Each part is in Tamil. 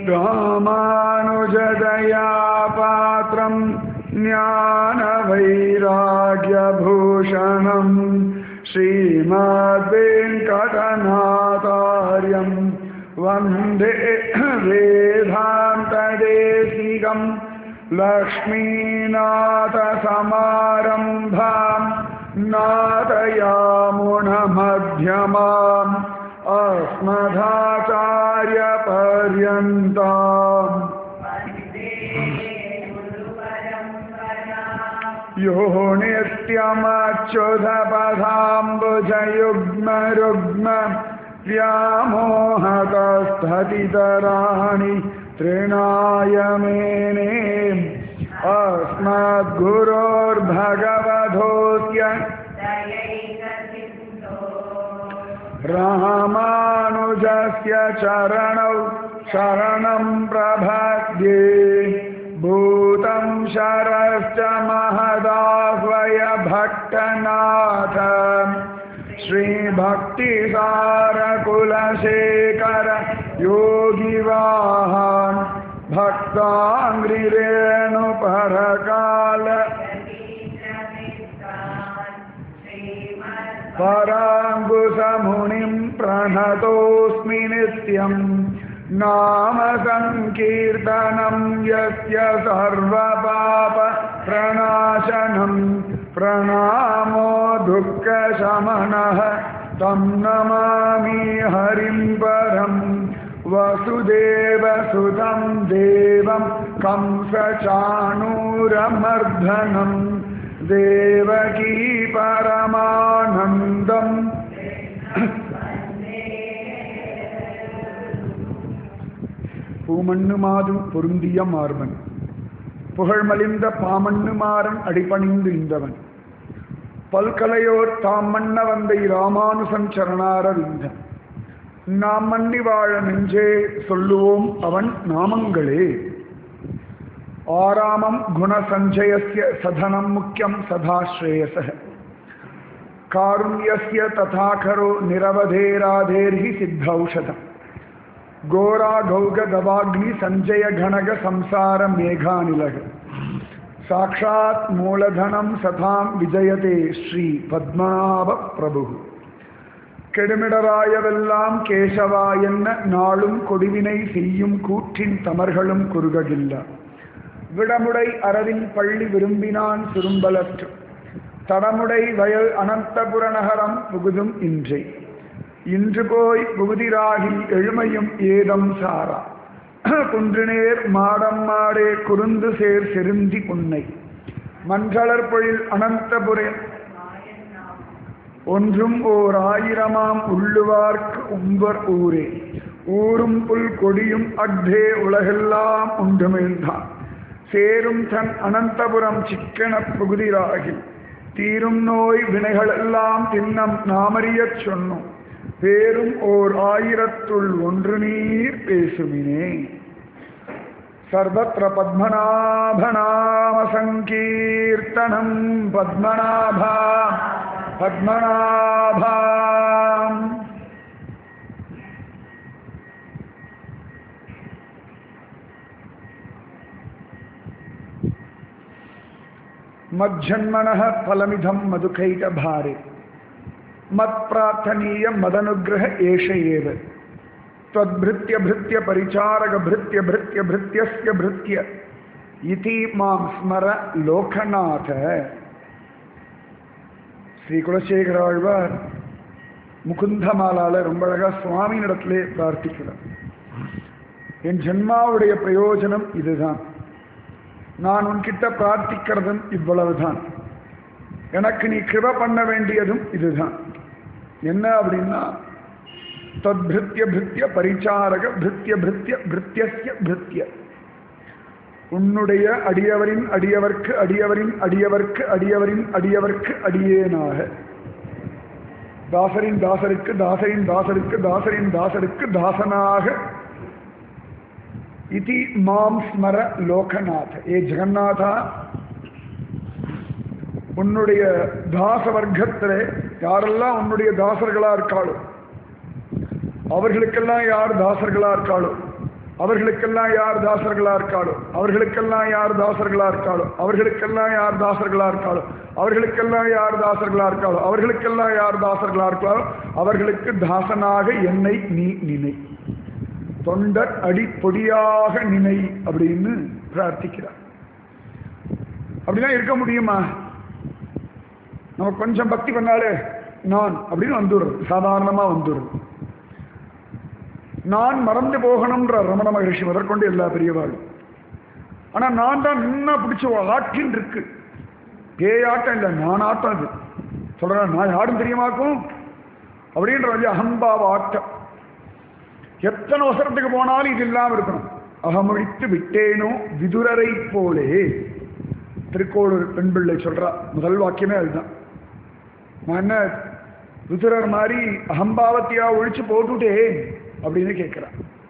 ராமானுஜதயா பாத்திரம் ஞான வைராகியபூஷணம் ஸ்ரீமத் வெங்கடநாதாரியம் வந்தே வேதாந்ததேசிகம் लक्ष्मीनाथसमारम्भाम् नादयामुणमध्यमाम् अस्मदाचार्यपर्यन्ताम् यो नित्यमच्युतपथाम्बुजयुग्मरुग्म व्यामोहतस्थतितराणि तृणाय मेने अस्मद्गुरोर्भगवधोऽस्य रामानुजस्य चरणौ शरणं प्रभद्ये भूतं शरश्च महदाह्वय भट्टनाथ श्रीभक्तिसारकुलशेखर योगिवाहान् भक्ताङ्ग्रिरेणुपरकाल पराङ्कुशमुनिं प्रणतोऽस्मि नित्यम् नाम सङ्कीर्तनं यस्य सर्वपापप्रणाशनं प्रणामो दुःखशमनः तं नमामि हरिं परम् वसुदेवसुतं देवं कंसचाणूरमर्धनं देवकी परमानन्दम् பூமண்ணு மாதும் பொருந்திய மார்பன் புகழ்மலிந்த பாமண்ணு மாறன் அடிபணிந்து இந்தவன் பல்கலையோர் தாம் மன்ன வந்தை ராமானுசன் சரணாரவிந்தன் நாம் மன்னி வாழ நெஞ்சே சொல்லுவோம் அவன் நாமங்களே ஆராமம் குணசஞ்சயஸ்ய சதனம் முக்கியம் சதாஸ்ரேயச காருண்யஸ்ய ததாகரோ நிரவதேராதேர்ஹி சித்தௌஷதம் கோரா கௌக கவாக்னி சஞ்சய கணக சம்சார மேகாநிலக சாட்சாத் மூலதனம் சதாம் விஜயதே ஸ்ரீ பத்மநாப பிரபு கெடுமிடராயவெல்லாம் கேசவா என்ன நாளும் கொடிவினை செய்யும் கூற்றின் தமர்களும் குறுககில்ல விடமுடை அரவின் பள்ளி விரும்பினான் சுரும்பலற்று தடமுடை வயல் அனந்தபுர நகரம் புகுதும் இன்றே இன்று போய் புகுதிராகில் எழுமையும் ஏதம் சாரா குன்றுநேர் மாடம் மாடே குறுந்து சேர் செருந்தி புன்னை மன்றளர் பொழில் அனந்தபுரே ஒன்றும் ஓர் ஆயிரமாம் உள்ளுவார்க்கு உம்பர் ஊரே ஊரும் புல் கொடியும் அக்தே உலகெல்லாம் உண்டுமிழ்ந்தான் சேரும் தன் அனந்தபுரம் சிக்கன புகுதிராகி தீரும் நோய் வினைகளெல்லாம் தின்னம் நாமறியச் சொன்னோம் பேரும் ஓர் ஆயிரத்துள் ஒன்று நீர் பேசுமினே சர்வத்திர பத்மநாபநாம சங்கீர்த்தனம் பத்மநாபா பத்மநாபாம் மஜ்ஜன்மனः फलमिदं मधुकैटभारे मत्प्रार्थनीय मदनुग्रह एष एव त्वद्भृत्य भृत्य परिचारक भृत्य भृत्य भृत्यस्य भृत्य इति मां स्मर लोकनाथ ஸ்ரீ குலசேகர ஆழ்வார் முகுந்தமாலால ரொம்ப அழகா சுவாமி இடத்திலே பிரார்த்திக்கிறார் என் ஜென்மாவுடைய பிரயோஜனம் இதுதான் நான் உன்கிட்ட பிரார்த்திக்கிறதும் இவ்வளவுதான் எனக்கு நீ கிருப பண்ண வேண்டியதும் இதுதான் என்ன அப்படின்னா தத்பிருத்திய பிருத்திய பரிச்சாரக பிருத்திய பிருத்திய பிருத்தியஸ்ய பிருத்திய உன்னுடைய அடியவரின் அடியவர்க்கு அடியவரின் அடியவர்க்கு அடியவரின் அடியவர்க்கு அடியேனாக தாசரின் தாசருக்கு தாசரின் தாசருக்கு தாசரின் தாசருக்கு தாசனாக இதி மாம் ஸ்மர லோகநாத ஏ ஜெகநாதா உன்னுடைய தாச வர்க்கத்தில் யாரெல்லாம் உன்னுடைய தாசர்களா இருக்காளோ அவர்களுக்கெல்லாம் யார் தாசர்களா இருக்காளோ அவர்களுக்கெல்லாம் யார் தாசர்களா இருக்காளோ அவர்களுக்கெல்லாம் யார் தாசர்களா இருக்காளோ அவர்களுக்கெல்லாம் யார் தாசர்களா இருக்காளோ அவர்களுக்கெல்லாம் யார் தாசர்களா இருக்காளோ அவர்களுக்கெல்லாம் யார் தாசர்களா இருக்காளோ அவர்களுக்கு தாசனாக என்னை நீ நினை தொண்டர் அடிப்பொடியாக நினை அப்படின்னு பிரார்த்திக்கிறார் அப்படிலாம் இருக்க முடியுமா நம்ம கொஞ்சம் பக்தி பண்ணாலே நான் அப்படின்னு வந்துடுறது சாதாரணமா வந்துடுறது நான் மறந்து போகணும்ன்ற ரமண மகரிஷி முதற்கொண்டு எல்லா பெரியவாளும் ஆனா நான் தான் நின்னா பிடிச்ச ஆட்டின் இருக்கு பேயாட்டம் இல்லை நான் ஆட்டம் அது சொல்றேன் நான் யாரும் தெரியுமாக்கும் அப்படின்ற வந்து அகம்பாவ ஆட்டம் எத்தனை அவசரத்துக்கு போனாலும் இது இல்லாம இருக்கணும் அகமழித்து விட்டேனோ விதுரரை போலே திருக்கோளூர் பெண் பிள்ளை சொல்றா முதல் வாக்கியமே அதுதான் நான் என்ன விதுரர் மாதிரி அகம்பாவத்தையா ஒழிச்சு போட்டுட்டேன் அப்படின்னு கேட்கிறான்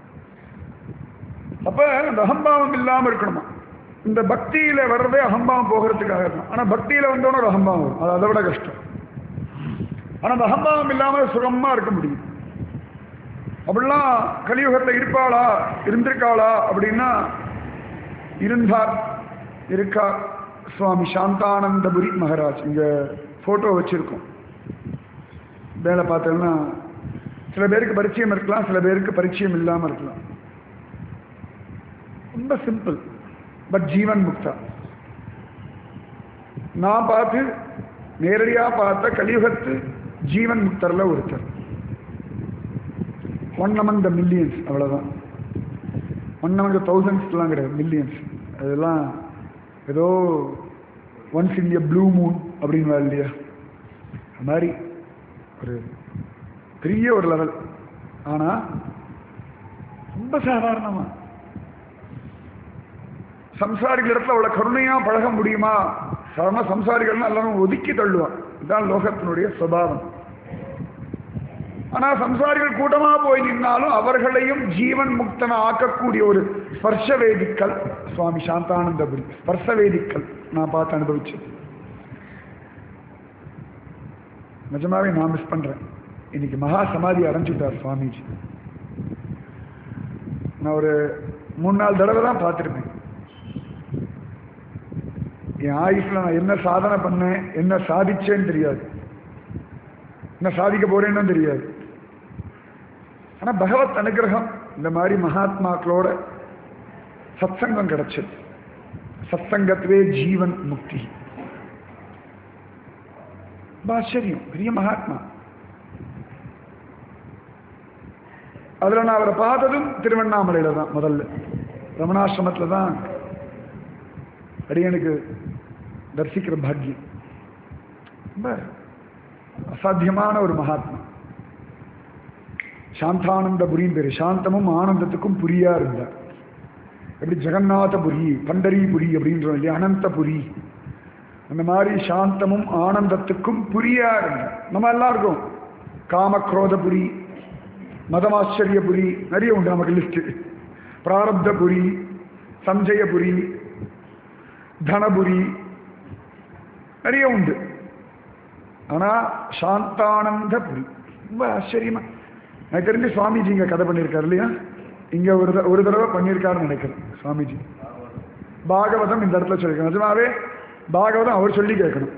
அப்ப அந்த அகம்பாவம் இல்லாம இருக்கணுமா இந்த பக்தியில வர்றதே அகம்பாவம் போகிறதுக்காக இருக்கும் ஆனா பக்தியில வந்தோன்னு ஒரு அகம்பாவம் வரும் அது அதை விட கஷ்டம் ஆனா அந்த அகம்பாவம் இல்லாம சுகமா இருக்க முடியும் அப்படிலாம் கலியுகத்தில் இருப்பாளா இருந்திருக்காளா அப்படின்னா இருந்தார் இருக்கார் சுவாமி சாந்தானந்தபுரி மகாராஜ் இங்க போட்டோ வச்சிருக்கோம் வேலை பார்த்தோம்னா சில பேருக்கு பரிச்சயம் இருக்கலாம் சில பேருக்கு பரிச்சயம் இல்லாமல் இருக்கலாம் ரொம்ப சிம்பிள் பட் ஜீவன் முக்தா நான் பார்த்து நேரடியாக பார்த்த கலியுகத்து ஜீவன் முக்தர்ல ஒருத்தர் ஒன் அமங் த மில்லியன்ஸ் அவ்வளோதான் ஒன் அமங் த தௌசண்ட்ஸ்லாம் கிடையாது மில்லியன்ஸ் அதெல்லாம் ஏதோ ஒன்ஸ் இன் ப்ளூ மூன் அப்படின்னு இல்லையா அது மாதிரி ஒரு பெரிய ஒரு லெவல் ஆனா ரொம்ப சாதாரணமா சம்சாரிகள் இடத்துல அவ்வளோ கருணையா பழக முடியுமா சாதாரண சம்சாரிகள்னா எல்லாரும் ஒதுக்கி தள்ளுவான் இதுதான் லோகத்தினுடைய சுபாவம் ஆனா சம்சாரிகள் கூட்டமா போய் நின்னாலும் அவர்களையும் ஜீவன் முக்தன ஆக்கக்கூடிய ஒரு ஸ்பர்ஷ வேதிக்கல் சுவாமி சாந்தானந்தபுரி ஸ்பர்ஷ வேதிக்கல் நான் பார்த்து அனுபவிச்சது நிஜமாவே நான் மிஸ் பண்றேன் இன்னைக்கு மகா சமாதி அடைஞ்சுட்டார் சுவாமிஜி நான் ஒரு மூணு நாலு தடவை தான் பார்த்துருப்பேன் என் ஆயுஷ்ல நான் என்ன சாதனை பண்ணேன் என்ன சாதிச்சேன்னு தெரியாது என்ன சாதிக்க போறேன்னு தெரியாது ஆனா பகவத் அனுகிரகம் இந்த மாதிரி மகாத்மாக்களோட சத்சங்கம் கிடைச்சது சத்சங்கத்துவே ஜீவன் முக்தி ரொம்ப ஆச்சரியம் பெரிய மகாத்மா அதுல நான் அவரை பார்த்ததும் திருவண்ணாமலையில தான் முதல்ல ரமணாசிரமத்துல தான் அடியனுக்கு தரிசிக்கிற பாக்கியம் ரொம்ப அசாத்தியமான ஒரு மகாத்மா சாந்தானந்தபுரின்னு பேரு சாந்தமும் ஆனந்தத்துக்கும் புரியா இருந்தார் எப்படி ஜெகநாதபுரி பண்டரிபுரி அப்படின்றோம் இல்லையா அனந்தபுரி அந்த மாதிரி சாந்தமும் ஆனந்தத்துக்கும் புரியா இருந்தார் நம்ம எல்லாருக்கும் காமக்ரோதபுரி மதமாச்சரியபுரி நிறைய உண்டு நமக்கு லிஸ்ட் பிராரப்தபுரி சஞ்சயபுரி தனபுரி நிறைய உண்டு ஆனா சாந்தானந்தபுரி ரொம்ப ஆச்சரியமா எனக்கு தெரிஞ்சு சுவாமிஜி இங்க கதை பண்ணியிருக்காரு இல்லையா இங்க ஒரு த- ஒரு தடவை பண்ணியிருக்காருன்னு நினைக்கிறேன் சுவாமிஜி பாகவதம் இந்த இடத்துல சொல்லியிருக்கேன் நிஜமாவே பாகவதம் அவர் சொல்லி கேட்கணும்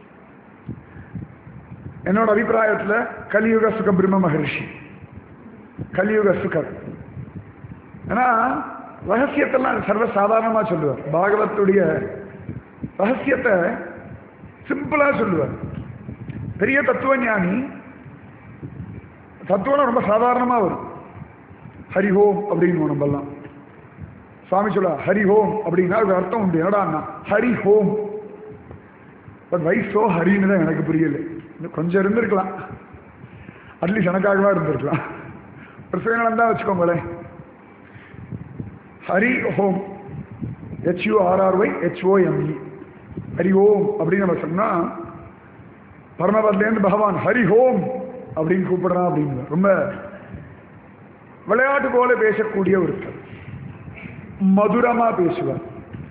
என்னோட அபிப்பிராயத்துல கலியுக சுக பிரம்ம மகரிஷி கலியுக சுகர் ஏன்னா ரகசியத்தெல்லாம் சர்வ சாதாரணமா சொல்லுவார் பாகவத்துடைய ரகசியத்தை சிம்பிளா சொல்லுவார் பெரிய தத்துவ ஞானி தத்துவம் ரொம்ப சாதாரணமா வரும் ஹரி ஓம் அப்படின்னு நம்மெல்லாம் சுவாமி சொல்ல ஹரி ஓம் அப்படின்னா அதுக்கு அர்த்தம் உண்டு என்னடா ஹரி ஹோம் பட் வயசோ ஹரின்னு தான் எனக்கு புரியல இன்னும் கொஞ்சம் இருந்திருக்கலாம் அட்லீஸ்ட் எனக்காகவா இருந்திருக்கலாம் ஒரு சுயநலம் தான் வச்சுக்கோங்களேன் hurry home H U R R Y H O M E Hari Om அப்படின்னு நம்ம சொன்னா பரமபத்லேருந்து பகவான் ஹரி ஹோம் அப்படின்னு கூப்பிடுறான் அப்படின்னு ரொம்ப விளையாட்டு போல பேசக்கூடிய ஒருத்தர் மதுரமா பேசுவார்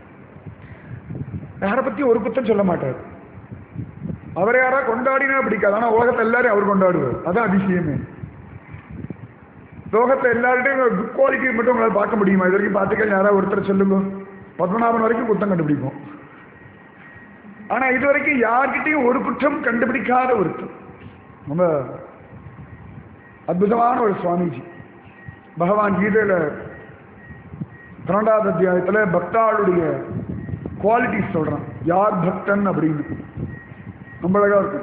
யாரை பத்தி ஒரு குத்தம் சொல்ல மாட்டார் அவரை யாரா கொண்டாடினா பிடிக்காது ஆனா உலகத்தை எல்லாரும் அவர் கொண்டாடுவார் அதான் அதிசயமே லோகத்தில் எல்லார்ட்டையும் குட் குவாலிட்டி மட்டும் உங்களால் பார்க்க முடியுமா இது வரைக்கும் பார்த்துக்க யாராவது ஒருத்தர் சொல்லுங்க பத்மநாபன் வரைக்கும் குத்தம் கண்டுபிடிப்போம் ஆனா இது வரைக்கும் யார்கிட்டையும் ஒரு குற்றம் கண்டுபிடிக்காத ஒருத்தர் ரொம்ப அற்புதமான ஒரு சுவாமிஜி பகவான் கீதையில பன்னெண்டாவது அத்தியாயத்துல பக்தாளுடைய குவாலிட்டி சொல்றான் யார் பக்தன் அப்படின்னு ரொம்ப அழகா இருக்கு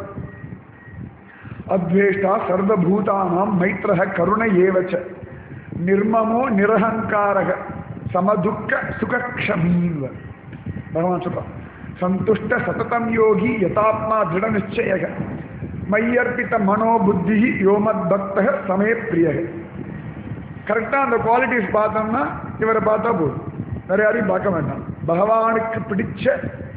அத்வேஷ்டா சர்வபூதானாம் மைத்ரக கருணை ஏவச்ச நிர்மமோ நிரகங்காரக சமதுக்க சுகக்ஷமீவ பகவான் சொல்றான் சந்துஷ்ட சததம் யோகி யதாத்மா திருட நிச்சயக மையர்ப்பித்த மனோபுத்தி யோமத் பக்தக சமய பிரியக கரெக்டாக அந்த குவாலிட்டிஸ் பார்த்தோம்னா இவரை பார்த்தா போதும் வேற யாரையும் பார்க்க வேண்டாம் பகவானுக்கு பிடிச்ச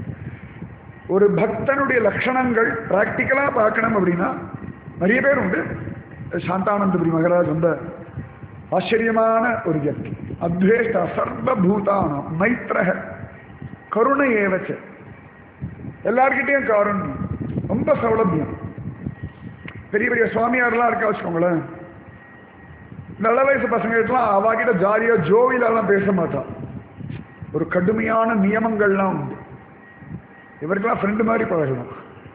ஒரு பக்தனுடைய லட்சணங்கள் ப்ராக்டிக்கலாக பார்க்கணும் அப்படின்னா நிறைய பேர் உண்டு சாந்தானந்தபுரி மகராஜ் ரொம்ப ஆச்சரியமான ஒரு வியக்தி அத்வேஷ்ட சர்வபூதானம் மைத்ரக கருணை ஏவச்ச எல்லார்கிட்டையும் காருண்யம் ரொம்ப சௌலபியம் பெரிய பெரிய சுவாமியார்லாம் இருக்கா வச்சுக்கோங்களேன் நல்ல வயசு பசங்களுக்கெல்லாம் அவாகிட்ட ஜாலியாக ஜோவிலெல்லாம் பேச மாட்டான் ஒரு கடுமையான நியமங்கள்லாம் உண்டு இவருக்கெல்லாம் ஃப்ரெண்டு மாதிரி பழகலாம்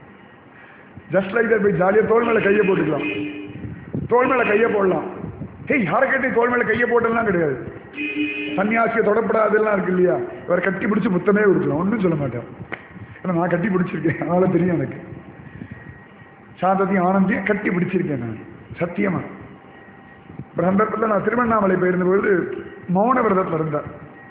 ஜஸ்ட் லைக் போய் ஜாலியாக தோல் மேலே கையை போட்டுக்கலாம் தோல் மேலே கையை போடலாம் ஹேய் யாரை கட்டி தோல் மேலே கையை போட்டெல்லாம் கிடையாது சன்னியாசியை தொடப்படாதெல்லாம் இருக்கு இல்லையா இவரை கட்டி பிடிச்சி முத்தமே கொடுக்கலாம் ஒன்றும் சொல்ல மாட்டேன் ஏன்னா நான் கட்டி பிடிச்சிருக்கேன் அதனால தெரியும் எனக்கு சாந்தத்தையும் ஆனந்தையும் கட்டி பிடிச்சிருக்கேன் நான் சத்தியமா ஒரு சந்தர்ப்பத்தில் நான் திருவண்ணாமலை போயிருந்த பொழுது மௌன விரதத்தில் இருந்தார்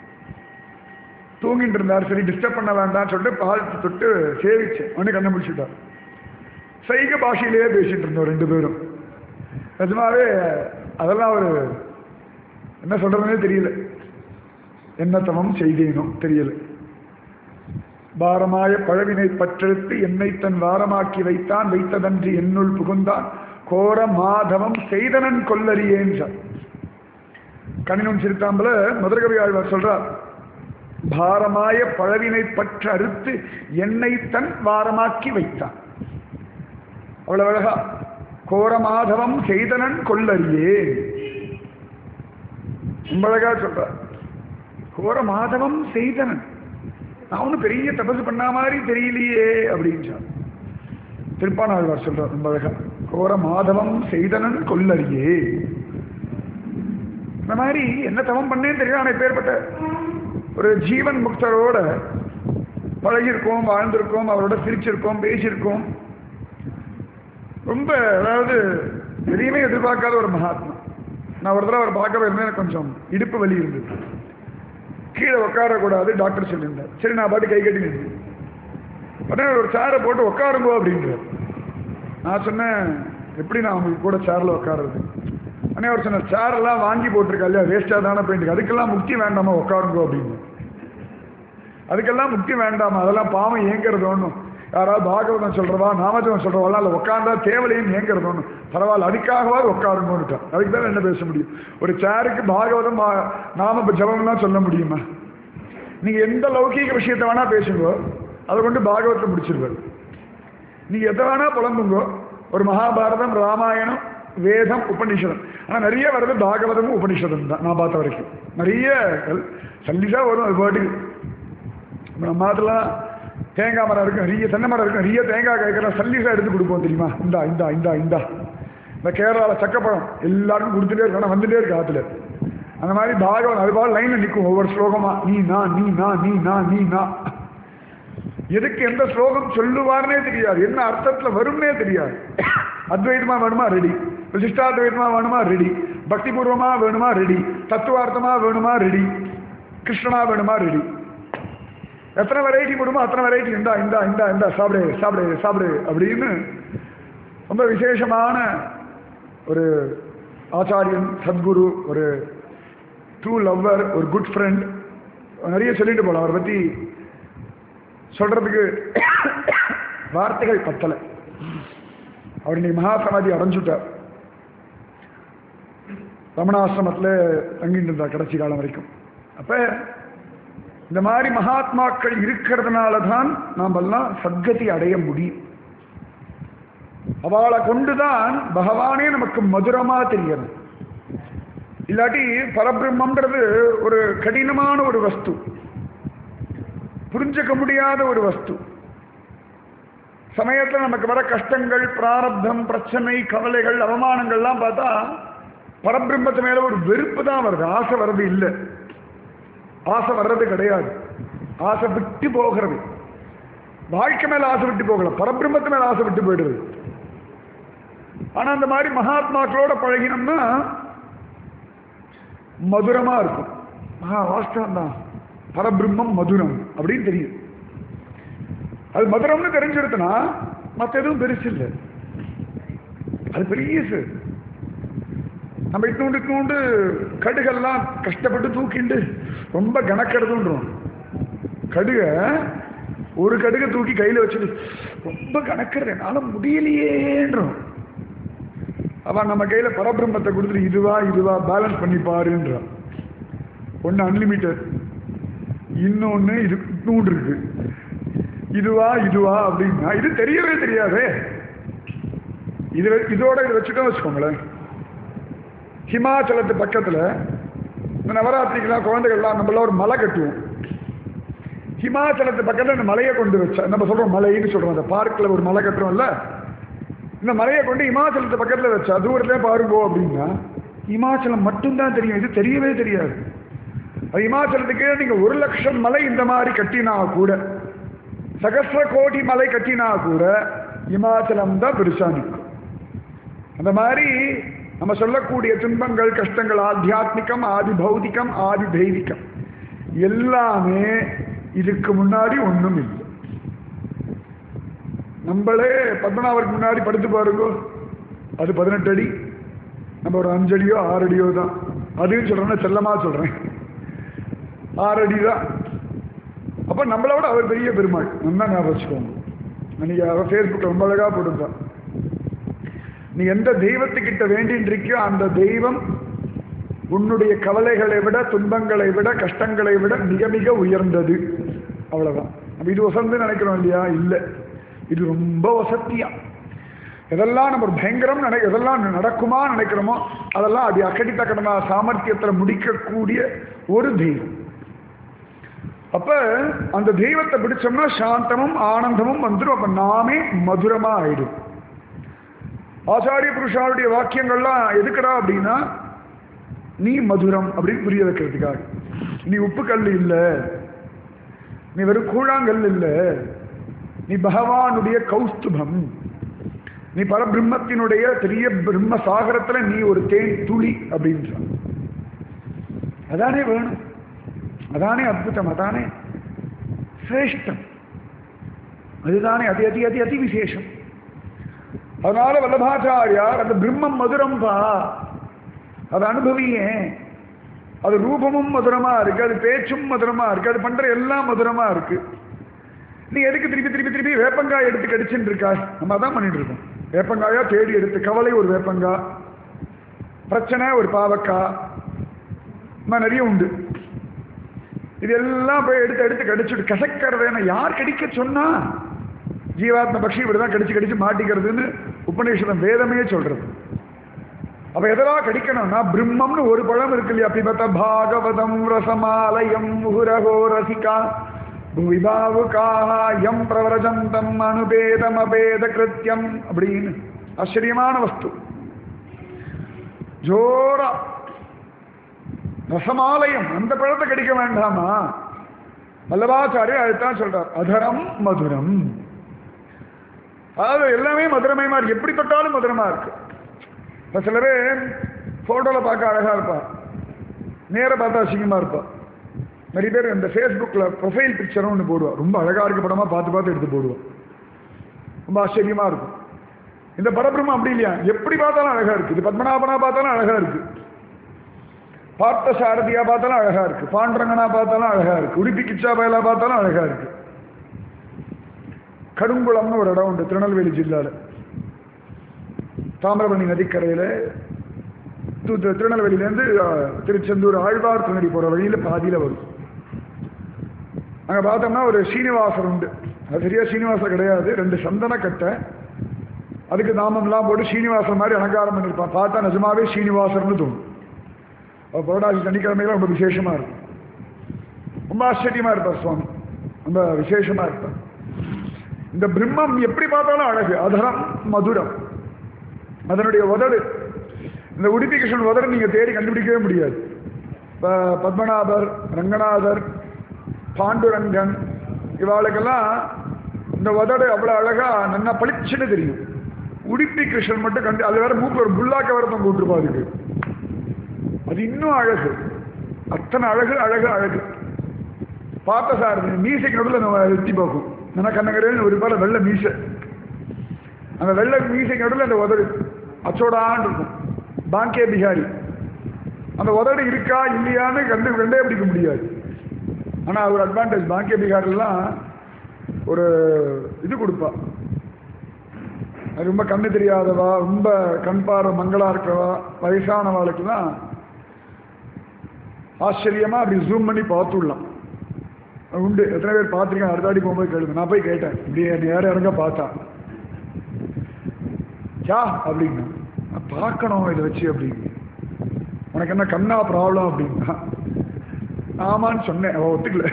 தூங்கிட்டு இருந்தார் சரி டிஸ்டர்ப் பண்ண வேண்டாம்னு சொல்லிட்டு பால் தொட்டு சேவிச்சேன் ஒன்று கண்ணை முடிச்சுட்டார் சைக பாஷையிலேயே பேசிட்டு இருந்தோம் ரெண்டு பேரும் நிஜமாவே அதெல்லாம் ஒரு என்ன சொல்றதுனே தெரியல என்ன தமம் செய்தேனோ தெரியல பாரமாய பழவினை பற்றெடுத்து என்னை தன் வாரமாக்கி வைத்தான் வைத்ததன்றி என்னுள் புகுந்தான் கோர மாதவம் செய்தனன் கொல்லறியேன் கணினும் சிறுத்தாம்பல மதுரகவி ஆழ்வார் சொல்றார் பாரமாய பழவினை பற்று அறுத்து என்னை தன் வாரமாக்கி வைத்தான் அவ்வளவு அழகா கோரமாதவம் செய்தனன் கொல்லறியே ரொம்ப அழகா சொல்றார் கோரமாதவம் செய்தனன் நான் ஒன்றும் பெரிய தபசு பண்ண மாதிரி தெரியலையே அப்படின்னு சொன்னார் திருப்பானாழ்வார் சொல்றார் ரொம்ப அழகா கோர மாதவம் செய்தனன் கொல்லறியே இந்த மாதிரி என்ன தவம் பண்ணேன்னு தெரியும் ஆனால் பேர்பட்ட ஒரு ஜீவன் முக்தரோட பழகியிருக்கோம் வாழ்ந்திருக்கோம் அவரோட சிரிச்சிருக்கோம் பேசியிருக்கோம் ரொம்ப அதாவது எதையுமே எதிர்பார்க்காத ஒரு மகாத்மா நான் ஒரு தடவை அவர் பார்க்கவே இருந்தேன் எனக்கு கொஞ்சம் இடுப்பு வலி இருந்தது கீழே உட்காரக்கூடாது டாக்டர் சொல்லியிருந்தார் சரி நான் பாட்டு கை கட்டி நின்றேன் உடனே ஒரு சேரை போட்டு உட்காருங்கோ அப்படின்றார் நான் சொன்னேன் எப்படி நான் உங்களுக்கு கூட சேரில் உட்காருறது அண்ணே அவர் சொன்ன சேரெல்லாம் வாங்கி போட்டிருக்கா இல்லையா வேஸ்ட்டாக தானே போயிட்டு அதுக்கெல்லாம் முக்தி வேண்டாமா உட்காருங்கோ அப்படின்னு அதுக்கெல்லாம் முக்தி வேண்டாமா அதெல்லாம் பாவம் ஏங்கிறது ஒன்றும் யாராவது பாகவதம் சொல்கிறவா நாமஜம் சொல்கிறவாலாம் அதில் உட்காந்தா தேவலையும் ஏங்கிறது ஒன்றும் பரவாயில்ல அதுக்காகவாது உட்காருங்கோன்னுட்டான் அதுக்கு தான் என்ன பேச முடியும் ஒரு சேருக்கு பாகவதம் பா- நாம ஜபம்லாம் சொல்ல முடியுமா நீங்கள் எந்த லௌகீக விஷயத்தை வேணால் பேசுங்கோ அதை கொண்டு பாகவத்தை முடிச்சிருவார் நீங்கள் எதை வேணால் புலம்புங்கோ ஒரு மகாபாரதம் ராமாயணம் வேதம் உபநிஷதம் ஆனால் நிறைய வர்றது பாகவதமும் உபநிஷதம் தான் நான் பார்த்த வரைக்கும் நிறைய சல்லிஷாக வரும் அது பாட்டுக்கு இப்ப நம்ம மாதெல்லாம் தேங்காய் மரம் இருக்கும் நிறைய தென்னை மரம் இருக்கும் நிறைய தேங்காய் காய்க்கிற சல்லிஷாக எடுத்து கொடுப்போம் தெரியுமா இந்தா இந்தா இந்தா இந்தா இந்த கேரளாவில் சக்கப்பழம் எல்லாருக்கும் கொடுத்துட்டே இருக்கு ஆனால் வந்துட்டே இருக்கு ஆற்றுல அந்த மாதிரி பாகவன் அது பால் லைனில் நிற்கும் ஒவ்வொரு ஸ்லோகமா நீ நான் நீ நான் நீ நான் நீ நான் எதுக்கு எந்த ஸ்லோகம் சொல்லுவார்னே தெரியாது என்ன அர்த்தத்தில் வரும்னே தெரியாது அத்வைதமா வேணுமா ரெடி விசிஷ்டாத்வைதமா வேணுமா ரெடி பக்திபூர்வமா வேணுமா ரெடி தத்துவார்த்தமா வேணுமா ரெடி கிருஷ்ணனா வேணுமா ரெடி எத்தனை வெரைட்டி முடியுமோ அத்தனை வெரைட்டி இந்தா இந்தா இந்தா இந்தா சாப்பிடு சாப்பிடு சாப்பிடு அப்படின்னு ரொம்ப விசேஷமான ஒரு ஆச்சாரியன் சத்குரு ஒரு ட்ரூ லவ்வர் ஒரு குட் ஃப்ரெண்ட் நிறைய சொல்லிட்டு போகலாம் அவரை பற்றி சொல்றதுக்கு வார்த்தைகள் பத்தலை அவர் இன்னைக்கு மகா சமாதி அடைஞ்சுட்டார் ரமணாசிரமத்தில் தங்கிட்டு இருந்தார் கடைசி காலம் வரைக்கும் அப்ப இந்த மாதிரி மகாத்மாக்கள் இருக்கிறதுனால தான் நாம் எல்லாம் சத்கதி அடைய முடியும் அவளை கொண்டுதான் பகவானே நமக்கு மதுரமா தெரிகிறது இல்லாட்டி பரபிரம்மன்றது ஒரு கடினமான ஒரு வஸ்து புரிஞ்சுக்க முடியாத ஒரு வஸ்து சமயத்தில் நமக்கு வர கஷ்டங்கள் பிராரப்தம் பிரச்சனை கவலைகள் அவமானங்கள்லாம் பார்த்தா பரபிரம்மத்து மேல ஒரு வெறுப்பு தான் வருது ஆசை வர்றது இல்லை ஆசை வர்றது கிடையாது ஆசை விட்டு போகிறது வாழ்க்கை மேல ஆசை விட்டு போகல பரபிரம்மத்து மேல ஆசை விட்டு போயிடுது ஆனா அந்த மாதிரி மகாத்மாக்களோட பழகினோம்னா மதுரமா இருக்கும் ஆ வாஸ்தவம் தான் பரபிரம்மம் மதுரம் அப்படின்னு தெரியும் அது மதுரம்னு தெரிஞ்சிருத்துனா மற்ற எதுவும் பெருசு இல்லை அது பெரியசு நம்ம இட்னூண்டு இட்னூண்டு கடுகெல்லாம் கஷ்டப்பட்டு தூக்கிண்டு ரொம்ப கணக்கெடுதுன்றோம் கடுக ஒரு கடுகை தூக்கி கையில் வச்சுட்டு ரொம்ப கணக்கிறது என்னால முடியலையேன்றோம் அவன் நம்ம கையில பரபிரம்மத்தை கொடுத்துட்டு இதுவா இதுவா பேலன்ஸ் பண்ணி பாருன்றான் ஒன்று அன்லிமிட்டட் இன்னொன்று இது நூறு இருக்கு இதுவா இதுவா அப்படின்னா இது தெரியவே தெரியாதே இது இதோட இதை வச்சுட்டோம் வச்சுக்கோங்களேன் ஹிமாச்சலத்து பக்கத்தில் இந்த நவராத்திரிக்கெல்லாம் குழந்தைகள்லாம் நம்மளாம் ஒரு மலை கட்டுவோம் ஹிமாச்சலத்து பக்கத்தில் இந்த மலையை கொண்டு வச்சா நம்ம சொல்கிறோம் மலைன்னு சொல்கிறோம் அந்த பார்க்கில் ஒரு மலை கட்டுறோம்ல இந்த மலையை கொண்டு இமாச்சலத்து பக்கத்தில் வச்சா தூரத்துல பாருங்கோ அப்படின்னா இமாச்சலம் மட்டும்தான் தெரியும் இது தெரியவே தெரியாது அது இமாச்சலத்துக்கு நீங்க ஒரு லட்சம் மலை இந்த மாதிரி கட்டினா கூட சகசிர கோடி மலை கட்டினா கூட இமாச்சலம் தான் பெருசா நிற்கும் அந்த மாதிரி நம்ம சொல்லக்கூடிய துன்பங்கள் கஷ்டங்கள் ஆத்தியாத்மிகம் ஆதி பௌதிகம் ஆதி தெய்வீகம் எல்லாமே இதுக்கு முன்னாடி ஒன்றும் இல்லை நம்மளே பத்மநாபருக்கு முன்னாடி படுத்து பாருங்க அது பதினெட்டு அடி நம்ம ஒரு அஞ்சு அடியோ ஆறு அடியோ தான் அதையும் சொல்றேன்னா செல்லமா சொல்றேன் ஆறு அடி தான் அப்ப நம்மளை விட அவர் பெரிய பெருமாள் நல்லா ஞாபகம் வச்சுக்கோங்க அன்னைக்கு அவர் ஃபேஸ்புக்கில் ரொம்ப அழகா போட்டிருந்தான் நீ எந்த தெய்வத்துக்கிட்ட வேண்டின்னு இருக்கியோ அந்த தெய்வம் உன்னுடைய கவலைகளை விட துன்பங்களை விட கஷ்டங்களை விட மிக மிக உயர்ந்தது அவ்வளவுதான் நம்ம இது வசந்து நினைக்கிறோம் இல்லையா இல்லை இது ரொம்ப வசத்தியா எதெல்லாம் நம்ம ஒரு பயங்கரம் நினை எதெல்லாம் நடக்குமா நினைக்கிறோமோ அதெல்லாம் அது அக்கடித்த கடனா சாமர்த்தியத்தில் முடிக்கக்கூடிய ஒரு தெய்வம் அப்ப அந்த தெய்வத்தை பிடிச்சோம்னா சாந்தமும் ஆனந்தமும் வந்துடும் அப்ப நாமே மதுரமா ஆயிடும் ஆச்சாரிய புருஷாருடைய வாக்கியங்கள்லாம் எதுக்குடா அப்படின்னா நீ மதுரம் அப்படின்னு புரிய வைக்கிறதுக்காக நீ உப்பு கல் இல்லை நீ வெறும் கூழாங்கல் இல்லை நீ பகவானுடைய கௌஸ்துபம் நீ பரபிரம்மத்தினுடைய பெரிய பிரம்ம சாகரத்துல நீ ஒரு தேன் துளி அப்படின்ற அதானே வேணும் அதானே அற்புதம் அதானே சிரேஷ்டம் அதுதானே அதி அதி அதி அதி விசேஷம் அதனால வல்லபாச்சாரியார் அந்த பிரம்மம் மதுரம் பா அதை அனுபவியே அது ரூபமும் மதுரமா இருக்கு அது பேச்சும் மதுரமா இருக்கு அது பண்ற எல்லாம் மதுரமா இருக்கு நீ எதுக்கு திருப்பி திருப்பி திருப்பி வேப்பங்காய் எடுத்து கடிச்சுட்டு இருக்கா நம்ம அதான் பண்ணிட்டு இருக்கோம் வேப்பங்காயா தேடி எடுத்து கவலை ஒரு வேப்பங்காய் பிரச்சனை ஒரு பாவக்காய் இன்னும் நிறைய உண்டு இதெல்லாம் போய் எடுத்து எடுத்து கடிச்சுட்டு கசக்கிறதுன்னு யார் கடிக்க சொன்னா ஜீவாத்ம பக்ஷி இப்படிதான் கடிச்சு கடிச்சு மாட்டிக்கிறதுன்னு உபநிஷதம் வேதமே சொல்றது அப்ப எதெல்லாம் கடிக்கணும்னா பிரம்மம்னு ஒரு பழம் இருக்கு இல்லையா பிபத பாகவதம் ரசமாலயம் முகுரகோ ரசிகா புவிபாவுகாக எம் பிரவரஜந்தம் அனுபேதம் அபேத கிருத்தியம் அப்படின்னு ஆச்சரியமான வஸ்து ஜோரா ரசமாலயம் அந்த பழத்தை கடிக்க வேண்டாமா வல்லபாச்சாரியர் அதுதான் சொல்றார் அதரம் மதுரம் அதாவது எல்லாமே மதுரமயமா இருக்கு எப்படி தொட்டாலும் மதுரமா இருக்கு இப்போ சில பேர் ஃபோட்டோவில் பார்க்க அழகாக இருப்பா நேராக பார்த்தா அசிங்கமாக இருப்பா நிறைய பேர் இந்த ஃபேஸ்புக்கில் ப்ரொஃபைல் பிக்சரும் ஒன்று போடுவா ரொம்ப அழகாக இருக்க படமாக பார்த்து பார்த்து எடுத்து போடுவோம் ரொம்ப ஆச்சரியமாக இருக்கும் இந்த பரபிரம்மம் அப்படி இல்லையா எப்படி பார்த்தாலும் அழகாக இருக்குது இது பத்மநாபனா பார்த்தாலும் அழகாக இருக்குது பார்த்த சாரதியா பார்த்தாலும் அழகாக இருக்குது பாண்டரங்கனா பார்த்தாலும் அழகாக இருக்குது உடுப்பி கிச்சா பயலா பார்த்தாலும் அழகாக இருக்குது கடுங்குளம்னு ஒரு இடம் உண்டு திருநெல்வேலி ஜில்லாவில் தாமிரபரணி நதிக்கரையில் திருநெல்வேலியிலேருந்து திருச்செந்தூர் ஆழ்வார் துணடி போகிற வழியில் பாதியில் வரும் அங்கே பார்த்தோம்னா ஒரு சீனிவாசர் உண்டு அது சரியா சீனிவாசர் கிடையாது ரெண்டு சந்தன கட்டை அதுக்கு நாமம்லாம் போட்டு சீனிவாசர் மாதிரி அலங்காரம் பண்ணியிருப்பான் பார்த்தா நிஜமாவே சீனிவாசர்னு தோணும் அவர் புரட்டாசி சனிக்கிழமையில ரொம்ப விசேஷமா இருக்கும் ரொம்ப ஆச்சரியமா இருப்பார் சுவாமி ரொம்ப விசேஷமா இருப்பார் இந்த பிரம்மம் எப்படி பார்த்தாலும் அழகு அதரம் மதுரம் அதனுடைய உதடு இந்த உடுப்பி கிருஷ்ணன் உதடு நீங்க தேடி கண்டுபிடிக்கவே முடியாது இப்ப பத்மநாபர் ரங்கநாதர் பாண்டுரங்கன் இவாளுக்கெல்லாம் இந்த உதடு அவ்வளவு அழகா நல்லா பளிச்சுன்னு தெரியும் உடுப்பி கிருஷ்ணன் மட்டும் கண்டு அது வேற மூக்கில் ஒரு புல்லாக்க வரத்தம் போட்டிருப்பா அதுக்கு அது இன்னும் அழகு அத்தனை அழகு அழகு அழகு பார்த்த சார் மீசைக்கு நடுவில் நம்ம எத்தி பார்க்கும் நல்லா கண்ணங்கரேன்னு ஒரு பால வெள்ளை மீசை அந்த வெள்ளை மீசைக்கு நடுவில் அந்த உதடு அச்சோடான் இருக்கும் பாங்கே பிஹாரி அந்த உதடு இருக்கா இல்லையான்னு கண்டு கண்டே பிடிக்க முடியாது ஆனால் ஒரு அட்வான்டேஜ் பாங்கே பிஹாரிலாம் ஒரு இது கொடுப்பா அது ரொம்ப கண்ணு தெரியாதவா ரொம்ப கண் பார்வை மங்களா இருக்கவா வயசானவாளுக்கெல்லாம் ஆச்சரியமா அப்படி ஜூம் பண்ணி பார்த்துடலாம் உண்டு எத்தனை பேர் பார்த்துருக்கேன் அடுத்த வாட்டி போகும்போது கேளுங்க நான் போய் கேட்டேன் இப்படி என்னை யாரும் இறங்க பார்த்தா யா அப்படின்னா நான் பார்க்கணும் இதை வச்சு அப்படின்னு உனக்கு என்ன கண்ணா ப்ராப்ளம் அப்படின்னா ஆமான்னு சொன்னேன் அவ ஒத்துக்கல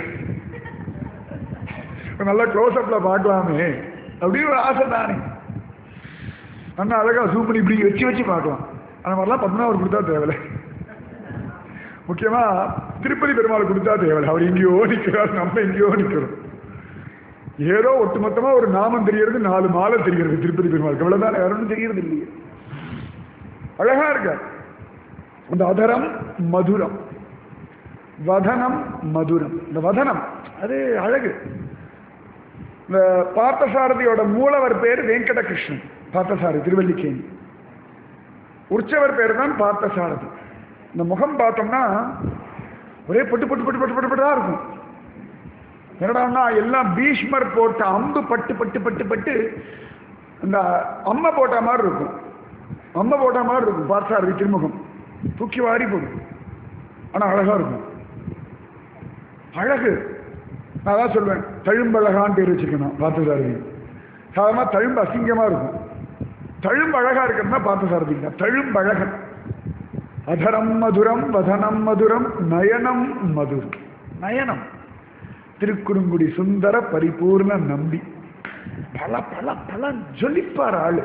நல்லா க்ளோஸ் அப்ல பார்க்கலாமே அப்படின்னு ஒரு ஆசை தானே நல்லா அழகா ஜூம் பண்ணி இப்படி வச்சு வச்சு பார்க்கலாம் அந்த மாதிரிலாம் பத்மநாபர் கொடுத்தா தேவையில்லை முக்கியமா திருப்பதி பெருமாள் கொடுத்தா தேவையில்லை அவர் எங்கேயோ நிற்கிறார் நம்ம எங்கேயோ நிற்கிறோம் ஏதோ ஒட்டுமொத்தமா ஒரு நாமம் தெரியறது நாலு மாலை தெரிகிறது திருப்பதி பெருமாளுக்கு இவ்வளவுதான் வேற ஒன்றும் தெரியறது இல்லையே அழகா இருக்க அந்த அதரம் மதுரம் வதனம் மதுரம் இந்த வதனம் அது அழகு இந்த பார்த்தசாரதியோட மூலவர் பேர் வெங்கடகிருஷ்ணன் பார்த்தசாரதி திருவல்லிக்கேணி உற்சவர் பேர் தான் பார்த்தசாரதி இந்த முகம் பார்த்தோம்னா ஒரே பட்டு பட்டு பட்டு பட்டு பட்டு பட்டா இருக்கும் என்னடான்னா எல்லாம் பீஷ்மர் போட்ட அம்பு பட்டு பட்டு பட்டு பட்டு இந்த அம்மை போட்ட மாதிரி இருக்கும் அம்மை போட்ட மாதிரி இருக்கும் பார்த்தசாரதி திருமுகம் தூக்கி வாரி போடும் ஆனால் அழகா இருக்கும் அழகு நான் தான் சொல்லுவேன் தழும்பழகான்னு பேர் வச்சிருக்கணும் பார்த்தசாரதி சாதாரண தழும்பு அசிங்கமா இருக்கும் தழும்பு அழகா இருக்கிறதுனா பார்த்தசாரதிங்க தழும்பழகன் அதரம் மதுரம் வதனம் மதுரம் நயனம் மதுரம் நயனம் திருக்குறுங்குடி சுந்தர பரிபூர்ண நம்பி பல பல பல ஜொலிப்பார் ஆளு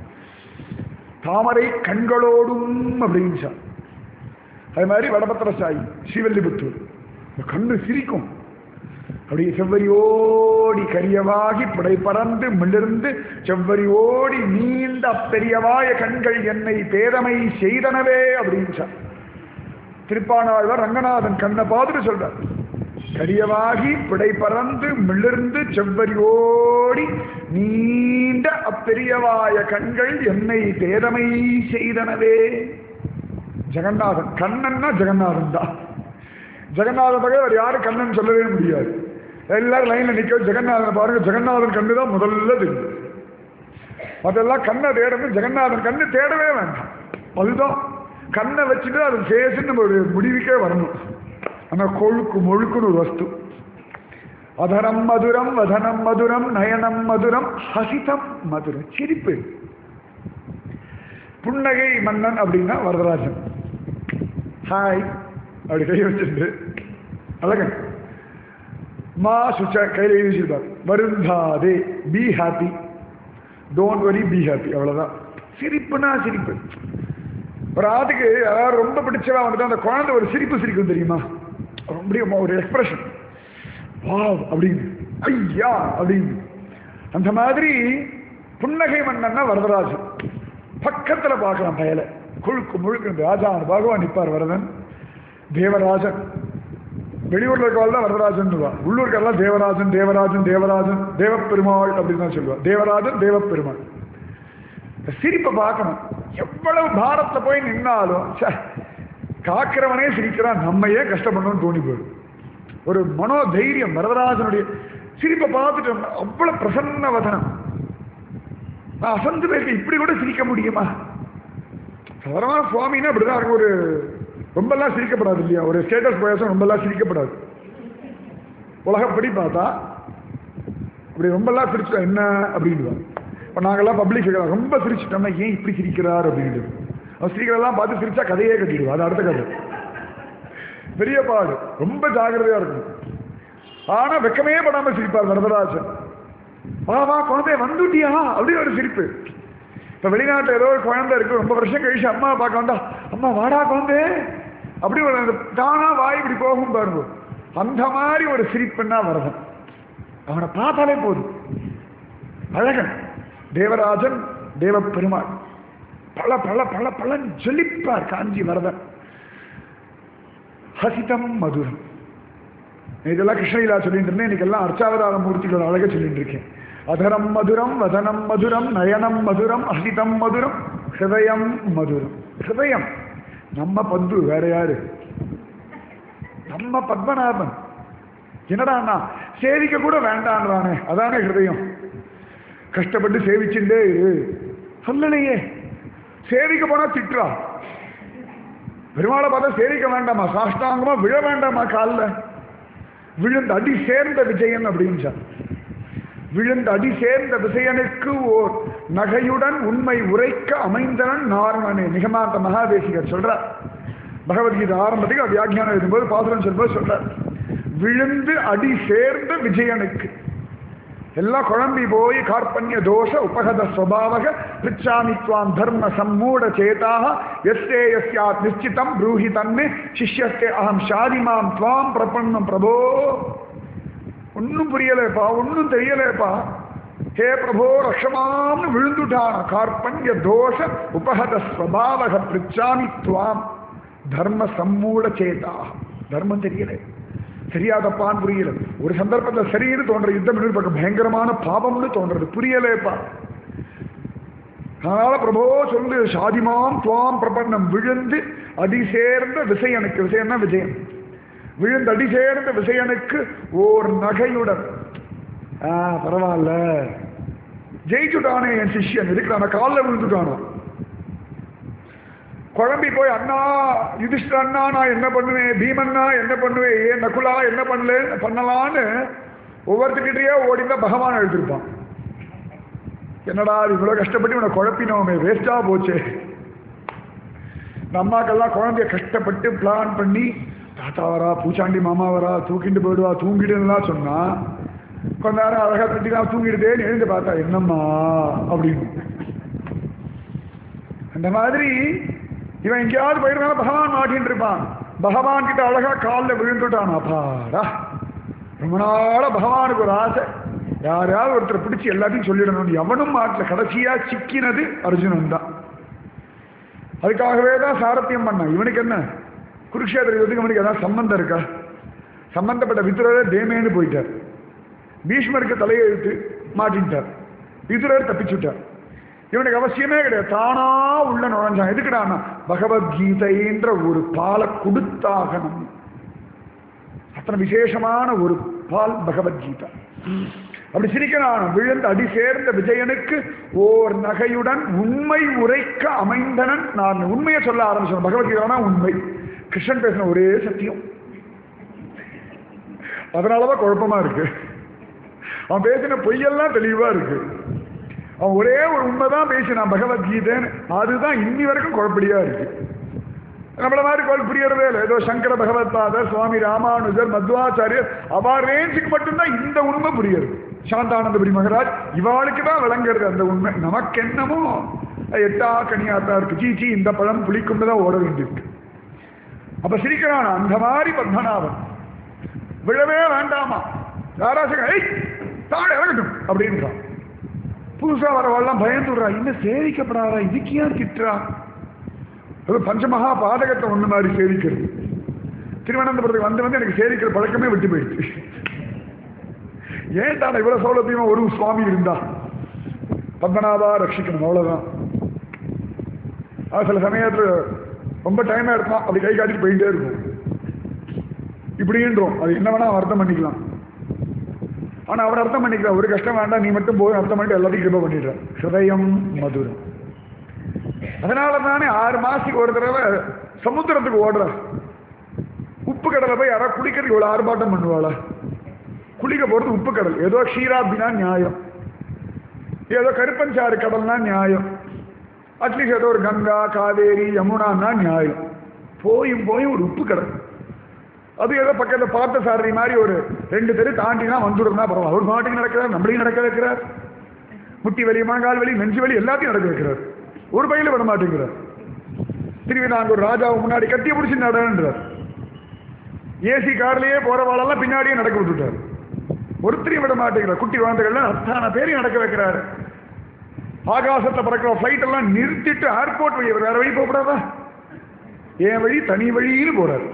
தாமரை கண்களோடும் அப்படின்னு சொல். அது மாதிரி வடபத்திர சாயி ஸ்ரீவல்லிபுத்தூர் இந்த கண்ணு சிரிக்கும் அப்படியே செவ்வரியோடி கரியவாகி புடை பறந்து மிளிர்ந்து செவ்வரியோடி நீண்ட பெரியவாய கண்கள் என்னை பேதமை செய்தனவே அப்படின்னு சொல். திருப்பானாழ்வார் ரங்கநாதன் கண்ணை பார்த்துட்டு சொல்றார் கரியவாகி பிடை பறந்து மிளிர்ந்து செவ்வரியோடி நீண்ட அப்பெரியவாய கண்கள் என்னை பேதமை செய்தனவே ஜெகநாதன் கண்ணன்னா ஜெகநாதன் தான் ஜெகநாதன் பகை அவர் யாரும் கண்ணன் சொல்லவே முடியாது எல்லாரும் லைன்ல நிக்க ஜெகநாதன் பாருங்க ஜெகநாதன் கண்ணு தான் முதல்ல தெரியும் அதெல்லாம் கண்ணை தேடணும் ஜெகநாதன் கண்ணு தேடவே வேண்டாம் அதுதான் கண்ணை வச்சுட்டு அது ஃபேஸ்ன்னு நம்ம ஒரு முடிவுக்கே வரணும் ஆனா கொழுக்கு முழுக்குன்னு ஒரு வஸ்து அதரம் மதுரம் வதனம் மதுரம் நயனம் மதுரம் ஹசிதம் மதுரம் சிரிப்பு புன்னகை மன்னன் அப்படின்னா வரதராஜன் ஹாய் அப்படி கை வச்சிருந்து அழகன் மா சுச்ச கையில் எழுதி வச்சிருப்பார் வருந்தாதே be happy don't worry be happy அவ்வளவுதான் சிரிப்புனா சிரிப்பு ஒரு ஆத்துக்கு அதாவது ரொம்ப பிடிச்சவா வந்துட்டு அந்த குழந்தை ஒரு சிரிப்பு சிரிக்கும் தெரியுமா அப்படியே ஒரு எக்ஸ்பிரஷன் வாவ் அப்படின்னு ஐயா அப்படின்னு அந்த மாதிரி புன்னகை மன்னன்னா வரதராஜன் பக்கத்துல பார்க்கலாம் பயல குழுக்கு முழுக்க இந்த ராஜான் பகவான் நிற்பார் வரதன் தேவராஜன் வெளியூர்ல இருக்கவாள் தான் வரதராஜன் உள்ளூர்க்கெல்லாம் தேவராஜன் தேவராஜன் தேவராஜன் தேவப்பெருமாள் அப்படின்னு தான் சொல்லுவா தேவராஜன் தேவப்பெருமாள் இந்த சிரிப்பை பார்க்கணும் எவ்வளவு பாரத்துல போய் நின்னாலும் ச்சே, காக்கிறவனே சிரிக்கிறான் நம்ம ஏன் கஷ்டப்படணும்னு தோணி போயிடும் ஒரு மனோ தைரியம் வரதராஜனுடைய சிரிப்பை பார்த்துட்டு அவ்வளவு பிரசன்ன வதனம் நான் அசந்து போயிருக்கேன் இப்படி கூட சிரிக்க முடியுமா சாதாரண சுவாமின்னா அப்படிதான் இருக்கும் ஒரு ரொம்பலாம் சிரிக்கப்படாது இல்லையா ஒரு ஸ்டேட்டஸ் போயாசம் ரொம்பலாம் சிரிக்கப்படாது உலகப்படி பார்த்தா அப்படி ரொம்பலாம் சிரிச்சா என்ன அப்படின்னு இப்போ நாங்கெல்லாம் பப்ளிக் ஃபிகர் ரொம்ப சிரிச்சிட்டோம்னா ஏன் இப்படி சிரிக்கிறார் அப்படின்னு அவர் சிரிக்கிறதெல்லாம் பார்த்து சிரிச்சா கதையே கட்டிடுவோம் அது அடுத்த கதை பெரிய பாடு ரொம்ப ஜாகிரதையா இருக்கும் ஆனா வெக்கமே படாம சிரிப்பார் வரதராஜன் வா வா குழந்தை வந்துட்டியா அப்படி ஒரு சிரிப்பு இப்ப வெளிநாட்டுல ஏதோ ஒரு குழந்தை இருக்கு ரொம்ப வருஷம் கழிச்சு அம்மா பார்க்க வந்தா அம்மா வாடா குழந்தை அப்படி ஒரு அந்த தானா வாய் இப்படி போகும் பாருங்க அந்த மாதிரி ஒரு சிரிப்புன்னா வரதன் அவனை பார்த்தாலே போதும் அழகன் தேவராஜன் தேவ பெருமாள் பல பல பல பலன் ஜொலிப்பார் காஞ்சி வரதன் ஹசிதம் மதுரம் இதெல்லாம் கிருஷ்ணலீலா சொல்லிட்டு இருந்தேன் இன்னைக்கு எல்லாம் அர்ச்சாவதார மூர்த்திகளோட அழக சொல்லிட்டு இருக்கேன் அதரம் மதுரம் வதனம் மதுரம் நயனம் மதுரம் அசிதம் மதுரம் ஹிருதயம் மதுரம் ஹிருதயம் நம்ம பந்து வேற யாரு நம்ம பத்மநாபன் என்னடாண்ணா சேவிக்க கூட வேண்டான்றானே அதானே ஹிருதயம் கஷ்டப்பட்டு சேவிச்சுட்டே இரு சொல்லலையே சேவிக்க போனா திட்டுறா பெருமாளை பார்த்தா சேவிக்க வேண்டாமா சாஷ்டாங்கமா விழ வேண்டாமா காலில் விழுந்த அடி சேர்ந்த விஜயன் அப்படின்னு சொன்னார். விழுந்த அடி சேர்ந்த விஜயனுக்கு ஓர் நகையுடன் உண்மை உரைக்க அமைந்தனன் நாரணனே நிகமாந்த மகாதேசிகர் சொல்றார் பகவத்கீதை ஆரம்பத்துக்கு வியாக்கியானம் எழுதும்போது பாசுரம் சொல்லும்போது சொல்றார் விழுந்து அடி சேர்ந்த விஜயனுக்கு எல்லாம் குழம்பி போய் கார்பண்ய தோஷ உபகத ஸ்வபாவக பிரிச்சாமி துவாம் தர்ம சம்மூட சேதாக எஸ்தே யஸ்யாத் நிச்சிதம் ப்ரூஹி தன்மே சிஷ்யஸ்தே அகம் ஷாதிமாம் துவாம் பிரபன்னம் பிரபோ ஒன்றும் புரியலேப்பா ஒன்றும் தெரியலேப்பா ஹே பிரபோ ரக்ஷமாம்னு விழுந்துட்டான கார்பண்ய தோஷ உபகத ஸ்வபாவக பிரிச்சாமி துவாம் தர்ம சம்மூட சேதாக தர்மம் தெரியலே சரியா தப்பான்னு புரியல ஒரு சந்தர்ப்பத்தில் சரின்னு தோன்ற யுத்தம் இன்னொரு பக்கம் பயங்கரமான பாவம்னு தோன்றது புரியலேப்பா அதனால பிரபோ சொல்லு சாதிமாம் துவாம் பிரபன்னம் விழுந்து அடி சேர்ந்த விசையனுக்கு விசயன்னா விஜயம் விழுந்து அடி சேர்ந்த விசயனுக்கு ஓர் நகையுடன் ஆ பரவாயில்ல ஜெயிச்சுட்டானே என் சிஷ்யன் இதுக்கு நான் காலில் விழுந்துட்டானோ குழம்பி போய் அண்ணா யுதிஷ்டர் அண்ணா நான் என்ன பண்ணுவேன் பீமண்ணா என்ன பண்ணுவேன் ஏன் நகுலா என்ன பண்ணல பண்ணலான்னு ஒவ்வொருத்துக்கிட்டேயே ஓடிந்தா பகவான் எழுதிருப்பான் என்னடா இது இவ்வளோ கஷ்டப்பட்டு இவனை குழப்பினோமே வேஸ்டா போச்சே இந்த அம்மாக்கெல்லாம் குழந்தைய கஷ்டப்பட்டு பிளான் பண்ணி தாத்தா வரா பூச்சாண்டி மாமா வரா தூக்கிட்டு போயிடுவா தூங்கிடுலாம் சொன்னா கொஞ்ச நேரம் அழகா தட்டிலாம் தூங்கிடுதேன்னு எழுந்து பார்த்தா என்னம்மா அப்படின்னு அந்த மாதிரி இவன் எங்கேயாவது போயிருந்தாலும் பகவான் மாட்டின்னு இருப்பான் பகவான் கிட்ட அழகா காலில் விழுந்துட்டான் அப்பாடா ரொம்ப நாளா பகவானுக்கு ஒரு ஆசை யாரையாவது ஒருத்தர் பிடிச்சி எல்லாத்தையும் சொல்லிடணும் எவனும் மாட்டல கடைசியா சிக்கினது அர்ஜுனன் தான் அதுக்காகவே தான் சாரத்தியம் பண்ணான் இவனுக்கு என்ன குருக்ஷேத்திர யுத்தத்துக்கு அவனுக்கு ஏதாவது சம்பந்தம் இருக்கா சம்பந்தப்பட்ட வித்துரரே தேமேன்னு போயிட்டார் பீஷ்மருக்கு தலையெழுத்து மாட்டின்ட்டார் விதுரர் தப்பிச்சுட்டார் இவனுக்கு அவசியமே கிடையாது தானா உள்ள நுழைஞ்சான் எதுக்குடானா பகவத்கீதைன்ற ஒரு பாலை கொடுத்தாகணும் அத்தனை விசேஷமான ஒரு பால் பகவத்கீதா அப்படி சிரிக்கிறான் விழுந்து அடி சேர்ந்த விஜயனுக்கு ஓர் நகையுடன் உண்மை உரைக்க அமைந்தனன் நான் உண்மையை சொல்ல ஆரம்பிச்சேன் பகவத்கீதானா உண்மை கிருஷ்ணன் பேசின ஒரே சத்தியம் அதனாலதான் குழப்பமா இருக்கு அவன் பேசின பொய்யெல்லாம் தெளிவா இருக்கு அவன் ஒரே ஒரு உண்மைதான் பேசினான் பகவத்கீதைன்னு அதுதான் இன்னி வரைக்கும் குழப்படியா இருக்கு நம்மள மாதிரி கோல் புரியறதே இல்லை ஏதோ சங்கர பகவத்பாதர் சுவாமி ராமானுஜர் மத்வாச்சாரியர் அவா ரேஞ்சுக்கு மட்டும்தான் இந்த உண்மை புரியுது சாந்தானந்தபுரி மகராஜ் இவாளுக்கு தான் விளங்குறது அந்த உண்மை நமக்கு என்னமோ அது எட்டா கனியாத்தா இருக்கு சீச்சி இந்த பழம் புளிக்கும்னு தான் ஓட வேண்டியிருக்கு அப்ப சிரிக்கிறான் அந்த மாதிரி பத்மநாபன் விழவே வேண்டாமா யாராச்சும் ஏய் தாழ இறங்கட்டும் அப்படின்றான் புதுசா வரவாள்லாம் பயந்துடுறா இன்னும் சேவிக்கப்படாதா இதுக்கு ஏன் திட்டுறா அது பஞ்சமகா பாதகத்தை ஒண்ணு மாதிரி சேவிக்கிறது திருவனந்தபுரத்துக்கு வந்து வந்து எனக்கு சேவிக்கிற பழக்கமே விட்டு போயிடுச்சு ஏன் தானே இவ்வளவு சௌலபியமா ஒரு சுவாமி இருந்தா பத்மநாபா ரட்சிக்கணும் அவ்வளவுதான் அது சில சமயத்துல ரொம்ப டைம் எடுத்தான் அப்படி கை காட்டிட்டு போயிட்டே இருக்கும் இப்படின்றோம் அது என்ன வேணா அவன் அர்த்தம் பண்ணிக்கலாம் ஆனா அவர் அர்த்தம் பண்ணிக்கலாம் ஒரு கஷ்டம் வேண்டாம் நீ மட்டும் போய் அர்த்தம் பண்ணிட்டு எல்லாத்தையும் கிருப பண்ணிடுறான் ஹிருதயம் மதுரம் அதனால தானே ஆறு மாசத்துக்கு ஒரு தடவை சமுத்திரத்துக்கு ஓடுற உப்பு கடலை போய் யாராவது குளிக்கிறதுக்கு இவ்வளவு ஆர்ப்பாட்டம் பண்ணுவாளா குளிக்க போறது உப்பு கடல் ஏதோ க்ஷீராப்தினா நியாயம் ஏதோ கருப்பஞ்சாறு கடல்னா நியாயம் அட்லீஸ்ட் ஏதோ ஒரு கங்கா காவேரி யமுனான்னா நியாயம் போயும் போயும் ஒரு உப்பு கடல் அது ஏதோ பக்கத்தில் பார்த்த சாரதி மாதிரி ஒரு ரெண்டு தெரு தாண்டினா வந்துடுறா பரவாயில்ல அவர் பாட்டுக்கு நடக்கிறார் நம்மளையும் நடக்க வைக்கிறார் முட்டி வலி முழங்கால் வலி நெஞ்சு வலி எல்லாத்தையும் நடக்க வைக்கிறார் ஒரு பையில விட மாட்டேங்கிறார் திரும்பி நாங்கள் ஒரு ராஜாவை முன்னாடி கட்டி பிடிச்சி நடன்றார் ஏசி கார்லயே போறவாளெல்லாம் பின்னாடியே நடக்க விட்டுட்டார் ஒருத்தரையும் விட மாட்டேங்கிறார் குட்டி குழந்தைகள்லாம் அத்தனை பேரையும் நடக்க வைக்கிறாரு ஆகாசத்தை பறக்கிற ஃப்ளைட் எல்லாம் நிறுத்திட்டு ஏர்போர்ட் வழி வேற வழி போகக்கூடாதா என் வழி தனி வழின்னு போறாரு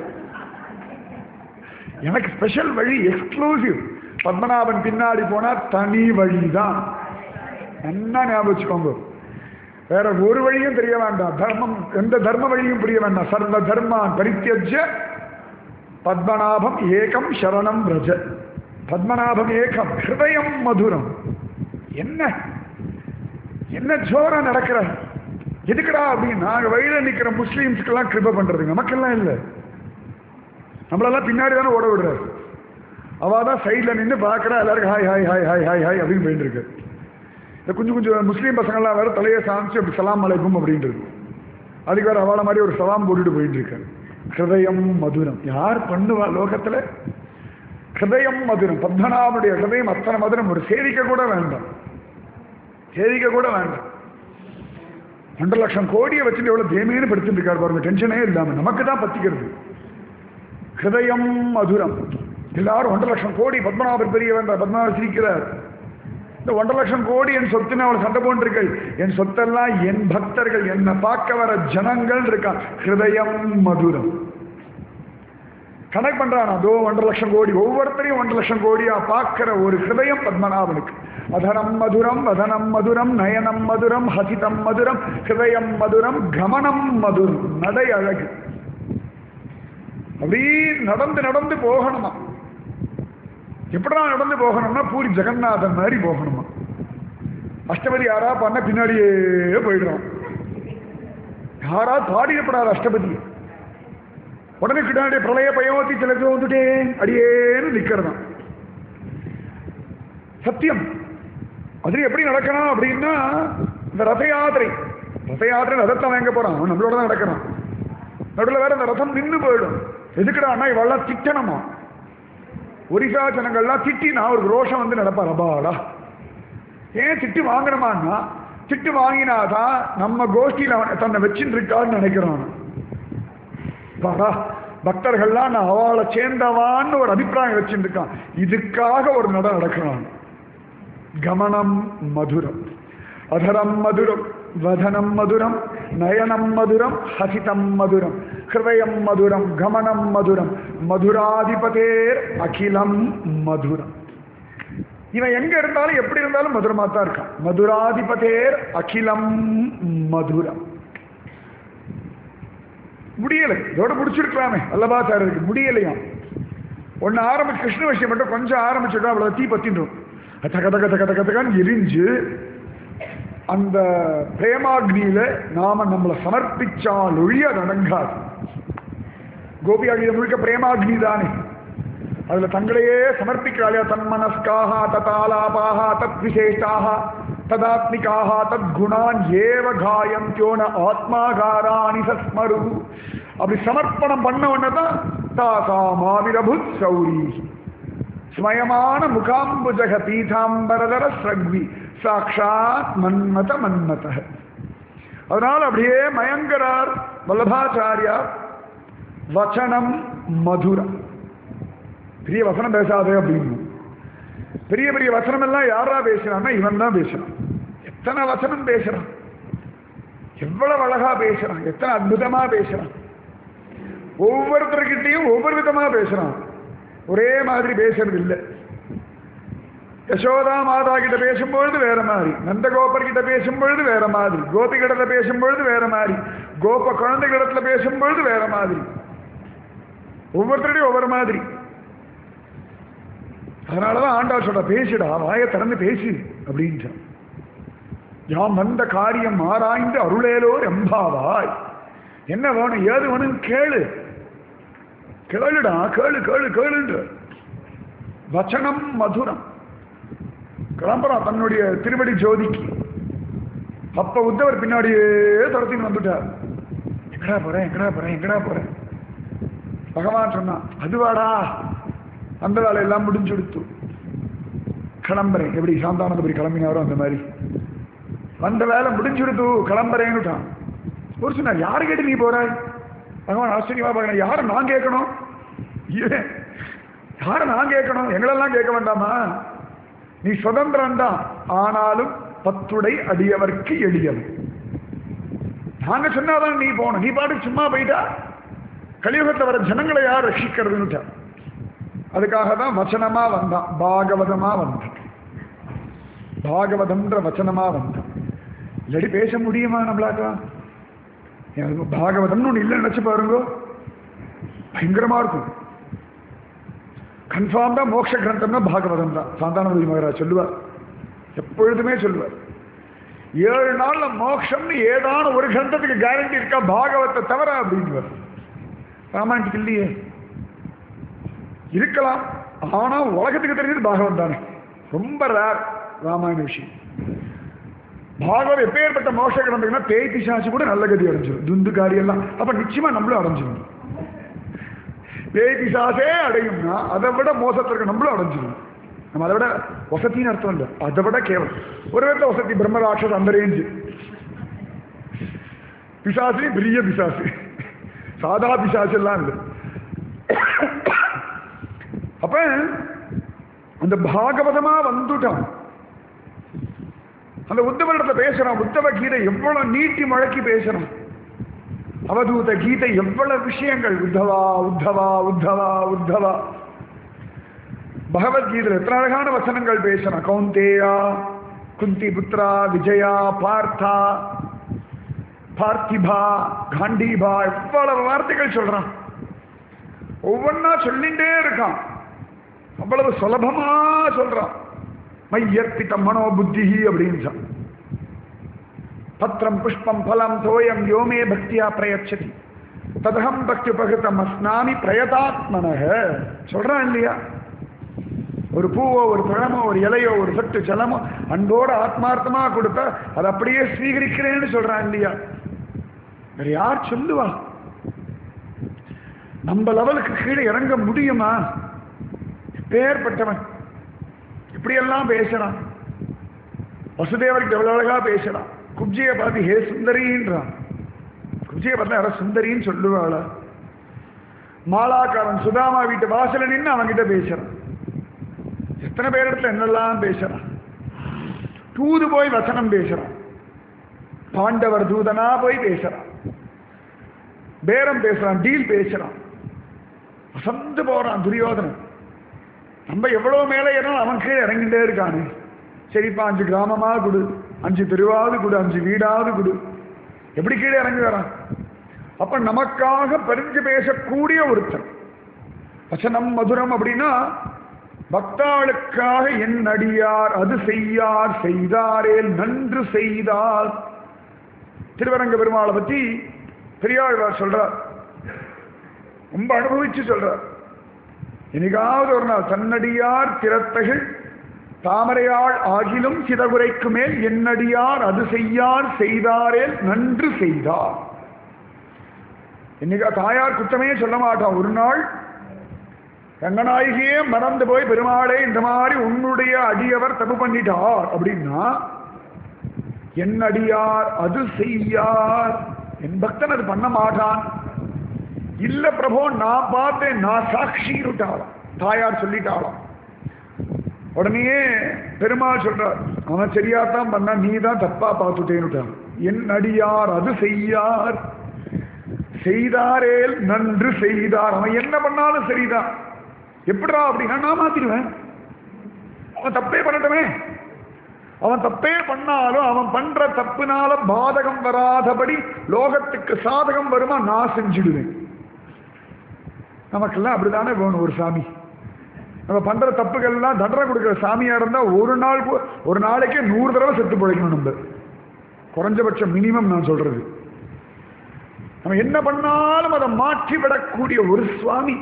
எனக்கு ஸ்பெஷல் வழி எக்ஸ்க்ளூசிவ் பத்மநாபன் பின்னாடி போனா தனி வழி தான் என்ன ஞாபகம் வச்சுக்கோங்க வேற ஒரு வழியும் தெரிய வேண்டாம் தர்மம் எந்த தர்ம வழியும் புரிய வேண்டாம் சர்வ தர்மான் பரித்தியஜ பத்மநாபம் ஏகம் சரணம் ரஜ பத்மநாபம் ஏகம் ஹிருதயம் மதுரம் என்ன என்ன ஜோரா நடக்கிற எதுக்குடா அப்படின்னு நாங்க வழியில நிக்கிற முஸ்லீம்ஸ்க்கெல்லாம் கிருப பண்றது நமக்கெல்லாம் இல்லை நம்மளெல்லாம் பின்னாடி தானே ஓட விடுறாரு அவ தான் சைடில் நின்று பார்க்குறா எல்லாருக்கும் hi hi hi hi hi hi அப்படின்னு போயிட்டு இருக்கு இந்த கொஞ்சம் கொஞ்சம் முஸ்லீம் பசங்கள்லாம் வேற தலையை சாமிச்சு அப்படி சலாம் அலைக்கும் அப்படின்றது அதுக்கு வேற அவளை மாதிரி ஒரு சலாம் போட்டுட்டு போயிட்டு இருக்கேன் ஹிருதயம் மதுரம் யார் பண்ணுவா லோகத்துல ஹிருதயம் மதுரம் பத்மநாபனுடைய ஹிருதயம் அத்தனை மதுரம் ஒரு சேவிக்க கூட வேண்டாம் சேவிக்க கூட வேண்டாம் ஒன்றரை லட்சம் கோடியை வச்சுட்டு எவ்வளவு தேமையின்னு படுத்துட்டு இருக்காரு பாருங்க டென்ஷனே இல்லாம நமக்கு தான் பத்திக்கிறது ஹிருதயம் மதுரம் எல்லாரும் ஒன்றரை லட்சம் கோடி பத்மநாபர் பெரிய வேண்டாம் பத்மநாபர் சிரிக்கிறார் இந்த ஒன்றரை லட்சம் கோடி என் சொத்துன்னு அவள் சண்டை போன்றிருக்கள் என் சொத்தெல்லாம் என் பக்தர்கள் என்னை பார்க்க வர ஜனங்கள் இருக்கான் ஹிருதயம் மதுரம் கணக்கு பண்றான் அதோ ஒன்றரை லட்சம் கோடி ஒவ்வொருத்தரையும் ஒன்றரை லட்சம் கோடியா பார்க்கிற ஒரு ஹிருதயம் பத்மநாபனுக்கு அதனம் மதுரம் வதனம் மதுரம் நயனம் மதுரம் ஹசிதம் மதுரம் ஹிருதயம் மதுரம் கமனம் மதுரம் நடை அழகு அப்படி நடந்து நடந்து போகணுமா எப்படா நடந்து போகணும்னா பூரி ஜெகநாதன் மாதிரி போகணுமா அஷ்டபதி யாரா பண்ண பின்னாடியே போயிடுறோம் யாரா பாடிடப்படாது அஷ்டபதி உடனே கிட்டாடி பிரளய பயமோத்தி சிலக்கு வந்துட்டேன் அடியேன்னு நிக்கிறதான் சத்தியம் அது எப்படி நடக்கணும் அப்படின்னா இந்த ரத யாத்திரை ரத யாத்திரை ரதத்தை வாங்க போறான் அவன் நம்மளோட தான் நடக்கிறான் நடுவில் வேற இந்த ரதம் நின்று போயிடும் எதுக்குடான்னா இவெல்லாம் திட்டணுமா ஒரிசா ஜனங்கள்லாம் திட்டினா ஒரு ரோஷம் வந்து நடப்பார் அபாடா ஏன் திட்டு வாங்கணுமான்னா திட்டு வாங்கினாதான் நம்ம கோஷ்டியில் அவன் தன்னை வச்சுட்டு இருக்கான்னு நினைக்கிறான் பாடா பக்தர்கள்லாம் நான் அவளை சேர்ந்தவான்னு ஒரு அபிப்பிராயம் வச்சுட்டு இருக்கான் இதுக்காக ஒரு நட நடக்கிறான் கமனம் மதுரம் அதரம் மதுரம் வதனம் மதுரம் நயனம் மதுரம் ஹசிதம் மதுரம் ஹிருதயம் மதுரம் கமனம் மதுரம் மதுராதிபதேர் அகிலம் மதுரம் இவன் எங்க இருந்தாலும் எப்படி இருந்தாலும் மதுரமா தான் இருக்கான் மதுராதிபதேர் அகிலம் மதுரம் முடியலை இதோட முடிச்சிருக்கலாமே அல்லபாச்சாரருக்கு முடியலையாம் ஒன்னு ஆரம்பிச்சு கிருஷ்ண விஷயம் மட்டும் கொஞ்சம் ஆரம்பிச்சுட்டா அவ்வளவு தீ பத்தின்றோம் தக தக தக தக தகன்னு எரிஞ்சு அந்த பிரேமாக்னியில நாம நம்மளை சமர்ப்பிச்சால் ஒழிய அது அடங்காது கோபியாகிய முழுக்க பிரேமாக்னி தானே அதுல தங்களையே சமர்ப்பிக்கிறாளியா தன்மனஸ்காக ததாலாபாக தத் விசேஷாக ததாத்மிகாக தத் குணான் ஏவ காயந்தியோன ஆத்மாகாராணி சஸ்மரு அப்படி சமர்ப்பணம் பண்ண உடனேதான் தாசா மாவிரபுத் சௌரி ஸ்மயமான முகாம்புஜக பீதாம்பரதர ஸ்ரக்வி சாட்சாத் மன்மத மன்மத அதனால் அப்படியே மயங்கரார் வல்லபாச்சாரியார் வச்சனம் மதுரம் பெரிய வசனம் பேசாதே அப்படின்னு பெரிய பெரிய வசனம் எல்லாம் யாரா பேசுறான்னா இவன் தான் பேசுறான் எத்தனை வசனம் பேசுறான் எவ்வளவு அழகா பேசுறான் எத்தனை அற்புதமா பேசுறான் ஒவ்வொருத்தர்கிட்டையும் ஒவ்வொரு விதமா பேசுறான் ஒரே மாதிரி பேசுறது இல்லை யசோதா மாதா கிட்ட பேசும்பொழுது வேற மாதிரி நந்தகோபர் கிட்ட பேசும்பொழுது வேற மாதிரி கோபிகிடத்துல பேசும்பொழுது வேற மாதிரி கோப குழந்தைகளிடத்துல பேசும்பொழுது வேற மாதிரி ஒவ்வொருத்தருடையும் ஒவ்வொரு மாதிரி அதனாலதான் ஆண்டாள் சொல்ற பேசுடா வாயை திறந்து பேசு அப்படின்றான் யாம் வந்த காரியம் ஆராய்ந்து அருளேலோ எம்பாவாய் என்ன வேணும் ஏது வேணும் கேளு கேளுடா கேளு கேளு கேளுன்ற வச்சனம் மதுரம் கிளம்புறான் தன்னுடைய திருவடி ஜோதிக்கு அப்ப உத்தவர் பின்னாடியே துரத்தின்னு வந்துட்டார் எங்கடா போறேன் எங்கடா போறேன் எங்கடா போறேன் பகவான் சொன்னான் அதுவாடா அந்த வேலையெல்லாம் முடிஞ்சு கொடுத்து கிளம்புறேன் எப்படி சாந்தானந்தபுரி கிளம்பினாரோ அந்த மாதிரி அந்த வேலை முடிஞ்சு கொடுத்து கிளம்புறேன்னுட்டான் ஒரு சொன்னார் யாரு கேட்டு நீ போறாய் பகவான் ஆச்சரியமா பார்க்கணும் யாரை நான் கேட்கணும் ஏன் யாரை நான் கேட்கணும் எங்களெல்லாம் கேட்க வேண்டாமா நீ சுதந்திரம் தான் ஆனாலும் பத்துடை அடியவர்க்கு எளியவன் நாங்க சொன்னாதான் நீ போகணும் நீ பாட்டுக்கு சும்மா போயிட்டா கலியுகத்தில் வர ஜனங்களை யார் ரட்சிக்கிறதுன்னுட்டா அதுக்காக தான் வச்சனமா வந்தான் பாகவதமா வந்தான் பாகவதம்ன்ற வச்சனமா வந்தான் இல்லாடி பேச முடியுமா நம்மளாக்கா எனக்கு பாகவதம்னு ஒன்று இல்லை நினைச்சு பாருங்க பயங்கரமா இருக்கும் கன்ஃபார்ம் தான் மோட்ச கிரந்தம்னா பாகவதம் தான் சாந்தானபதி மகராஜ் சொல்லுவார் எப்பொழுதுமே சொல்லுவார் ஏழு நாள்ல மோட்சம்னு ஏதான ஒரு கிரந்தத்துக்கு கேரண்டி இருக்கா பாகவத்தை தவிர அப்படின்னு ராமாயணத்துக்கு இல்லையே இருக்கலாம் ஆனா உலகத்துக்கு தெரிஞ்சது பாகவம் தானே ரொம்ப ரேர் ராமாயண விஷயம் பாகவம் எப்பேற்பட்ட மோட்ச கிரந்தம்னா பேய் பிசாசு கூட நல்ல கதி அடைஞ்சிடும் துந்து காரியெல்லாம் அப்ப நிச்சயமா நம்மளும் அடைஞ்சிடும் பேய் பிசாசே அடையும்னா அதை விட மோசத்திற்கு நம்மளும் அடைஞ்சிடும் நம்ம அதை விட வசத்தின்னு அர்த்தம் இல்லை அதை விட கேவலம் ஒரு விதத்தில் வசதி பிரம்மராட்சஸ் அந்த ரேஞ்சு பிசாசு பெரிய பிசாசு சாதா பிசாசு எல்லாம் இல்லை அப்ப அந்த பாகவதமா வந்துட்டான் அந்த உத்தவனிடத்துல பேசுறான் உத்தவ கீதை எவ்வளவு நீட்டி முழக்கி பேசுறான் அவதூத கீதை எவ்வளவு விஷயங்கள் உத்தவா உத்தவா உத்தவா உத்தவா பகவத்கீதையில் எத்தனை அழகான வசனங்கள் பேசுறான் கௌந்தேயா குந்தி புத்ரா விஜயா பார்த்தா பார்த்திபா காண்டீபா எவ்வளவு வார்த்தைகள் சொல்றான் ஒவ்வொன்னா சொல்லிட்டே இருக்கான் அவ்வளவு சுலபமா சொல்றான் மையர்ப்பித்த மனோ புத்தி அப்படின்னு பத்திரம் புஷ்பம் பலம் தோயம் யோமே பக்தியா பிரயச்சதி ததகம் பக்தி உபகிருத்தம் அஸ்னாமி பிரயதாத்மனக சொல்றான் இல்லையா ஒரு பூவோ ஒரு பழமோ ஒரு இலையோ ஒரு சொட்டு ஜலமோ அன்போட ஆத்மார்த்தமா கொடுத்தா அதை அப்படியே ஸ்வீகரிக்கிறேன்னு சொல்றான் இல்லையா வேற யார் சொல்லுவா நம்ம லெவலுக்கு கீழே இறங்க முடியுமா பேர்பட்டவன் இப்படியெல்லாம் பேசுறான் வசுதேவருக்கு எவ்வளவு அழகா பேசுறான் குப்ஜியை பார்த்து ஹே சுந்தரின்றான் குப்ஜியை பார்த்தா யாரோ சுந்தரின்னு சொல்லுவாளா மாலாக்காரன் சுதாமா வீட்டு வாசல நின்று அவன்கிட்ட பேசுறான் எத்தனை பேர் இடத்துல என்னெல்லாம் பேசுறான் தூது போய் வசனம் பேசுறான் பாண்டவர் தூதனா போய் பேசுறான் பேரம் பேசுறான் டீல் பேசுறான் வசந்து போறான் துரியோதனன் நம்ம எவ்வளவு மேலே ஏறணும் அவன் கீழே இறங்கிட்டே இருக்கானே சரிப்பா அஞ்சு கிராமமா கொடு அஞ்சு தெருவாவது கொடு அஞ்சு வீடாவது கொடு எப்படி கீழே இறங்கி வரான் அப்ப நமக்காக பரிஞ்சு பேசக்கூடிய ஒருத்தன் வசனம் மதுரம் அப்படின்னா பக்தாளுக்காக என் அடியார் அது செய்யார் செய்தாரேல் நன்று செய்தார் திருவரங்க பெருமாளை பத்தி பெரியாழ்வார் சொல்றார் ரொம்ப அனுபவிச்சு சொல்றார் என்னைக்காவது ஒரு நாள் தன்னடியார் திறத்தகள் தாமரையாள் ஆகிலும் சிதகுரைக்கு மேல் என்னடியார் அது செய்யார் செய்தாரேல் நன்று செய்தார் இன்னைக்கு தாயார் குற்றமே சொல்ல மாட்டான் ஒரு நாள் ரங்கநாயகியே மறந்து போய் பெருமாளே இந்த மாதிரி உன்னுடைய அடியவர் தப்பு பண்ணிட்டார் அப்படின்னா என் அடியார் அது செய்யார் என் பக்தன் அது பண்ண மாட்டான் இல்ல பிரபோ நான் பார்த்தேன் நான் சாட்சிட்டாளாம் தாயார் சொல்லிட்டாளாம் உடனே பெருமாள் சொல்றார் அவன் சரியாத்தான் பண்ணா நீ தான் தப்பா பார்த்துட்டேன்னுட்டான் என் அடியார் அது செய்யார் செய்தாரேல் நன்று செய்தார் அவன் என்ன பண்ணாலும் சரிதான் எப்படிடா அப்படின்னா நான் மாத்திடுவேன் அவன் தப்பே பண்ணட்டுமே அவன் தப்பே பண்ணாலும் அவன் பண்ற தப்புனால பாதகம் வராதபடி லோகத்துக்கு சாதகம் வருமா நான் செஞ்சிடுவேன் நமக்கெல்லாம் அப்படிதானே வேணும் ஒரு சாமி நம்ம பண்ற தப்புகள்லாம் தண்டனை கொடுக்குற சாமியா இருந்தா ஒரு நாள் கு- ஒரு நாளைக்கே நூறு தடவை செத்து பிழைக்கணும் நம்ம குறைஞ்சபட்சம் மினிமம் நான் சொல்றது நம்ம என்ன பண்ணாலும் அதை மாற்றி விடக்கூடிய ஒரு சுவாமி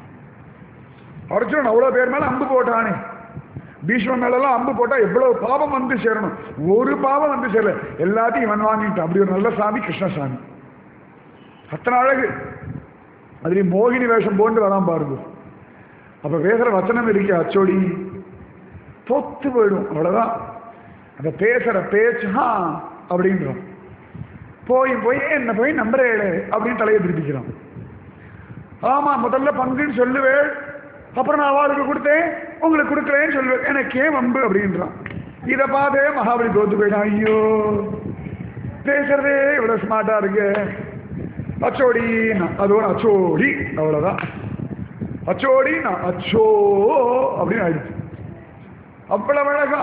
அர்ஜுனன் அவ்வளவு பேர் மேல அம்பு போட்டானே பீஷ்ம மேலெல்லாம் அம்பு போட்டா எவ்வளவு பாவம் வந்து சேரணும் ஒரு பாவம் வந்து சேரல எல்லாத்தையும் இவன் வாங்கிட்டான் அப்படி ஒரு நல்ல சாமி கிருஷ்ணசாமி அத்தனை அழகு அதுலேயும் மோகினி வேஷம் போட்டு வரான் பாருங்க அப்போ பேசுகிற வச்சனம் இருக்கே அச்சோடி தொத்து போயிடும் அவ்வளோதான் அந்த பேசுகிற பேச்சு ஆ அப்படின்றான் போய் போய் என்ன போய் நம்புறேளே அப்படின்னு தலையை திருப்பிக்கிறான் ஆமா முதல்ல பங்குன்னு சொல்லுவேன் அப்புறம் நான் அவளுக்கு கொடுத்தேன் உங்களுக்கு கொடுக்கலன்னு சொல்லுவேன் எனக்கு ஏன் வம்பு அப்படின்றான் இதை பார்த்தே மகாபலி தோத்து போயிட்டான் ஐயோ பேசுறதே இவ்வளவு ஸ்மார்ட்டா இருக்கு அச்சோடி அது ஒரு அச்சோடி அவ்வளவுதான் அச்சோடி நான் அச்சோ அப்படின்னு ஆயிடுச்சு அவ்வளவு அழகா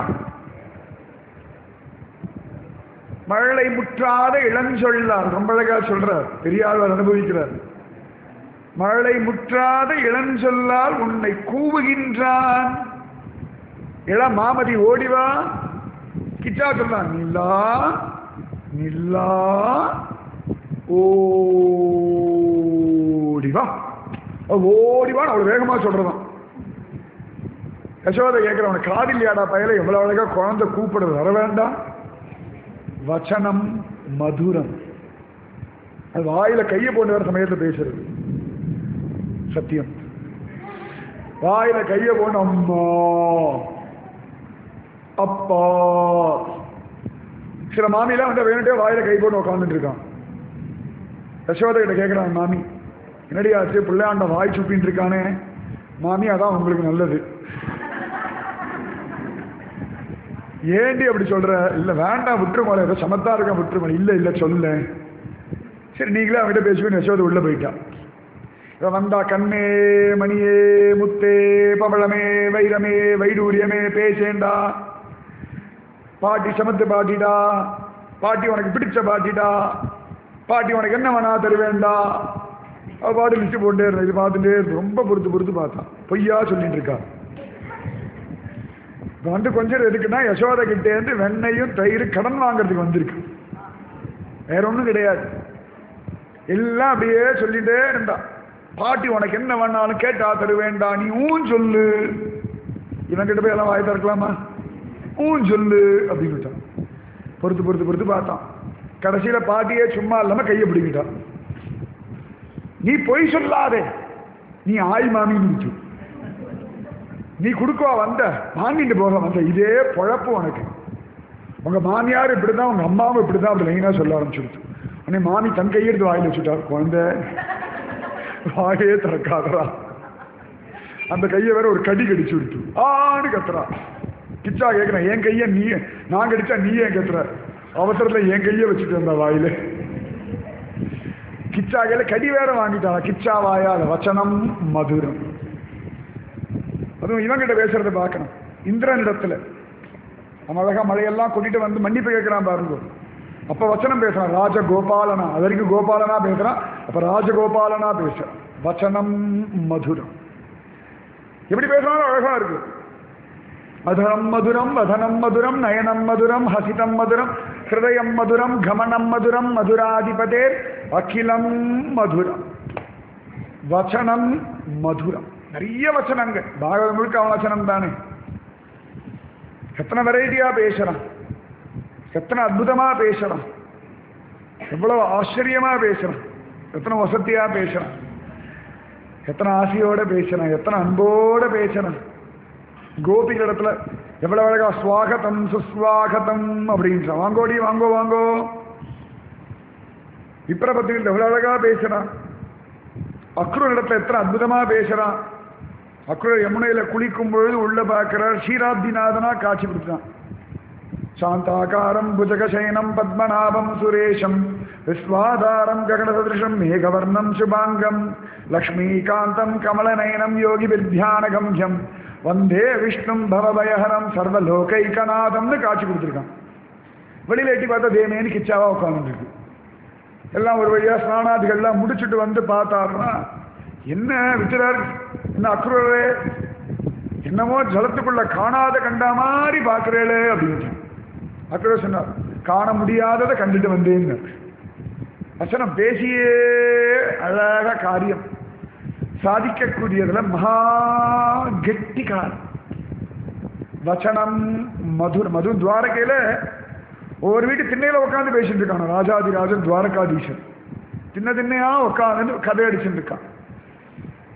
மழலை முற்றாத இளஞ்சொல்லார் ரொம்ப அழகா சொல்றார் பெரியாழ்வார் அனுபவிக்கிறார் மழலை முற்றாத இளஞ்சொல்லால் உன்னை கூவுகின்றான் இள மாமதி ஓடிவா கிச்சா சொல்லான் நில்லா நில்லா ஓடிவா ஓடிவான் அவ்வளவு வேகமா சொல்றதான் யசோதை கேட்கிற அவனுக்கு காதில்லையாடா பயல எவ்வளவு அழகா குழந்தை கூப்பிடுறது வர வேண்டாம் வச்சனம் மதுரம் அது வாயில கையை போட்டு வர சமயத்தில் பேசுறது சத்தியம் வாயில கையை போட்டு அம்மா அப்பா சில மாமிலாம் வந்து வேணுட்டே வாயில கை போட்டு உட்காந்துட்டு இருக்கான் யசோதை கிட்ட கேட்கிறான் மாமி என்னடி ஆச்சு பிள்ளையாண்ட வாய் சுப்பின்னு இருக்கானே மாமி அதான் உங்களுக்கு நல்லது ஏண்டி அப்படி சொல்ற இல்ல வேண்டாம் விட்டுருமால ஏதோ சமத்தா இருக்க விட்டுருமால இல்ல இல்ல சொல்ல சரி நீங்களே அவங்ககிட்ட பேசுவேன் யசோதை உள்ள போயிட்டான் இவன் வந்தா கண்ணே மணியே முத்தே பவளமே வைரமே வைடூரியமே பேசேண்டா பாட்டி சமத்து பாட்டிடா பாட்டி உனக்கு பிடிச்ச பாட்டிடா பாட்டி உனக்கு என்ன வேணா தருவேண்டா அவ பாட்டு லிஸ்ட் போட்டே இருந்தா இது பார்த்துட்டே இருந்து ரொம்ப பொறுத்து பொறுத்து பார்த்தான் பொய்யா சொல்லிட்டு இருக்கா இப்ப வந்து கொஞ்சம் எதுக்குன்னா யசோதை கிட்டே இருந்து வெண்ணையும் தயிர் கடன் வாங்குறதுக்கு வந்திருக்கு வேற ஒண்ணும் கிடையாது எல்லாம் அப்படியே சொல்லிட்டே இருந்தா பாட்டி உனக்கு என்ன வேணாலும் கேட்டா தருவேண்டா நீ ஊன் சொல்லு இவன் கிட்ட போய் எல்லாம் வாய் திறக்கலாமா ஊன் சொல்லு அப்படின்னு விட்டான் பொறுத்து பொறுத்து பொறுத்து பார்த்தான் கடைசியில பாட்டியே சும்மா இல்லாம கையை பிடிக்கிட்டான் நீ பொய் சொல்லாதே நீ ஆய் மாமின்னு விட்டு நீ கொடுக்கவா வந்த வாங்கிட்டு போக வந்த இதே பொழப்பு உனக்கு உங்க மாமியார் இப்படிதான் உங்க அம்மாவும் இப்படிதான் அப்படி லைனா சொல்ல ஆரம்பிச்சுடுச்சு உடனே மாமி தன் கையெடுத்து வாயில் வச்சுட்டார் குழந்தை வாயே திறக்காதரா அந்த கையை வேற ஒரு கடி கடிச்சு விடுத்து ஆன்னு கத்துறா கிச்சா கேட்கிறேன் என் கையை நீ நான் கடிச்சா நீ ஏன் கத்துற அவசரத்துல என் கையை வச்சுட்டு வந்த வாயில கிச்சா கையில கடி வேற வாங்கிட்டான் கிச்சா வாயால வச்சனம் மதுரம் அதுவும் இவங்கிட்ட பேசுறத பார்க்கணும் இந்திரனிடத்துல அவன் அழகா மழையெல்லாம் கொட்டிட்டு வந்து மன்னிப்பு கேட்கிறான் பாருங்க அப்ப வச்சனம் பேசுறான் ராஜகோபாலனா அது வரைக்கும் கோபாலனா பேசுறான் அப்ப ராஜகோபாலனா பேசுறான் வச்சனம் மதுரம் எப்படி பேசுறாலும் அழகா இருக்கு மதுரம் மதுரம் வதனம் மதுரம் நயனம் மதுரம் ஹசிதம் மதுரம் ஹிருதயம் மதுரம் கமனம் மதுரம் மதுராதிபதேர் அகிலம் மதுரம் வச்சனம் மதுரம் நிறைய வச்சனங்கள் பாகவதம் முழுக்க அவன் வச்சனம் தானே எத்தனை வெரைட்டியா பேசுறான் எத்தனை அற்புதமா பேசுறான் எவ்வளவு ஆச்சரியமா பேசுறான் எத்தனை வசதியா பேசுறான் எத்தனை ஆசையோட பேசுறான் எத்தனை அன்போட பேசுறான் கோபிகளிடத்துல எவ்வளவு அழகா சுவாகதம் சுஸ்வாகதம் அப்படின்னு வாங்கோடி வாங்கோ வாங்கோ விப்ரபத்திரியில் எவ்வளவு அழகா பேசுறான் அக்ரூர் இடத்துல எத்தனை அற்புதமா பேசுறான் அக்ரூர் யமுனையில குளிக்கும் பொழுது உள்ள பார்க்கிறார் ஷீராப்திநாதனா காட்சி கொடுத்தான் சாந்தாகாரம் புஜகசயனம் பத்மநாபம் சுரேஷம் விஸ்வாதாரம் ககனசதிருஷம் மேகவர்ணம் சுபாங்கம் லக்ஷ்மீகாந்தம் கமலநயனம் யோகி வித்யானகம்யம் வந்தே விஷ்ணும் பவபயஹரம் சர்வலோகைகநாதம்னு காட்சி கொடுத்துருக்கான் வெளியில எட்டி பார்த்தா தேமேனு கிச்சாவா உட்காந்துருக்கு எல்லாம் ஒரு வழியா ஸ்நானாதிகள்லாம் முடிச்சுட்டு வந்து பார்த்தாருன்னா என்ன வித்துறார் என்ன அக்ரூரே என்னமோ ஜலத்துக்குள்ள காணாத கண்டா மாதிரி பார்க்கிறேளே அப்படின்னு அக்ரூர் சொன்னார் காண முடியாததை கண்டுட்டு வந்தேன்னு வசனம் பேசியே அழகா காரியம் சாதிக்கக்கூடியதுல மகா கெட்டிக்காரன் வச்சனம் மதுர் மது துவாரகையில ஒவ்வொரு வீட்டு திண்ணையில உட்காந்து பேசிட்டு இருக்கான் ராஜாதிராஜன் துவாரகாதீசன் தின்ன திண்ணையா உட்காந்து கதை அடிச்சுட்டு இருக்கான்